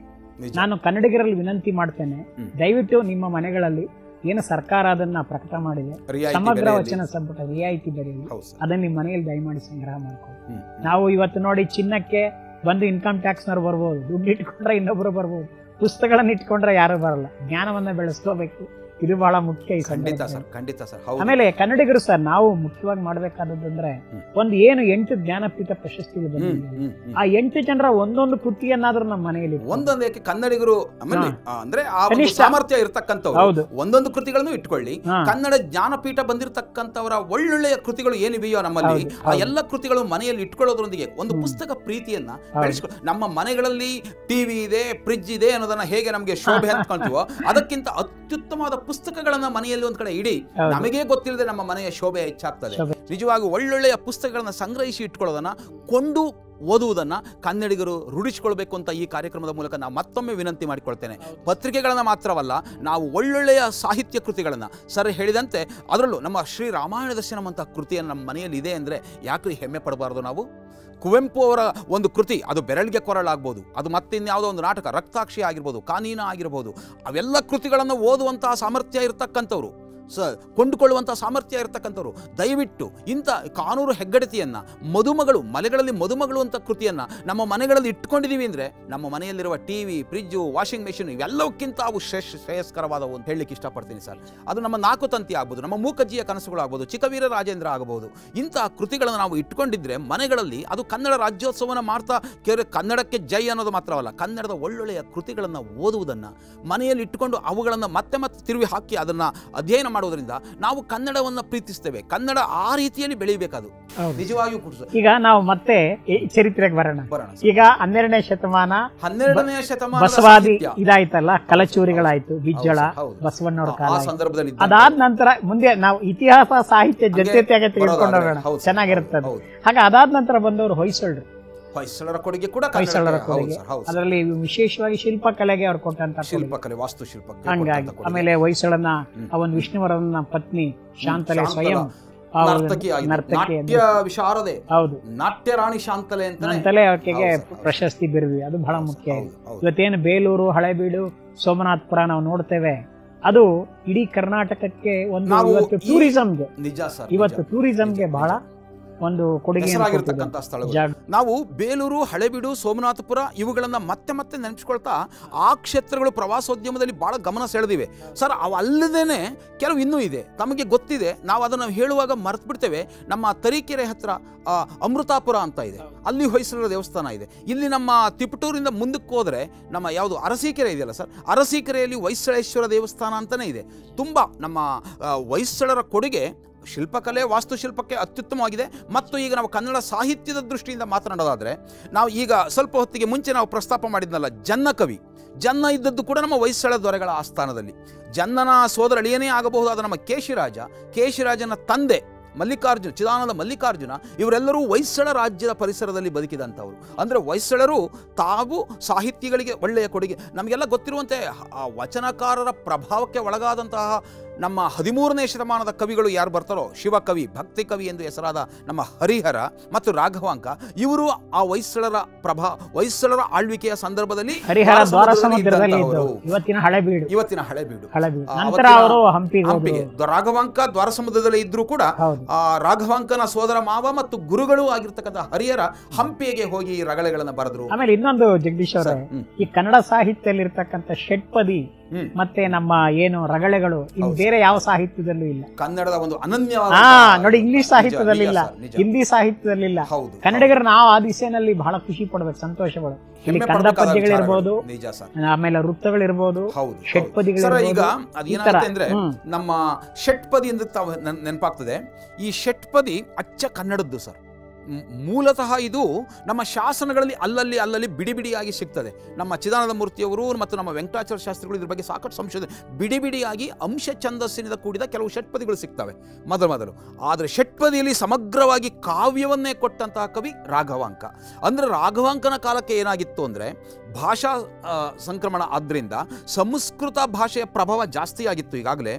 ನಿಜ. ನಾನು ಕನ್ನಡಿಗರಲ್ಲಿ ವಿನಂತಿ ಮಾಡ್ತೇನೆ ಹ್ಮ್. ದಯವಿಟ್ಟು ನಿಮ್ಮ ಮನೆಗಳಲ್ಲಿ ಏನು ಸರ್ಕಾರ ಅದನ್ನ ಪ್ರಕಟ ಮಾಡಿದೆ ರಿಯಾಯಿತಿ ಸಮಗ್ರ ಬೆಲೆಯಲ್ಲಿ. ವಚನ ಸಂಪುಟ ರಿಯಾಯಿತಿ ಬೆಲೆಯಲ್ಲಿ ಹೌದು ಸರ್ ಅದನ್ನ ನಿಮ್ಮ ಮನೆಯಲ್ಲಿ ದಯಮಾಡಿ ಸಂಗ್ರಹ ಮಾಡ್ಕೊಳ್ಳಿ ಹ್ಮ್, ಹ್ಮ್. ನಾವು ಇವತ್ತು ನೋಡಿ ಚಿನ್ನಕ್ಕೆ ಬಂದು ಇನ್ಕಮ್ ಟ್ಯಾಕ್ಸ್ನವ್ರು ಬರ್ಬೋದು ದುಡ್ಡು ಇಟ್ಕೊಂಡ್ರೆ ಇನ್ನೊಬ್ರು ಬರ್ಬೋದು ಪುಸ್ತಕಗಳನ್ನ ಇಟ್ಕೊಂಡ್ರೆ ಯಾರು ಬರಲ್ಲ ಜ್ಞಾನವನ್ನ ಬೆಳೆಸ್ಕೋಬೇಕು ಇದು ಬಹಳ ಮುಖ್ಯ ಈ ಖಂಡಿತ ಸಂದರ್ಭದಲ್ಲಿ. ಸರ್ ಖಂಡಿತ ಸರ್ ಹೌದು ಆಮೇಲೆ ಕನ್ನಡಿಗರು ಸರ್ ನಾವು ಮುಖ್ಯವಾಗಿ ಮಾಡಬೇಕಾದದ್ದಂದ್ರೆ ಹ್ಮ್. ಒಂದು ಏನು ಎಂಟು ಜ್ಞಾನಪೀಠ ಪ್ರಶಸ್ತಿಗಳು ಹ್ಮ್, ಬಂದಿದೆ ಹ್ಮ್, ಹ್ಮ್. ಆ ಎಂಟು ಜನರ ಒಂದೊಂದು ಕೃತಿಯನ್ನಾದ್ರೂ ನಮ್ಮ ಮನೆಯಲ್ಲಿ ಇಟ್ಕೊಂಡು. ಒಂದೊಂದು ಯಾಕೆ ಕನ್ನಡಿಗರು ಆಮೇಲೆ ಹಾ. ಆ, ಅಂದ್ರೆ ಆ ಒಂದು ಕನಿಷ್ಠ. ಸಾಮರ್ಥ್ಯ ಇರ್ತಕ್ಕಂಥವ್ರು ಹೌದು ಒಂದೊಂದು ಕೃತಿಗಳನ್ನು ಇಟ್ಕೊಳ್ಳಿ ಹಾ. ಕನ್ನಡ ಜ್ಞಾನಪೀಠ ಬಂದಿರತಕ್ಕಂಥವರ ಒಳ್ಳೊಳ್ಳೆಯ ಕೃತಿಗಳು ಏನಿವೆಯೋ ನಮ್ಮಲ್ಲಿ ಹೌದು, ಆ ಹೌದು. ಎಲ್ಲ ಕೃತಿಗಳು ಮನೆಯಲ್ಲಿ ಇಟ್ಕೊಳ್ಳೋದ್ರೊಂದಿಗೆ ಒಂದು ಹ್ಮ್. ಪುಸ್ತಕ ಪ್ರೀತಿಯನ್ನ ಹೌದು. ಬೆಳೆಸ್ಕೊ ನಮ್ಮ ಮನೆಗಳಲ್ಲಿ ಟಿವಿ ಇದೆ ಫ್ರಿಡ್ಜ್ ಇದೆ ಅನ್ನೋದನ್ನ ಹೇಗೆ ನಮಗೆ ಶೋಭೆ ಅಂದ್ಕೊಂತೀವೋ ಅದಕ್ಕಿಂತ ಅತ್ಯುತ್ತಮವಾದ ಪುಸ್ತಕಗಳನ್ನ ಮನೆಯಲ್ಲಿ ಒಂದ್ ಕಡೆ ಇಡಿ ಹೌದು. ನಮಗೇ ಗೊತ್ತಿಲ್ಲದೆ ನಮ್ಮ ಮನೆಯ ಶೋಭೆ ಹೆಚ್ಚಾಗ್ತದೆ ಶೋಭೆ. ನಿಜವಾಗಿ ಒಳ್ಳೊಳ್ಳೆಯ ಪುಸ್ತಕಗಳನ್ನ ಸಂಗ್ರಹಿಸಿ ಇಟ್ಕೊಳ್ಳೋದನ್ನ ಕೊಂಡು ಓದುವುದನ್ನ ಕನ್ನಡಿಗರು ರೂಢಿಸಿಕೊಳ್ಬೇಕು ಅಂತ ಈ ಕಾರ್ಯಕ್ರಮದ ಮೂಲಕ ನಾವು ಮತ್ತೊಮ್ಮೆ ವಿನಂತಿ ಮಾಡಿಕೊಳ್ತೇನೆ ಪತ್ರಿಕೆಗಳನ್ನು ಮಾತ್ರವಲ್ಲ ನಾವು ಒಳ್ಳೊಳ್ಳೆಯ ಸಾಹಿತ್ಯ ಕೃತಿಗಳನ್ನು ಸರ್ ಹೇಳಿದಂತೆ ಅದರಲ್ಲೂ ನಮ್ಮ ಶ್ರೀ ರಾಮಾಯಣ ದರ್ಶನಂ ಅಂತ ಕೃತಿಯನ್ನು ನಮ್ಮ ಮನೆಯಲ್ಲಿ ಇದೆ ಅಂದರೆ ಯಾಕ್ರಿ ಹೆಮ್ಮೆ ಪಡಬಾರ್ದು ನಾವು ಕುವೆಂಪು ಅವರ ಒಂದು ಕೃತಿ ಅದು ಬೆರಳಿಗೆ ಕೊರಳಾಗ್ಬೋದು ಅದು ಮತ್ತೆ ಇನ್ಯಾವುದೋ ಒಂದು ನಾಟಕ ರಕ್ತಾಕ್ಷಿ ಆಗಿರ್ಬೋದು ಕಾನೀನ ಆಗಿರ್ಬೋದು ಅವೆಲ್ಲ ಕೃತಿಗಳನ್ನು ಓದುವಂತಹ ಸಾಮರ್ಥ್ಯ ಇರತಕ್ಕಂಥವ್ರು ಸ ಕೊಂಡುಕೊಳ್ಳುವಂಥ ಸಾಮರ್ಥ್ಯ ಇರತಕ್ಕಂಥವ್ರು ದಯವಿಟ್ಟು ಇಂಥ ಕಾನೂರು ಹೆಗ್ಗಡತಿಯನ್ನು ಮದುಮಗಳು ಮಲೆಗಳಲ್ಲಿ ಮದುಮಗಳು ಅಂತ ಕೃತಿಯನ್ನು ನಮ್ಮ ಮನೆಗಳಲ್ಲಿ ಇಟ್ಕೊಂಡಿದ್ದೀವಿ ಅಂದರೆ ನಮ್ಮ ಮನೆಯಲ್ಲಿರುವ T V fridge washing machine ಇವೆಲ್ಲಕ್ಕಿಂತ ಅವು ಶ್ರೇಷ್ ಶ್ರೇಯಸ್ಕರವಾದವು ಅಂತ ಹೇಳಲಿಕ್ಕೆ ಇಷ್ಟಪಡ್ತೀನಿ ಸರ್ ಅದು ನಮ್ಮ ನಾಲ್ಕು ತಂತಿ ಆಗ್ಬೋದು ನಮ್ಮ ಮೂಕಜ್ಜಿಯ ಕನಸುಗಳಾಗ್ಬೋದು ಚಿಕ್ಕವೀರ ರಾಜೇಂದ್ರ ಆಗಬಹುದು ಇಂಥ ಕೃತಿಗಳನ್ನು ನಾವು ಇಟ್ಕೊಂಡಿದ್ರೆ ಮನೆಗಳಲ್ಲಿ ಅದು ಕನ್ನಡ ರಾಜ್ಯೋತ್ಸವನ ಮಾಡ್ತಾ ಕೇವಲ ಕನ್ನಡಕ್ಕೆ ಜೈ ಅನ್ನೋದು ಮಾತ್ರವಲ್ಲ ಕನ್ನಡದ ಒಳ್ಳೊಳ್ಳೆಯ ಕೃತಿಗಳನ್ನು ಓದುವುದನ್ನು ಮನೆಯಲ್ಲಿ ಇಟ್ಟುಕೊಂಡು ಅವುಗಳನ್ನು ಮತ್ತೆ ಮತ್ತೆ ತಿರುವಿ ಹಾಕಿ ಅದನ್ನು ಅಧ್ಯಯನ ಮಾಡೋದ್ರಿಂದ ನಾವು ಕನ್ನಡವನ್ನು ಪ್ರೀತಿಸ್ತೇವೆ ಕನ್ನಡ ಆ ರೀತಿಯಲ್ಲಿ ಬೆಳಿಬೇಕದು ಹೌದು. ನಿಜವಾಗಿಯೂ ಕೂಡ ಸರ್. ಈಗ ನಾವು ಮತ್ತೆ ಈ ಚರಿತ್ರೆಗೆ ಬರೋಣ ಬರೋಣ ಸರ್. ಈಗ ಹನ್ನೆರಡನೇ ಶತಮಾನ ಹನ್ನೆರಡನೆಯ ಶತಮಾನದ ಬಸವಾದಿ ಸಾಹಿತ್ಯ. ಇದಾಯ್ತಲ್ಲ ಕಲಚೂರಿಗಳಾಯ್ತು ಬಿಜ್ಜಳ ಹೌದು, ಹೌದು. ಬಸವಣ್ಣವ್ರ ಆ ಕಾಲ ಸಂದರ್ಭದಲ್ಲಿ ಅದಾದ ನಂತರ ಮುಂದೆ ನಾವು ಇತಿಹಾಸ ಸಾಹಿತ್ಯ ಹಂಗೆ ಜೊತೆಯಾಗಿ ತೆಗೆದುಕೊಂಡು ಬರೋದಾದ್ರೆ, ಹೋಗೋಣ ಹೌದು ಸರ್, ಚೆನ್ನಾಗಿರುತ್ತೆ ಅದು. ಹೌದು. ಹಾಗೆ ಅದಾದ ನಂತರ ಬಂದವರು ಹೊಯ್ಸಳರು ಹೊಯ್ಸಳರ ಕೊಡುಗೆ ಕೂಡ ಹೊಯ್ಸಳರ ಕನ್ನಡಕ್ಕೆ- ಹೌದು ಕೊಡುಗೆ ಸರ್, ಹೌದು ಸರ್. ಅದರಲ್ಲಿ ವಿಶೇಷವಾಗಿ ಶಿಲ್ಪಕಲೆಗೆ ಅವ್ರು ಕೊಟ್ಟಂತ ಕೊಡುಗೆ ಶಿಲ್ಪಕಲೆ ವಾಸ್ತುಶಿಲ್ಪಕ್ಕೆ ಹಂಗಾಗಿ ಕೊಟ್ಟಂತ ಕೊಡುಗೆ. ಆಮೇಲೆ ಹೊಯ್ಸಳನ ಹ್ಮ್. ಆ ಒಂದು ವಿಷ್ಣುವರನ ಪತ್ನಿ ಶಾಂತಲೆ ಶಾಂತಲ, ಸ್ವಯಂ ಆ ಒಂದು ನರ್ತಕಿ ಆಗಿದೆ. ನರ್ತಕಿ ನಾಟ್ಯ ವಿಶಾರದೆ ಹೌದು ನಾಟ್ಯ ರಾಣಿ ಶಾಂತಲೆ ಅಂತಾನೆ ಅಂತಲೇ ಆಕೆಗೆ ಹೌದು ಸರ್, ಹೌದು. ಪ್ರಶಸ್ತಿ ಬಿರುದು ಅದು ಬಹಳ ಹೌದು ಮುಖ್ಯ ಸರ್, ಇದೆ ಹೌದು, ಹೌದು. ಇವತ್ತೇನು ಬೇಲೂರು ಹಳೆಬೀಡು ಸೋಮನಾಥಪುರ ನಾವು ನೋಡ್ತೇವೆ ಅದು ಇಡೀ ಕರ್ನಾಟಕಕ್ಕೆ ಒಂದು ನಾವು ಇವತ್ತು ಈ- ಟೂರಿಸಂಗೆ ನಿಜ ಸರ್ ಇವತ್ತು ನಿಜ. ಟೂರಿಸಂಗೆ ನಿಜ, ಬಹಳ ನಿಜ. ಒಂದು ಕೊಡುಗೆ ಹೆಸರಾಗಿರ್ತಕ್ಕಂಥ ಸ್ಥಳಗಳು ಜಾಗ ನಾವು ಬೇಲೂರು ಹಳೆಬೀಡು ಸೋಮನಾಥಪುರ ಇವುಗಳನ್ನು ಮತ್ತೆ ಮತ್ತೆ ನೆನಪಿಸ್ಕೊಳ್ತಾ ಆ ಕ್ಷೇತ್ರಗಳು ಪ್ರವಾಸೋದ್ಯಮದಲ್ಲಿ ಬಹಳ ಗಮನ ಸೆಳೆದಿವೆ ಸರ್ ಅವು ಅಲ್ಲದೇನೆ ಕೆಲವು ಇನ್ನೂ ಇದೆ ತಮಗೆ ಗೊತ್ತಿದೆ ನಾವು ಅದನ್ನು ಹೇಳುವಾಗ ಮರ್ತು ಬಿಡ್ತೇವೆ ನಮ್ಮ ತರೀಕೆರೆ ಹತ್ರ ಆ, ಅಮೃತಾಪುರ ಅಂತ ಇದೆ ಅಲ್ಲಿ ಹೊಯ್ಸಳರ ದೇವಸ್ಥಾನ ಇದೆ ಇಲ್ಲಿ ನಮ್ಮ ತಿಪಟೂರಿಂದ ಮುಂದಕ್ಕೆ ಹೋದರೆ ನಮ್ಮ ಯಾವುದು ಅರಸೀಕೆರೆ ಇದೆಯಲ್ಲ ಸರ್ ಅರಸೀಕೆರೆಯಲ್ಲಿ ಹೊಯ್ಸಳೇಶ್ವರ ದೇವಸ್ಥಾನ ಅಂತಲೇ ಇದೆ ತುಂಬ ನಮ್ಮ ಆ, ಹೊಯ್ಸಳರ ಕೊಡುಗೆ ಶಿಲ್ಪಕಲೆ ವಾಸ್ತುಶಿಲ್ಪಕ್ಕೆ ಅತ್ಯುತ್ತಮವಾಗಿದೆ ಮತ್ತು ಈಗ ನಾವು ಕನ್ನಡ ಸಾಹಿತ್ಯದ ದೃಷ್ಟಿಯಿಂದ ಮಾತನಾಡೋದಾದರೆ ನಾವು ಈಗ ಸ್ವಲ್ಪ ಹೊತ್ತಿಗೆ ಮುಂಚೆ ನಾವು ಪ್ರಸ್ತಾಪ ಮಾಡಿದ್ನಲ್ಲ ಜನ್ನ ಕವಿ ಜನ್ನ ಇದ್ದದ್ದು ಕೂಡ ನಮ್ಮ ಹೊಯ್ಸಳ ದೊರೆಗಳ ಆಸ್ಥಾನದಲ್ಲಿ ಜನ್ನನ ಸೋದರ ಅಳಿಯನೇ ಆಗಬಹುದಾದ ನಮ್ಮ ಕೇಶಿರಾಜ ಕೇಶಿರಾಜನ ತಂದೆ ಮಲ್ಲಿಕಾರ್ಜುನ ಚಿದಾನಂದ ಮಲ್ಲಿಕಾರ್ಜುನ ಇವರೆಲ್ಲರೂ ಹೊಯ್ಸಳ ರಾಜ್ಯದ ಪರಿಸರದಲ್ಲಿ ಬದುಕಿದಂಥವ್ರು ಅಂದರೆ ಹೊಯ್ಸಳರು ತಾವು ಸಾಹಿತ್ಯಗಳಿಗೆ ಒಳ್ಳೆಯ ಕೊಡುಗೆ ನಮಗೆಲ್ಲ ಗೊತ್ತಿರುವಂತೆ ಆ ವಚನಕಾರರ ಪ್ರಭಾವಕ್ಕೆ ಒಳಗಾದಂತಹ ನಮ್ಮ ಹದಿಮೂರನೇ ಶತಮಾನದ ಕವಿಗಳು ಯಾರು ಬರ್ತಾರೋ ಶಿವಕವಿ ಭಕ್ತಿ ಕವಿ ಎಂದು ಹೆಸರಾದ ನಮ್ಮ ಹರಿಹರ ಮತ್ತು ರಾಘವಾಂಕ ಇವರು ಆ ಹೊಯ್ಸಳರ ಪ್ರಭಾ ಹೊಯ್ಸಳರ ಆಳ್ವಿಕೆಯ ಸಂದರ್ಭದಲ್ಲಿ ಹರಿಹರ ದ್ವಾರ ದ್ವಾರಸಮುದ್ರದಲ್ಲಿ ಸಮುದ್ರದಲ್ಲಿ ಇದ್ದವರು. ಇದ್ದವು ಇವತ್ತಿನ ಹಳೆಬೀಡು ಇವತ್ತಿನ ಹಳೆಬೀಡು ಹಳೆಬೀಡು ಆ, ನಂತರ ಅವತ್ತಿನ ಅವರು ಹಂಪಿಗೆ ಹೋದ್ರು ಹಂಪಿಗೆ ದ್ವ- ರಾಘವಾಂಕ ದ್ವಾರಸಮುದ್ರದಲ್ಲಿ ಇದ್ರೂ ಕೂಡ ಹೌದು ಆ ರಾಘವಾಂಕನ ಸೋದರ ಮಾವ ಮತ್ತು ಗುರುಗಳು ಆಗಿರ್ತಕ್ಕಂಥ ಹರಿಹರ ಹಂಪಿಗೆ ಹೋಗಿ ರಗಳೆಗಳನ್ನು ಬರೆದ್ರು ಆಮೇಲೆ ಇನ್ನೊಂದು ಜಗದೀಶ್ ಅವರೇ ಹ್ಮ್. ಈ ಕನ್ನಡ ಸಾಹಿತ್ಯದಲ್ಲಿ ಇರ್ತಕ್ಕಂಥ ಷಟ್ಪದಿ ಹ್ಮ್. ಮತ್ತೆ ನಮ್ಮ ಏನು ರಗಳೆಗಳು ಇನ್ನು ಹೌದು. ಬೇರೆ ಯಾವ ಸಾಹಿತ್ಯದಲ್ಲೂ ಇಲ್ಲ ಕನ್ನಡದ ಒಂದು ಅನನ್ಯವಾದ ಹಾ ನೋಡಿ ಇಂಗ್ಲಿಷ್ ಸಾಹಿತ್ಯದಲ್ಲಿ ಇಲ್ಲ ನಿಜ ಹಿಂದಿ ಸಾಹಿತ್ಯದಲ್ಲಿ ಇಲ್ಲ ಹೌದು ಕನ್ನಡಿಗರು ನಾವು ಆ ದಿಸೆನಲ್ಲಿ ಬಹಳ ಖುಷಿ ಪಡ್ಬೇಕು ಸಂತೋಷ ಪಡು ಇಲ್ಲಿ ಹೆಮ್ಮೆ ಕನ್ನಡ ಪಡ್ಬೇಕಾದ ಪದ್ಯಗಳಿರ್ಬೋದು ವಿಚಾರಗಳು. ನಿಜ ಸರ್ ಆಮೇಲೆ ವೃತ್ತಗಳಿರ್ಬೋದು ಹೌದು ಷಟ್ಪದಿಗಳು ಸರ್ ಈಗ ಇರ್ಬೋದು. ಅದೇನಾಗುತ್ತೆ ಅಂದ್ರೆ ಹ್ಮ್. ನಮ್ಮ ಷಟ್ಪದಿ ಎಂದು ತಾವು ನೆನ್- ನೆನಪಾಗ್ತದೆ ಈ ಷಟ್ಪದಿ ಅಚ್ಚ ಕನ್ನಡದ್ದು ಸರ್ ಮ್- ಮೂಲತಃ ಇದು ನಮ್ಮ ಶಾಸನಗಳಲ್ಲಿ ಅಲ್ಲಲ್ಲಿ ಅಲ್ಲಲ್ಲಿ ಬಿಡಿ ಬಿಡಿಯಾಗಿ ಸಿಗ್ತದೆ ನಮ್ಮ ಚಿದಾನಂದ ಮೂರ್ತಿಯವರು ಮತ್ತು ನಮ್ಮ ವೆಂಕಟಾಚಾರ್ಯ ಶಾಸ್ತ್ರಿಗಳು ಇದ್ರ ಬಗ್ಗೆ ಸಾಕಷ್ಟು ಸಂಶೋಧನೆ ಬಿಡಿ ಬಿಡಿಯಾಗಿ ಅಂಶ ಛಂದಸ್ಸಿನಿಂದ ಕೂಡಿದ ಕೆಲವು ಷಟ್ಪದಿಗಳು ಸಿಗ್ತವೆ ಮೊದಲು ಮೊದಲು ಆದರೆ ಷಟ್ಪದಿಯಲ್ಲಿ ಸಮಗ್ರವಾಗಿ ಕಾವ್ಯವನ್ನೇ ಕೊಟ್ಟಂತಹ ಕವಿ ರಾಘವಾಂಕ ಅಂದರೆ ರಾಘವಾಂಕನ ಕಾಲಕ್ಕೆ ಏನಾಗಿತ್ತು ಅಂದರೆ ಭಾಷಾ ಆ, ಸಂಕ್ರಮಣ ಆದ್ದರಿಂದ ಸಂಸ್ಕೃತ ಭಾಷೆಯ ಪ್ರಭಾವ ಜಾಸ್ತಿ ಆಗಿತ್ತು ಈಗಾಗಲೇ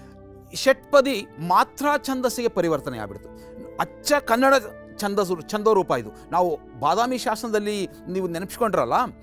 ಷಟ್ಪದಿ ಮಾತ್ರ ಛಂದಸ್ಸಿಗೆ ಪರಿವರ್ತನೆ ಆಗ್ಬಿಡ್ತು ಅಚ್ಚ ಕನ್ನಡ ಛಂದಸ್ಸು ಛಂದೋರೂಪ ಇದು ನಾವು ಬಾದಾಮಿ ಶಾಸನದಲ್ಲಿ ನೀವು ನೆನಪಿಸ್ಕೊಂಡ್ರಲ್ಲ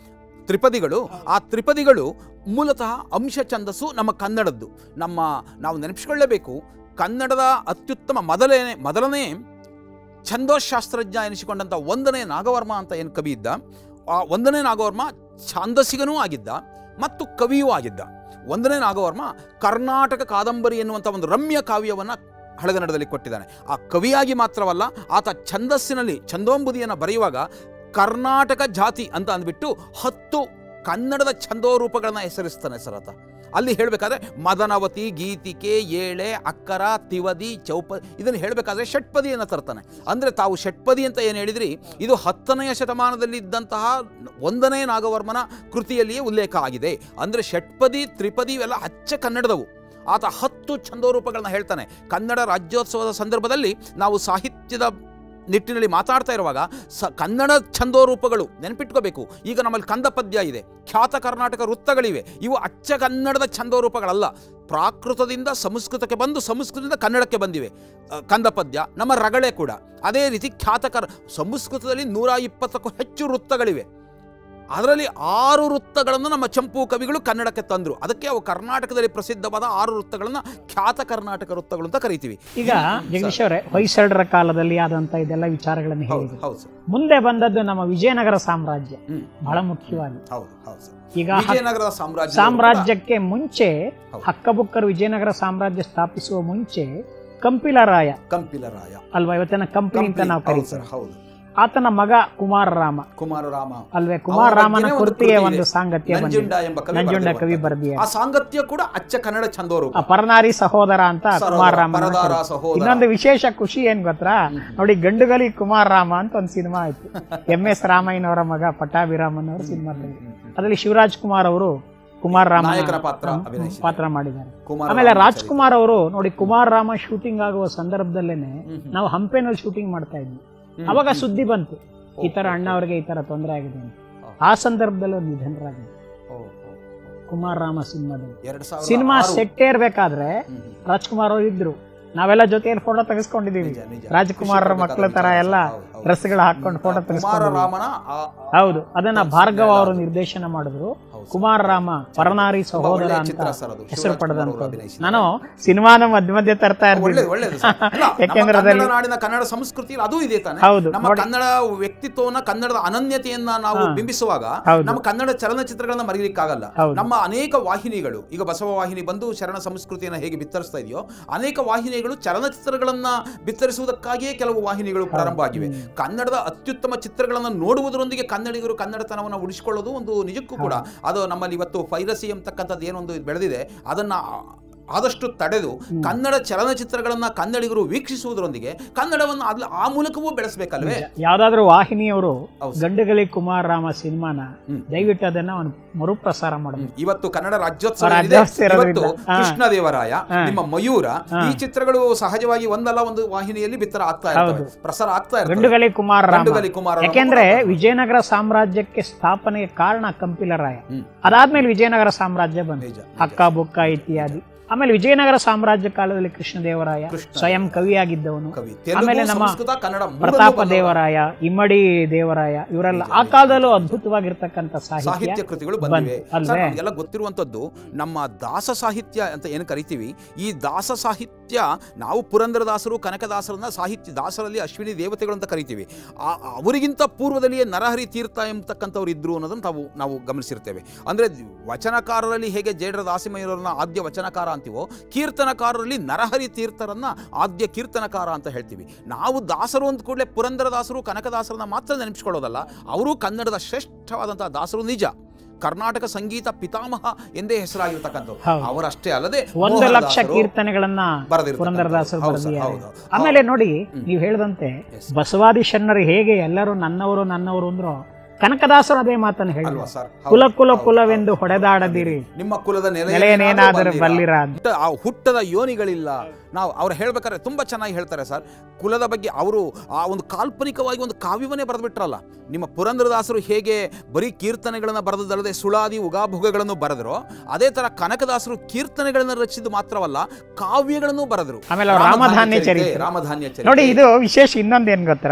ತ್ರಿಪದಿಗಳು ಆ ತ್ರಿಪದಿಗಳು ಮೂಲತಃ ಅಂಶ ಛಂದಸ್ಸು ನಮ್ಮ ಕನ್ನಡದ್ದು ನಮ್ಮ ನಾವು ನೆನಪಿಸ್ಕೊಳ್ಳೇಬೇಕು ಕನ್ನಡದ ಅತ್ಯುತ್ತಮ ಮೊದಲನೇ ಮೊದಲನೇ ಛಂದೋಶಾಸ್ತ್ರಜ್ಞ ಎನಿಸಿಕೊಂಡಂಥ ಒಂದನೇ ನಾಗವರ್ಮ ಅಂತ ಏನು ಕವಿ ಇದ್ದ ಆ ಒಂದನೇ ನಾಗವರ್ಮ ಛಾಂದಸಿಗನೂ ಆಗಿದ್ದ ಮತ್ತು ಕವಿಯೂ ಆಗಿದ್ದ ಒಂದನೇ ನಾಗವರ್ಮ ಕರ್ನಾಟಕ ಕಾದಂಬರಿ ಎನ್ನುವಂಥ ಒಂದು ರಮ್ಯ ಕಾವ್ಯವನ್ನು ಹಳೆಗನ್ನಡದಲ್ಲಿ ಕೊಟ್ಟಿದ್ದಾನೆ ಆ ಕವಿಯಾಗಿ ಮಾತ್ರವಲ್ಲ ಆತ ಛಂದಸ್ಸಿನಲ್ಲಿ ಛಂದೋಂಬುದಿಯನ್ನು ಬರೆಯುವಾಗ ಕರ್ನಾಟಕ ಜಾತಿ ಅಂತ ಅಂದ್ಬಿಟ್ಟು ಹತ್ತು ಕನ್ನಡದ ಛಂದೋರೂಪಗಳನ್ನ ಹೆಸರಿಸ್ತಾನೆ ಸರ್ ಆತ ಅಲ್ಲಿ ಹೇಳಬೇಕಾದ್ರೆ ಮದನವತಿ ಗೀತಿಕೆ ಏಳೆ ಅಕ್ಕರ ತಿವದಿ ಚೌಪ ಇದನ್ನು ಹೇಳಬೇಕಾದ್ರೆ ಷಟ್ಪದಿಯನ್ನು ತರ್ತಾನೆ ಅಂದರೆ ತಾವು ಷಟ್ಪದಿ ಅಂತ ಏನು ಹೇಳಿದ್ರಿ ಇದು ಹತ್ತನೆಯ ಶತಮಾನದಲ್ಲಿ ಇದ್ದಂತಹ ಒಂದನೇ ನಾಗವರ್ಮನ ಕೃತಿಯಲ್ಲಿಯೇ ಉಲ್ಲೇಖ ಆಗಿದೆ ಅಂದರೆ ಷಟ್ಪದಿ ತ್ರಿಪದಿ ಇವೆಲ್ಲ ಅಚ್ಚ ಕನ್ನಡದವು ಆತ ಹತ್ತು ಛಂದೋರೂಪಗಳನ್ನ ಹೇಳ್ತಾನೆ ಕನ್ನಡ ರಾಜ್ಯೋತ್ಸವದ ಸಂದರ್ಭದಲ್ಲಿ ನಾವು ಸಾಹಿತ್ಯದ ನಿಟ್ಟಿನಲ್ಲಿ ಮಾತಾಡ್ತಾ ಇರುವಾಗ ಸ ಕನ್ನಡ ಛಂದೋರೂಪಗಳು ನೆನಪಿಟ್ಕೋಬೇಕು ಈಗ ನಮ್ಮಲ್ಲಿ ಕಂದ ಪದ್ಯ ಇದೆ ಖ್ಯಾತ ಕರ್ನಾಟಕ ವೃತ್ತಗಳಿವೆ ಇವು ಅಚ್ಚ ಕನ್ನಡದ ಛಂದೋರೂಪಗಳಲ್ಲ ಪ್ರಾಕೃತದಿಂದ ಸಂಸ್ಕೃತಕ್ಕೆ ಬಂದು ಸಂಸ್ಕೃತದಿಂದ ಕನ್ನಡಕ್ಕೆ ಬಂದಿವೆ ಅ, ಕಂದ ಪದ್ಯ ನಮ್ಮ ರಗಳೆ ಕೂಡ ಅದೇ ರೀತಿ ಖ್ಯಾತ ಕರ್ ಸಂಸ್ಕೃತದಲ್ಲಿ ನೂರ ಇಪ್ಪತ್ತಕ್ಕೂ ಹೆಚ್ಚು ವೃತ್ತಗಳಿವೆ ಅದರಲ್ಲಿ ಆರು ವೃತ್ತಗಳನ್ನು ನಮ್ಮ ಚಂಪು ಕವಿಗಳು ಕನ್ನಡಕ್ಕೆ ತಂದರು ಅದಕ್ಕೆ ಅವು ಕರ್ನಾಟಕದಲ್ಲಿ ಪ್ರಸಿದ್ಧವಾದ ಆರು ವೃತ್ತಗಳನ್ನು ಖ್ಯಾತ ಕರ್ನಾಟಕ ವೃತ್ತಗಳು ಅಂತ ಕರಿತೀವಿ ಈಗ ಜಗದೀಶ್ ಅವರೇ ಹೊಯ್ಸಳರ ಕಾಲದಲ್ಲಿ ಆದಂತ ಇದೆಲ್ಲ ವಿಚಾರಗಳನ್ನು ಹೌದು ಹೇಳಿದ್ರು ಹೌದು ಸರ್ ಮುಂದೆ ಬಂದದ್ದು ನಮ್ಮ ವಿಜಯನಗರ ಸಾಮ್ರಾಜ್ಯ ಹ್ಮ್ ಬಹಳ ಮುಖ್ಯವಾಗಿ ಹೌದು ಹೌದು ಸರ್ ಈಗ ಹ- ವಿಜಯನಗರದ ಸಾಮ್ರಾಜ್ಯ ಸಾಮ್ರಾಜ್ಯಕ್ಕೆ ಮುಂಚೆ ಹೌದು. ಹಕ್ಕಬುಕ್ಕರು ವಿಜಯನಗರ ಸಾಮ್ರಾಜ್ಯ ಸ್ಥಾಪಿಸುವ ಮುಂಚೆ ಕಂಪಿಲರಾಯ ಕಂಪಿಲರಾಯ ಅಲ್ವಾ ಇವತ್ತಿನ ಕಂಪ್ಲಿ ಅಂತ ನಾವು ಹೌದು ಸರ್ ಕರೀತೀವಿ ಹೌದು ಆತನ ಮಗ ಕುಮಾರರಾಮ ಕುಮಾರರಾಮ ಅಲ್ವೇ ಕುಮಾರರಾಮನ ಬಗ್ಗೆನೇ ಒಂದು ಕೃತಿಯ ಕೃತಿ ಒಂದು ಇದೆ. ಸಾಂಗತ್ಯ ಬಂದಿದೆ ನಂಜುಂಡ ಎಂಬ ಕವಿ ನಂಜುಂಡ ಕವಿ ಬರೆದಿರುವಂಥದ್ದು. ಬರೆದಿಯ ಆ ಸಾಂಗತ್ಯ ಕೂಡ ಅಚ್ಚ ಕನ್ನಡ ಛಂದೋರೂಪ ಆ ಪರನಾರಿ ಸಹೋದರ ಅಂತ ಸರೋದರ, ಕುಮಾರರಾಮ ಪರದಾರ ಸಹೋದರ. ಇನ್ನೊಂದು ವಿಶೇಷ ಖುಷಿ ಏನ್ ಗೊತ್ತಾ ನೋಡಿ ಗಂಡುಗಲಿ ಕುಮಾರರಾಮ ಅಂತ ಒಂದು ಸಿನಿಮಾ ಆಯ್ತು ಎಂ ಎಸ್ ರಾಮಯ್ಯನವರ ಮಗ ಪಟ್ಟಾಭಿರಾಮನ್ ಅವರ ಸಿನಿಮಾ ಅದರಲ್ಲಿ ಶಿವರಾಜ್ ಕುಮಾರ್ ಅವರು ಕುಮಾರರಾಮ ನಾಯಕನ ಪಾತ್ರ ಅಭಿನಯಿಸಿದ್ದಾರೆ. ಪಾತ್ರ ಮಾಡಿದ್ದಾರೆ ಕುಮಾರ ಆಮೇಲೆ ರಾಮ ರಾಜ್ಕುಮಾರ್ ಅವರು ನೋಡಿ ಕುಮಾರರಾಮ ಶೂಟಿಂಗ್ ಆಗುವ ಸಂದರ್ಭದಲ್ಲೇನೆ ಹ್ಮ್. ನಾವು ಹಂಪೆನಲ್ಲಿ ಶೂಟಿಂಗ್ ಮಾಡ್ತಾ ಇದ್ವಿ ಹ್ಮ್. ಅವಾಗ ಸುದ್ದಿ ಬಂತು ಈ ತರ ಅಣ್ಣ ಅವ್ರಿಗೆ ಈ ತರ ತೊಂದರೆ ಆಗಿದೆ ಅಂತ ಆ ಸಂದರ್ಭದಲ್ಲಿ ಅವ್ರು ನಿಧನರಾಗಿದೆ ಓ, ಓ, ಓ. ಕುಮಾರರಾಮ ಸಿನಿಮಾದಲ್ಲಿ ಎರಡ್ ಸಾವಿರದ ಸಿನಿಮಾ ಆರು. ಸೆಟ್ ಇರ್ಬೇಕಾದ್ರೆ ಹ್ಮ್, ಹ್ಮ್. ರಾಜ್ಕುಮಾರ್ ಅವರು ಇದ್ರು ನಾವೆಲ್ಲ ಜೊತೆಯಲ್ಲಿ ಫೋಟೋ ತೆಗೆಸ್ಕೊಂಡಿದೀವಿ ನಿಜ, ನಿಜ. ರಾಜ್ಕುಮಾರ್ ಖುಷಿ ಮಕ್ಕಳ ತರ ಪಡ್ಬೇಕಾದ ಎಲ್ಲ ಹೌದು, ಹೌದು. ಡ್ರೆಸ್ಗಳು ಹಾಕೊಂಡು ಫೋಟೋ ಕುಮಾರ ತೆಗೆಸ್ಕೊಂಡಿದ್ದೀವಿ ರಾಮನ ಆ- ಹೌದು ಅದನ್ನ ಭಾರ್ಗವ ಅವರು ನಿರ್ದೇಶನ ಮಾಡಿದ್ರು ಹೌದು. ಕುಮಾರರಾಮ ಪರನಾರಿ ತುಂಬಾ ಸಹೋದರ ಒಳ್ಳೆಯ ಅಂತ ಚಿತ್ರ ಸರ್ ಅದು. ಹೆಸರು ಶಿವರಾಜ್ ಕುಮಾರ್ ಅವರು ಪಡೆದಂತ ಅಭಿನಯಿಸಿದ್ದಾರೆ. ನಾನು ಸಿನಿಮಾನ ಮಧ್ಯ ಮಧ್ಯೆ ತರ್ತಾ ಇರ್ತೀನಿ ಒಳ್ಳೇದು ಒಳ್ಳೇದು ಸರ್. ಅಲ್ಲ, ನಮ್ಮ ಯಾಕೆಂದ್ರೆ ಕನ್ನಡ ಅದ್ರಲ್ಲಿ- ನಾಡಿನ ಕನ್ನಡ ಸಂಸ್ಕೃತಿ ಅದು ಇದೆ ತಾನೆ ಹೌದು, ನಮ್ಮ ನೋಡಿ. ಕನ್ನಡ ವ್ಯಕ್ತಿತ್ವವನ್ನ ಕನ್ನಡದ ಅನನ್ಯತೆಯನ್ನ ನಾವು ಹಾ. ಬಿಂಬಿಸುವಾಗ ಹೌದು. ನಮ್ಮ ಕನ್ನಡ ಚಲನಚಿತ್ರಗಳನ್ನ ಮರೀಲಿಕ್ಕಾಗಲ್ಲ ಹೌದು. ನಮ್ಮ ಅನೇಕ ವಾಹಿನಿಗಳು ಈಗ ಬಸವ ವಾಹಿನಿ ಬಂದು ಶರಣ ಸಂಸ್ಕೃತಿಯನ್ನು ಹೇಗೆ ಬಿತ್ತರಿಸ್ತಾ ಇದೆಯೋ ಅನೇಕ ವಾಹಿನಿಗಳು ಚಲನಚಿತ್ರಗಳನ್ನ ಬಿತ್ತರಿಸುವುದಕ್ಕಾಗಿಯೇ ಕೆಲವು ವಾಹಿನಿಗಳು ಪ್ರಾರಂಭ ಆಗಿವೆ ಕನ್ನಡದ ಅತ್ಯುತ್ತಮ ಚಿತ್ರಗಳನ್ನು ನೋಡುವುದರೊಂದಿಗೆ ಕನ್ನಡಿಗರು ಕನ್ನಡತನವನ್ನು ಉಳಿಸಿಕೊಳ್ಳೋದು ಒಂದು ನಿಜಕ್ಕೂ ಕೂಡ ಅದು ನಮ್ಮಲ್ಲಿ ಇವತ್ತು ಪೈರಸಿ ಎಂಬತಕ್ಕಂಥದ್ದು ಏನೊಂದು ಬೆಳೆದಿದೆ ಅದನ್ನ ಆದಷ್ಟು ತಡೆದು ಕನ್ನಡ ಚಲನಚಿತ್ರಗಳನ್ನ ಕನ್ನಡಿಗರು ವೀಕ್ಷಿಸುವುದರೊಂದಿಗೆ ಕನ್ನಡವನ್ನು ಅದ್ಲ- ಆ ಮೂಲಕವೂ ಬೆಳೆಸಬೇಕಲ್ವೇ ಯಾವ್ದಾದ್ರು ವಾಹಿನಿಯವರು ಹೌದು. ಗಂಡುಗಲಿ ಕುಮಾರರಾಮ ಸಿನಿಮಾನ ಹ್ಮ್. ದಯವಿಟ್ಟು ಅದನ್ನ ಒಂದು ಮರುಪ್ರಸಾರ ಮಾಡಬೇಕು ಇವತ್ತು ಕನ್ನಡ ರಾಜ್ಯೋತ್ಸವ ಆ, ಏನಿದೆ, ರಾಜ್ಯೋತ್ಸವ ಇರೋದ್ರಿಂದ. ಇವತ್ತು ಹಾ. ಕೃಷ್ಣದೇವರಾಯ ಹಾ. ನಿಮ್ಮ ಮಯೂರ ಹಾ. ಈ ಚಿತ್ರಗಳು ಸಹಜವಾಗಿ ಒಂದಲ್ಲ ಒಂದು ವಾಹಿನಿಯಲ್ಲಿ ಬಿತ್ತರ ಆಗ್ತಾ ಇರ್ತವೆ ಹೌದು. ಪ್ರಸಾರ ಆಗ್ತಾ ಇರ್ತವೆ ಗಂಡುಗಲಿ ಕುಮಾರರಾಮ ಗಂಡುಗಲಿ ಕುಮಾರರಾಮ ಯಾಕೆಂದ್ರೆ ಕೂಡ- ವಿಜಯನಗರ ಸಾಮ್ರಾಜ್ಯಕ್ಕೆ ಸ್ಥಾಪನೆಗೆ ಕಾರಣ ಕಂಪಿಲರಾಯ ಹ್ಮ್. ಅದಾದ್ಮೇಲೆ ವಿಜಯನಗರ ಸಾಮ್ರಾಜ್ಯ ಬಂತು ನಿಜ, ನಿಜ. ಅಕ್ಕ ಬುಕ್ಕ ಇತ್ಯಾದಿ ಆಮೇಲೆ ವಿಜಯನಗರ ಸಾಮ್ರಾಜ್ಯ ಕಾಲದಲ್ಲಿ ಕೃಷ್ಣದೇವರಾಯ ಕೃಷ್ಣ ಸ್ವಯಂ ಕವಿಯಾಗಿದ್ದವನು ಕವಿ ಆಮೇಲೆ ತೆಲುಗು ನಮ್ಮ ಸಂಸ್ಕೃತ ಕನ್ನಡ ಮೂರನ್ನೂ ಪ್ರತಾಪ ಬಲ್ಲವ ದೇವರಾಯ ಇಮ್ಮಡಿ ದೇವರಾಯ ಇವರೆಲ್ಲ ಆ ಕಾಲದಲ್ಲೂ ಅದ್ಭುತವಾಗಿರ್ತಕ್ಕಂಥ ಸಾಹಿತ್ಯ ಸಾಹಿತ್ಯ ಕೃತಿಗಳು ಬಂತು, ಬಂದಿವೆ ಅಲ್ವೇ? ಸರ್, ನಮ್ಗೆಲ್ಲ ಗೊತ್ತಿರುವಂತದ್ದು ನಮ್ಮ ದಾಸ ಸಾಹಿತ್ಯ ಅಂತ ಏನು ಕರಿತೀವಿ ಈ ದಾಸ ಸಾಹಿತ್ಯ ನಾವು ಪುರಂದರದಾಸರು ಕನಕದಾಸರನ್ನ ಸಾಹಿತ್ಯ ದಾಸರಲ್ಲಿ ಅಶ್ವಿನಿ ದೇವತೆಗಳು ಅಂತ ಕರಿತೀವಿ ಆ- ಅವರಿಗಿಂತ ಪೂರ್ವದಲ್ಲಿಯೇ ನರಹರಿ ತೀರ್ಥ ಎಂಬತಕ್ಕಂಥವ್ರು ಇದ್ರು ಅನ್ನೋದನ್ನು ನಾವು ನಾವು ಗಮನಿಸಿರ್ತೇವೆ ಅಂದ್ರೆ ವಚನಕಾರರಲ್ಲಿ ಹೇಗೆ ಜೇಡರ ದಾಸಿಮಯ್ಯರನ್ನ ಆದ್ಯ ವಚನಕಾರ ಅಂತೀವೋ ಕೀರ್ತನಕಾರರಲ್ಲಿ ನರಹರಿ ತೀರ್ಥರನ್ನ ಆದ್ಯ ಕೀರ್ತನಕಾರ ಅಂತ ಹೇಳ್ತೀವಿ ನಾವು ದಾಸರು ಅಂದ ಕೂಡಲೇ ಪುರಂದರದಾಸರು ಕನಕದಾಸರನ್ನ ಮಾತ್ರ ನೆನಪಿಸ್ಕೊಳ್ಳೋದಲ್ಲ ಅವರು ಕನ್ನಡದ ಶ್ರೇಷ್ಠವಾದಂತಹ ದಾಸರು ನಿಜ ಕರ್ನಾಟಕ ಸಂಗೀತ ಪಿತಾಮಹ ಎಂದೇ ಹೆಸರಾಗಿರ್ತಕ್ಕಂಥವ್ರು ಹೌದು. ಅವರಷ್ಟೇ ಅಲ್ಲದೆ ಒಂದು ಮೋಹನದಾಸರು ಲಕ್ಷ ಕೀರ್ತನೆಗಳನ್ನ ಬರೆದಿರ್ತಕ್ಕಂಥವ್ರು. ಪುರಂದರದಾಸರು ಹೌದು ಸರ್, ಬರೆದಿದ್ದಾರೆ ಹೌದು. ಆಮೇಲೆ ನೋಡಿ ನೀವು ಹೇಳಿದಂತೆ ಬಸವಾದಿ ಶರಣರು ಹೇಗೆ ಎಲ್ಲರೂ ನನ್ನವರು ನನ್ನವರು ಅಂದ್ರು ಕನಕದಾಸರು ಅದೇ ಮಾತನ್ನು ಅಲ್ವಾ ಹೇಳಿದ್ರು ಸರ್ ಕುಲ ಕುಲ ಕುಲವೆಂದು ಹೊಡೆದಾಡದಿರಿ ನಿಮ್ಮ ಕುಲದ ನೆಲೆಯನೇನಾದರೂ ಬಲ್ಲಿರ ಅಂತ. ಹುಟ್ಟ- ಆ ಹುಟ್ಟದ ಯೋನಿಗಳಿಲ್ಲ ನಾವು ಅವ್ರು ಹೇಳ್ಬೇಕಾದ್ರೆ ತುಂಬಾ ಚೆನ್ನಾಗಿ ಹೇಳ್ತಾರೆ ಸರ್ ಕುಲದ ಬಗ್ಗೆ ಅವರು ಆ ಒಂದು ಕಾಲ್ಪನಿಕವಾಗಿ ಒಂದು ಕಾವ್ಯವನ್ನೇ ಬರೆದ್ಬಿಟ್ರಲ್ಲ ನಿಮ್ಮ ಪುರಂದರದಾಸರು ಹೇಗೆ ಬರೀ ಕೀರ್ತನೆಗಳನ್ನು ಬರೆದಲ್ಲದೆ ಸುಳಾದಿ ಉಗಾಭುಗಗಳನ್ನು ಬರೆದ್ರು ಅದೇ ತರ ಕನಕದಾಸರು ಕೀರ್ತನೆಗಳನ್ನು ರಚಿಸಿದ್ದು ಮಾತ್ರವಲ್ಲ ಕಾವ್ಯಗಳನ್ನು ಬರೆದರು ಆಮೇಲೆ ಅವ್ರು ರಾಮಧಾನ್ಯ ಚರಿತ್ರೆ. ರಾಮಧಾನ್ಯ ಚರಿತ್ರೆ ನೋಡಿ ಇದು ವಿಶೇಷ ಇನ್ನೊಂದು ಏನ್ ಗೊತ್ತಾ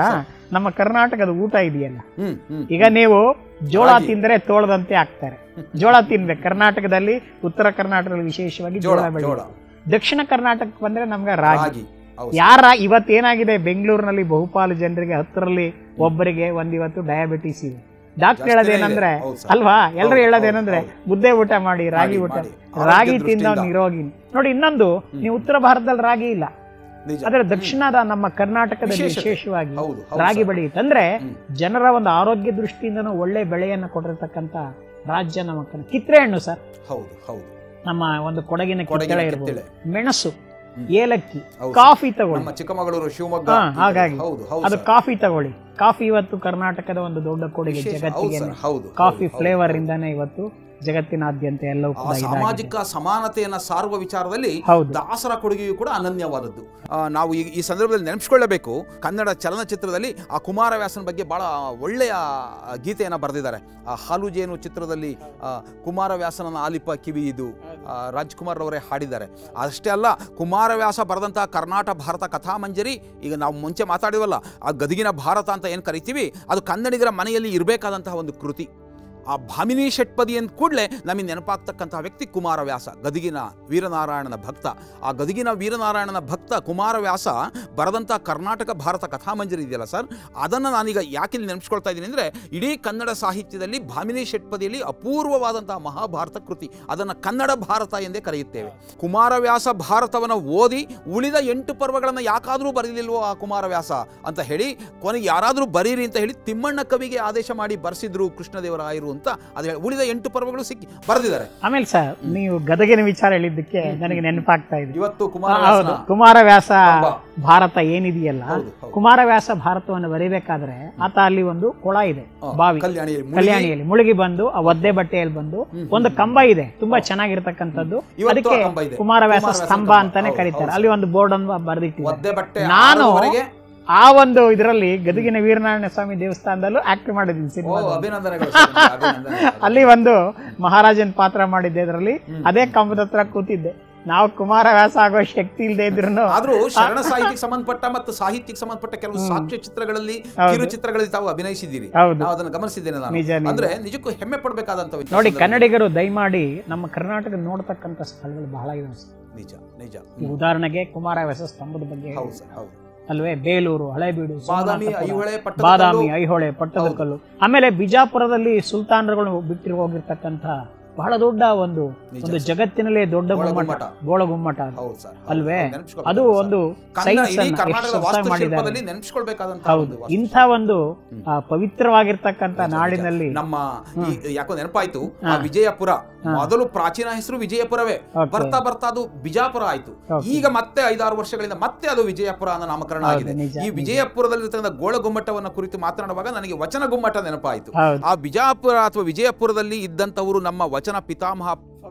ನಮ್ಮ ಕರ್ನಾಟಕದ ಊಟ ಇದೆಯಲ್ಲ ಹ್ಮ್ ಹ್ಮ್ ಈಗ ನೀವು ಜೋಳ ರಾಗಿ. ತಿಂದ್ರೆ ತೋಳದಂತೆ ಆಗ್ತಾರೆ ಜೋಳ ತಿನ್ಬೇಕು ಕರ್ನಾಟಕದಲ್ಲಿ ಉತ್ತರ ಕರ್ನಾಟಕದಲ್ಲಿ ವಿಶೇಷವಾಗಿ ಜೋಳ ಜೋಳ ಬೆಳೆ ಜೋಳ ದಕ್ಷಿಣ ಕರ್ನಾಟಕಕ್ಕೆ ಬಂದ್ರೆ ನಮ್ಗೆ ರಾಗಿ ರಾಗಿ ಹೌದು ಯಾರ ಇವತ್ತೇನಾಗಿದೆ ಬೆಂಗಳೂರಿನಲ್ಲಿ ಬಹುಪಾಲು ಜನರಿಗೆ ಹತ್ತರಲ್ಲಿ ಒಬ್ಬರಿಗೆ ಒಂದ್ ಇವತ್ತು ಡಯಾಬಿಟಿಸ್ ಇದೆ ಡಾಕ್ಟರ್ ಜಾಸ್ತಿನೇ ಹೇಳೋದೇನಂದ್ರೆ ಇದೆ. ಹೌದು ಸರ್. ಅಲ್ವಾ ಎಲ್ಲರೂ ಹೌದು, ಹೇಳೋದೇನಂದ್ರೆ ಹೌದು, ಮುದ್ದೆ ಊಟ ಮಾಡಿ ರಾಗಿ ಮಾಡಿ, ಊಟ ಮಾಡಿ. ರಾಗಿ ಆರೋಗ್ಯ ತಿಂದ ದೃಷ್ಟಿಯಿಂದ. ನಿರೋಗಿ ನೋಡಿ ಇನ್ನೊಂದು ನೀವು ಉತ್ತರ ಭಾರತದಲ್ಲಿ ರಾಗಿ ಇಲ್ಲ ನಿಜ ಆದ್ರೆ ದಕ್ಷಿಣದ ನಮ್ಮ ಕರ್ನಾಟಕದಲ್ಲಿ ವಿಶೇಷತೆ. ವಿಶೇಷವಾಗಿ ಹೌದು, ಹೌದು ರಾಗಿ ಸರ್. ಬೆಳೆಯುತ್ತೆ ಅಂದ್ರೆ ಹ್ಮ್. ಜನರ ಒಂದು ಆರೋಗ್ಯ ದೃಷ್ಟಿಯಿಂದನೂ ಒಳ್ಳೆ ಬೆಳೆಯನ್ನ ಕೊಟ್ಟಿರ್ತಕ್ಕಂಥ ರಾಜ್ಯ ನಮ್ಮ ಕರ್ನಾ- ಕಿತ್ರೆ ಹಣ್ಣು ಸರ್ ಹೌದು ಹೌದು ನಮ್ಮ ಒಂದು ಕೊಡಗಿನ ಕೊಡಗಿನ ಕಿತ್ತಳೆ ಇರ್ಬೋದು ಕಿತ್ತಳೆ. ಮೆಣಸು ಹ್ಮ್. ಏಲಕ್ಕಿ ಹೌದು. ಕಾಫಿ ತಗೊಳ್ಳಿ ನಮ್ಮ ಚಿಕ್ಕಮಗಳೂರು ಶಿವಮೊಗ್ಗ ಹಾ, ಈ ಕಡೆ. ಹಾಗಾಗಿ. ಹೌದು ಹೌದು ಅದು ಸರ್. ಕಾಫಿ ತಗೊಳ್ಳಿ ಕಾಫಿ ಇವತ್ತು ಕರ್ನಾಟಕದ ಒಂದು ದೊಡ್ಡ ಕೊಡುಗೆ ವಿಶೇಷ. ಹೌದು ಜಗತ್ತಿಗೆ ಸರ್, ಹೌದು ಕಾಫಿ ಹೌದು, ಫ್ಲೇವರ್ ಹೌದು. ಇಂದಾನೆ ಇವತ್ತು ಜಗತ್ತಿನಾದ್ಯಂತ ಎಲ್ಲವೂ ಆ ಕೂಡ ಇದಾಗಿದೆ. ಸಾಮಾಜಿಕ ಸಮಾನತೆಯನ್ನ ಸಾರುವ ವಿಚಾರದಲ್ಲಿ ಹೌದು ದಾಸರ ಕೊಡುಗೆಯು ಕೂಡ ಅನನ್ಯವಾದದ್ದು ಆ, ನಾವು ಈ ಈ ಸಂದರ್ಭದಲ್ಲಿ ನೆನಪಿಸ್ಕೊಳ್ಳಬೇಕು ಕನ್ನಡ ಚಲನಚಿತ್ರದಲ್ಲಿ ಆ ಕುಮಾರವ್ಯಾಸನ ಬಗ್ಗೆ ಬಹಳ ಒಳ್ಳೆಯ ಗೀತೆಯನ್ನು ಬರೆದಿದ್ದಾರೆ ಆ ಹಾಲು ಜೇನು ಚಿತ್ರದಲ್ಲಿ ಆ, ಕುಮಾರವ್ಯಾಸನ ಆಲಿಪ ಕಿವಿ ಇದು ಆ, ರಾಜ್ಕುಮಾರ್ ಅವರೇ ಹಾಡಿದ್ದಾರೆ ಅಷ್ಟೇ ಅಲ್ಲ ಕುಮಾರವ್ಯಾಸ ಬರೆದಂತಹ ಕರ್ನಾಟಕ ಭಾರತ ಕಥಾಮಂಜರಿ ಈಗ ನಾವು ಮುಂಚೆ ಮಾತಾಡಿವಲ್ಲ ಆ ಗದಗಿನ ಭಾರತ ಅಂತ ಏನು ಕರಿತೀವಿ ಅದು ಕನ್ನಡಿಗರ ಮನೆಯಲ್ಲಿ ಇರಬೇಕಾದಂತಹ ಒಂದು ಕೃತಿ ಆ ಭಾಮಿನಿ ಷಟ್ಪದಿ ಅಂದ ಕೂಡಲೇ ನಮಗೆ ನೆನಪಾಗ್ತಕ್ಕಂತಹ ವ್ಯಕ್ತಿ ಕುಮಾರವ್ಯಾಸ ಗದಗಿನ ವೀರನಾರಾಯಣನ ಭಕ್ತ ಆ ಗದಗಿನ ವೀರನಾರಾಯಣನ ಭಕ್ತ ಕುಮಾರವ್ಯಾಸ ಬರೆದಂಥ ಕರ್ನಾಟಕ ಭಾರತ ಕಥಾಮಂಜರಿ ಇದೆಯಲ್ಲ ಸರ್ ಅದನ್ನು ನಾನೀಗ ಯಾಕೆ ಇಲ್ಲಿ ನೆನಪಿಸ್ಕೊಳ್ತಾ ಇದ್ದೀನಿ ಅಂದರೆ ಇಡೀ ಕನ್ನಡ ಸಾಹಿತ್ಯದಲ್ಲಿ ಭಾಮಿನಿ ಷಟ್ಪದಿಯಲ್ಲಿ ಅಪೂರ್ವವಾದಂತಹ ಮಹಾಭಾರತ ಕೃತಿ ಅದನ್ನು ಕನ್ನಡ ಭಾರತ ಎಂದೇ ಕರೆಯುತ್ತೇವೆ ಕುಮಾರವ್ಯಾಸ ಭಾರತವನ್ನು ಓದಿ ಉಳಿದ ಎಂಟು ಪರ್ವಗಳನ್ನು ಯಾಕಾದರೂ ಬರೀಲಿಲ್ವೋ ಆ ಕುಮಾರವ್ಯಾಸ ಅಂತ ಹೇಳಿ ಕೊನೆಗೆ ಯಾರಾದರೂ ಬರೀರಿ ಅಂತ ಹೇಳಿ ತಿಮ್ಮಣ್ಣ ಕವಿಗೆ ಆದೇಶ ಮಾಡಿ ಬರೆಸಿದ್ರು ಕೃಷ್ಣದೇವರಾಯರು ಅಂತ ಅದು ಹೇಳಿ ಉಳಿದ ಎಂಟು ಪರ್ವಗಳು ಸಿಕ್ಕಿ ಬರೆದಿದ್ದಾರೆ ಆಮೇಲೆ ಸರ್ ನೀವು ಗದಗಿನ ವಿಚಾರ ಹೇಳಿದ್ದಕ್ಕೆ ನನಗೆ ನೆನಪಾಗ್ತಾ ಇದೆ ಇವತ್ತು ಹೌದು ಕುಮಾರವ್ಯಾಸನ ಕುಮಾರವ್ಯಾಸ ಕಂಬ. ಭಾರತ ಏನಿದೆಯಲ್ಲ ಹೌದು, ಹೌದು. ಕುಮಾರವ್ಯಾಸ ಭಾರತವನ್ನು ಬರೀಬೇಕಾದ್ರೆ ಆತ ಅಲ್ಲಿ ಒಂದು ಕೊಳ ಇದೆ ಆ, ಬಾವಿ ಕಲ್ಯಾಣಿಯಲ್ಲಿ ಮುಳುಗಿ ಕಲ್ಯಾಣಿಯಲ್ಲಿ ಮುಳುಗಿ ಬಂದು ಆ ಒದ್ದೆ ಬಟ್ಟೆಯಲ್ಲಿ ಬಂದು ಒಂದು ಕಂಬ ಇದೆ ತುಂಬಾ ಚೆನ್ನಾಗಿರ್ತಕ್ಕಂಥದ್ದು ಇವತ್ತು ಅದಕ್ಕೆ ಆ ಕಂಬ ಇದೆ. ಕುಮಾರವ್ಯಾಸ ಕುಮಾರವ್ಯಾಸ ಸ್ತಂಭ ಕಂಬ. ಅಂತಾನೆ ಹೌದು, ಕರೀತಾರೆ ಹೌದು. ಅಲ್ಲಿ ಒಂದು ಬೋರ್ಡ್ ಅನ್ನು ಬರೆದಿಟ್ಟಿದ್ದಾರೆ ಒದ್ದೆ ಬಟ್ಟೆ ನಾನು ಆರೂವರೆಗೆ ಆ ಒಂದು ಇದರಲ್ಲಿ ಗದಗಿನ ವೀರನಾರಾಯಣ ಸ್ವಾಮಿ ದೇವಸ್ಥಾನದಲ್ಲೂ ಆಕ್ಟ್ ಮಾಡಿದ್ದೀನಿ ಓ ಸಿನಿಮಾ ಅಭಿನಂದನೆಗಳು ಸರ್, ನಿಮ್ಗೆ ಅಭಿನಂದನೆಗಳು. ಅಲ್ಲಿ ಒಂದು ಮಹಾರಾಜನ್ ಪಾತ್ರ ಮಾಡಿದ್ದೆ ಇದರಲ್ಲಿ ಅದೇ ಕಂಬದ ಹತ್ರ ಕೂತಿದ್ದೆ ನಾವು ಕುಮಾರವ್ಯಾಸ ಆಗೋ ಶಕ್ತಿ ಇಲ್ಲದೆ ಇದ್ರು ಆದ್ರೂ ಶರಣ ಸಾಹಿತ್ಯಕ್ಕೆ ಸಂಬಂಧಪಟ್ಟ ಮತ್ತು ಸಾಹಿತ್ಯಕ್ಕೆ ಸಂಬಂಧಪಟ್ಟ ಕೆಲವು ಸಾಕ್ಷ್ಯ ಚಿತ್ರಗಳಲ್ಲಿ ಕಿರು ಚಿತ್ರಗಳಲ್ಲಿ ತಾವು ಅಭಿನಯಿಸಿದ್ದೀರಿ ಹೌದು. ನಾವು ಅದನ್ನು ಗಮನಿಸಿದ್ದೇನೆ ನಾನು ನಿಜ, ನಿಜ. ಅಂದ್ರೆ ನಿಜಕ್ಕೂ ಹೆಮ್ಮೆ ಪಡಬೇಕಾದಂತ ನೋಡಿ ಕನ್ನಡಿಗರು ದಯಮಾಡಿ ನಮ್ಮ ಕರ್ನಾಟಕ ನೋಡ್ತಕ್ಕಂಥ ಸ್ಥಳಗಳು ಬಹಳ ಇದಾವೆ ಸರ್. ನಿಜ ನಿಜ ಈ ಉದಾಹರಣೆಗೆ ಕುಮಾರವ್ಯಾಸ ಸ್ತಂಭದ ಬಗ್ಗೆ ಹೌದು ಸರ್ ಹೌದು ಅಲ್ವೇ ಬೇಲೂರು ಹಳೇಬೀಡು ಬಾದಾಮಿ ಸೋಮನಾಥಪುರ, ಐಹೊಳೆ ಪಟ್ಟದ ಬಾದಾಮಿ ಐಹೊಳೆ ಪಟ್ಟದ ಕಲ್ಲು ಆಮೇಲೆ ಬಿಜಾಪುರದಲ್ಲಿ ಸುಲ್ತಾನರುಗಳು ಬಿಟ್ಟಿರು ಹೋಗಿರ್ತಕ್ಕಂಥ ಬಹಳ ದೊಡ್ಡ ಒಂದು ನಿಜ ಒಂದು ಜಗತ್ತಿನಲ್ಲೇ ದೊಡ್ಡ ಗುಮ್ಮಟ ಗೋಳಗುಮ್ಮಟ. ಗೋಳಗುಮ್ಮಟ ಅದು. ಹೌದು ಸರ್ ಹೌದು. ಅಲ್ವೇ ನೆನಪಿಸ್ಕೊಳ್ಬೇಕು ಅದು ಸರ್. ಒಂದು ಕನ್ನಡ ಸೈನ್ಸ್ ಇಡೀ ಅನ್ನ ಎಷ್ಟು ಕರ್ನಾಟಕದ ಸೊಗಸಾಗಿ ಮಾಡಿದ್ದಾರೆ ವಾಸ್ತುಶಿಲ್ಪದಲ್ಲಿ ನೆನಪಿಸ್ಕೊಳ್ಬೇಕಾದಂತ ಹೌದು ಒಂದು ಇಂಥ ಒಂದು ಆ, ಪವಿತ್ರವಾಗಿರ್ತಕ್ಕಂಥ ನಾಡಿನಲ್ಲಿ ನಮ್ಮ ಈ- ಯಾಕೋ ನೆನಪಾಯ್ತು ಆ ವಿಜಯಪುರ ಮೊದಲು ಪ್ರಾಚೀನ ಹೆಸರು ವಿಜಯಪುರವೇ Okay. ಬರ್ತಾ ಬರ್ತಾ ಅದು ಬಿಜಾಪುರ ಆಯ್ತು Okay. ಈಗ ಮತ್ತೆ ಐದಾರು ವರ್ಷಗಳಿಂದ ಮತ್ತೆ ಅದು ವಿಜಯಪುರ ಅನ್ನೋ ನಾಮಕರಣ ಆಗಿದೆ ನಿಜ, ಈ ವಿಜಯಪುರದಲ್ಲಿರ್ತಕ್ಕಂಥ ಗೋಳ ಗುಮ್ಮಟವನ್ನ ಕುರಿತು ಮಾತನಾಡುವಾಗ ನನಗೆ ವಚನ ಗುಮ್ಮಟ ನೆನಪಾಯಿತು ಹೌದು ಆ ಬಿಜಾಪುರ ಅಥವಾ ವಿಜಯಪುರದಲ್ಲಿ ಇದ್ದಂಥವರು ನಮ್ಮ ವಚನ ಪಿತಾಮಹ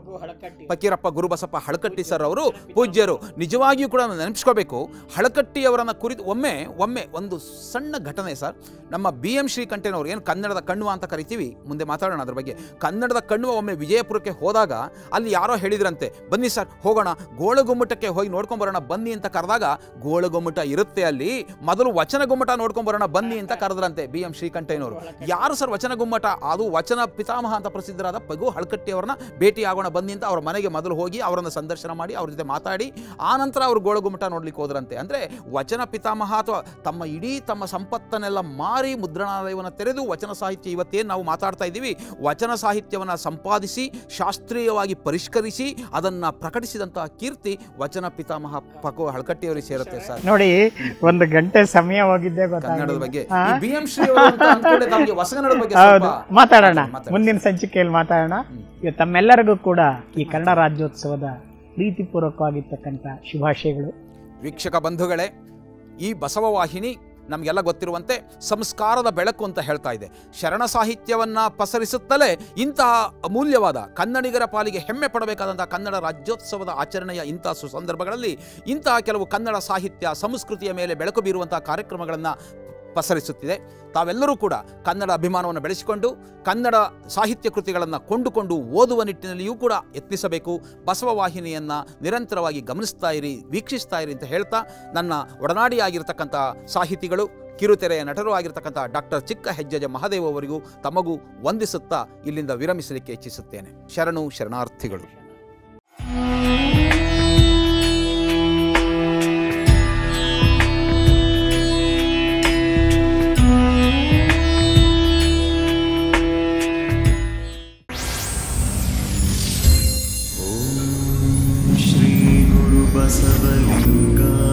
ಫಕೀರಪ್ಪ ಗುರುಬಸಪ್ಪ ಹಳಕಟ್ಟಿ ಸರ್ ಅವರು ಪೂಜ್ಯರು ನಿಜವಾಗಿಯೂ ಕೂಡ ನಾವು ನೆನಪಿಸ್ಕೋಬೇಕು ಹಳಕಟ್ಟಿ ಅವರನ್ನ ಕುರಿತು ಒಮ್ಮೆ ಒಮ್ಮೆ ಒಂದು ಸಣ್ಣ ಘಟನೆ ಸರ್ ನಮ್ಮ ಬಿ ಎಂ ಶ್ರೀಕಂಠೇನವರು ಏನು ಕನ್ನಡದ ಕಣ್ಣುವ ಅಂತ ಕರಿತೀವಿ ಮುಂದೆ ಮಾತಾಡೋಣ ಅದ್ರ ಬಗ್ಗೆ ಕನ್ನಡದ ಕಣ್ಣುವ ಒಮ್ಮೆ ವಿಜಯಪುರಕ್ಕೆ ಹೋದಾಗ ಅಲ್ಲಿ ಯಾರೋ ಹೇಳಿದ್ರಂತೆ ಬನ್ನಿ ಸರ್ ಹೋಗೋಣ ಗೋಳಗುಮ್ಮಟಕ್ಕೆ ಹೋಗಿ ನೋಡ್ಕೊಂಬರೋಣ ಬನ್ನಿ ಅಂತ ಕರೆದಾಗ ಗೋಳಗುಮ್ಮಟ ಇರುತ್ತೆ ಅಲ್ಲಿ ಮೊದಲು ವಚನ ಗುಮ್ಮಟ ನೋಡ್ಕೊಂಬರೋಣ ಬನ್ನಿ ಅಂತ ಕರೆದ್ರಂತೆ ಬಿ ಎಂ ಶ್ರೀಕಂಠಯ್ಯನವರು ಯಾರು ಸರ್ ವಚನ ಗುಮ್ಮಟ ಅದು ವಚನ ಪಿತಾಮಹ ಅಂತ ಪ್ರಸಿದ್ಧರಾದ ಪಗು ಹಳ್ಕಟ್ಟಿ ಅವರನ್ನ ಭೇಟಿ ಆಗೋಣ ಬನ್ನಿ ಅಂತ ಅವ್ರ ಮನೆಗೆ ಮೊದಲು ಹೋಗಿ ಅವರನ್ನು ಸಂದರ್ಶನ ಮಾಡಿ ಅವ್ರ ಜೊತೆ ಮಾತಾಡಿ ಆ ನಂತರ ಅವರು ಗೋಳಗುಮ್ಮಟ ನೋಡ್ಲಿಕ್ಕೆ ಹೋದ್ರಂತೆ ಅಂದ್ರೆ ವಚನ ಪಿತಾಮಹ ಅಥವಾ ತಮ್ಮ ಇಡೀ ತಮ್ಮ ಸಂಪತ್ತನ್ನೆಲ್ಲ ಮಾರಿ ಮುದ್ರಣಾಲಯವನ್ನು ತೆರೆದು ವಚನ ಸಾಹಿತ್ಯ ಇವತ್ತೇನು ನಾವು ಮಾತಾಡ್ತಾ ಇದ್ದೀವಿ ವಚನ ಸಾಹಿತ್ಯವನ್ನು ಸಂಪಾದಿಸಿ ಶಾಸ್ತ್ರೀಯವಾಗಿ ಪರಿಷ್ಕರಿಸಿ ಅದನ್ನ ಪ್ರಕಟಿಸಿದಂತಹ ಕೀರ್ತಿ ವಚನ ಪಿತಾಮಹ ಪಕು ಹಳ್ಕಟ್ಟಿಯವರಿಗೆ ಸೇರುತ್ತೆ ಸರ್ ನೋಡಿ ಒಂದು ಗಂಟೆ ಸಮಯ ಹೋಗಿದ್ದೆ ಕನ್ನಡದ ಗೊತ್ತಾಗಲಿಲ್ಲ ಬಗ್ಗೆ ಹಾ? ಈ ಬಿ ಎಂ ಶ್ರೀ ಅವರು ಅಂತ ಅಂದ್ಕೊಂಡೆ ನಮಗೆ ಹೊಸಗನ್ನಡದ ಬಗ್ಗೆ ಹೌದು ಸ್ವಲ್ಪ ಮಾತಾಡೋಣ ಮಾತಾಡಿ. ಮುಂದಿನ ಸಂಚಿಕೆಯಲ್ಲಿ ಮಾತಾಡೋಣ ಇವತ್ತು ತಮ್ಮೆಲ್ಲರಿಗೂ ಕೂಡ ಈ ಕನ್ನಡ ರಾಜ್ಯೋತ್ಸವದ ಪ್ರೀತಿಪೂರ್ವಕವಾಗಿರ್ತಕ್ಕಂಥ ಶುಭಾಶಯಗಳು ವೀಕ್ಷಕ ಬಂಧುಗಳೇ ಈ ಬಸವ ವಾಹಿನಿ ನಮಗೆಲ್ಲ ಗೊತ್ತಿರುವಂತೆ ಸಂಸ್ಕಾರದ ಬೆಳಕು ಅಂತ ಹೇಳ್ತಾ ಇದೆ ಶರಣ ಸಾಹಿತ್ಯವನ್ನ ಪಸರಿಸುತ್ತಲೇ ಇಂತಹ ಅಮೂಲ್ಯವಾದ ಕನ್ನಡಿಗರ ಪಾಲಿಗೆ ಹೆಮ್ಮೆ ಪಡಬೇಕಾದಂತಹ ಕನ್ನಡ ರಾಜ್ಯೋತ್ಸವದ ಆಚರಣೆಯ ಇಂತಹ ಸುಸಂದರ್ಭಗಳಲ್ಲಿ ಇಂತಹ ಕೆಲವು ಕನ್ನಡ ಸಾಹಿತ್ಯ ಸಂಸ್ಕೃತಿಯ ಮೇಲೆ ಬೆಳಕು ಬೀರುವಂತಹ ಕಾರ್ಯಕ್ರಮಗಳನ್ನು ಪಸರಿಸುತ್ತಿದೆ ತಾವೆಲ್ಲರೂ ಕೂಡ ಕನ್ನಡ ಅಭಿಮಾನವನ್ನು ಬೆಳೆಸಿಕೊಂಡು ಕನ್ನಡ ಸಾಹಿತ್ಯ ಕೃತಿಗಳನ್ನು ಕೊಂಡುಕೊಂಡು ಓದುವ ನಿಟ್ಟಿನಲ್ಲಿಯೂ ಕೂಡ ಯತ್ನಿಸಬೇಕು ಬಸವ ವಾಹಿನಿಯನ್ನು ನಿರಂತರವಾಗಿ ಗಮನಿಸ್ತಾ ಇರಿ ವೀಕ್ಷಿಸ್ತಾ ಇರಿ ಅಂತ ಹೇಳ್ತಾ ನನ್ನ ಒಡನಾಡಿಯಾಗಿರ್ತಕ್ಕಂಥ ಸಾಹಿತಿಗಳು ಕಿರುತೆರೆಯ ನಟರು ಆಗಿರ್ತಕ್ಕಂಥ ಡಾಕ್ಟರ್ ಚಿಕ್ಕ ಹೆಜ್ಜೆಜ ಮಹಾದೇವ್ ಅವರಿಗೂ ತಮಗೂ ವಂದಿಸುತ್ತಾ ಇಲ್ಲಿಂದ ವಿರಮಿಸಲಿಕ್ಕೆ ಇಚ್ಛಿಸುತ್ತೇನೆ ಶರಣು ಶರಣಾರ್ಥಿಗಳು श्रीगुरुबसवलिङ्गा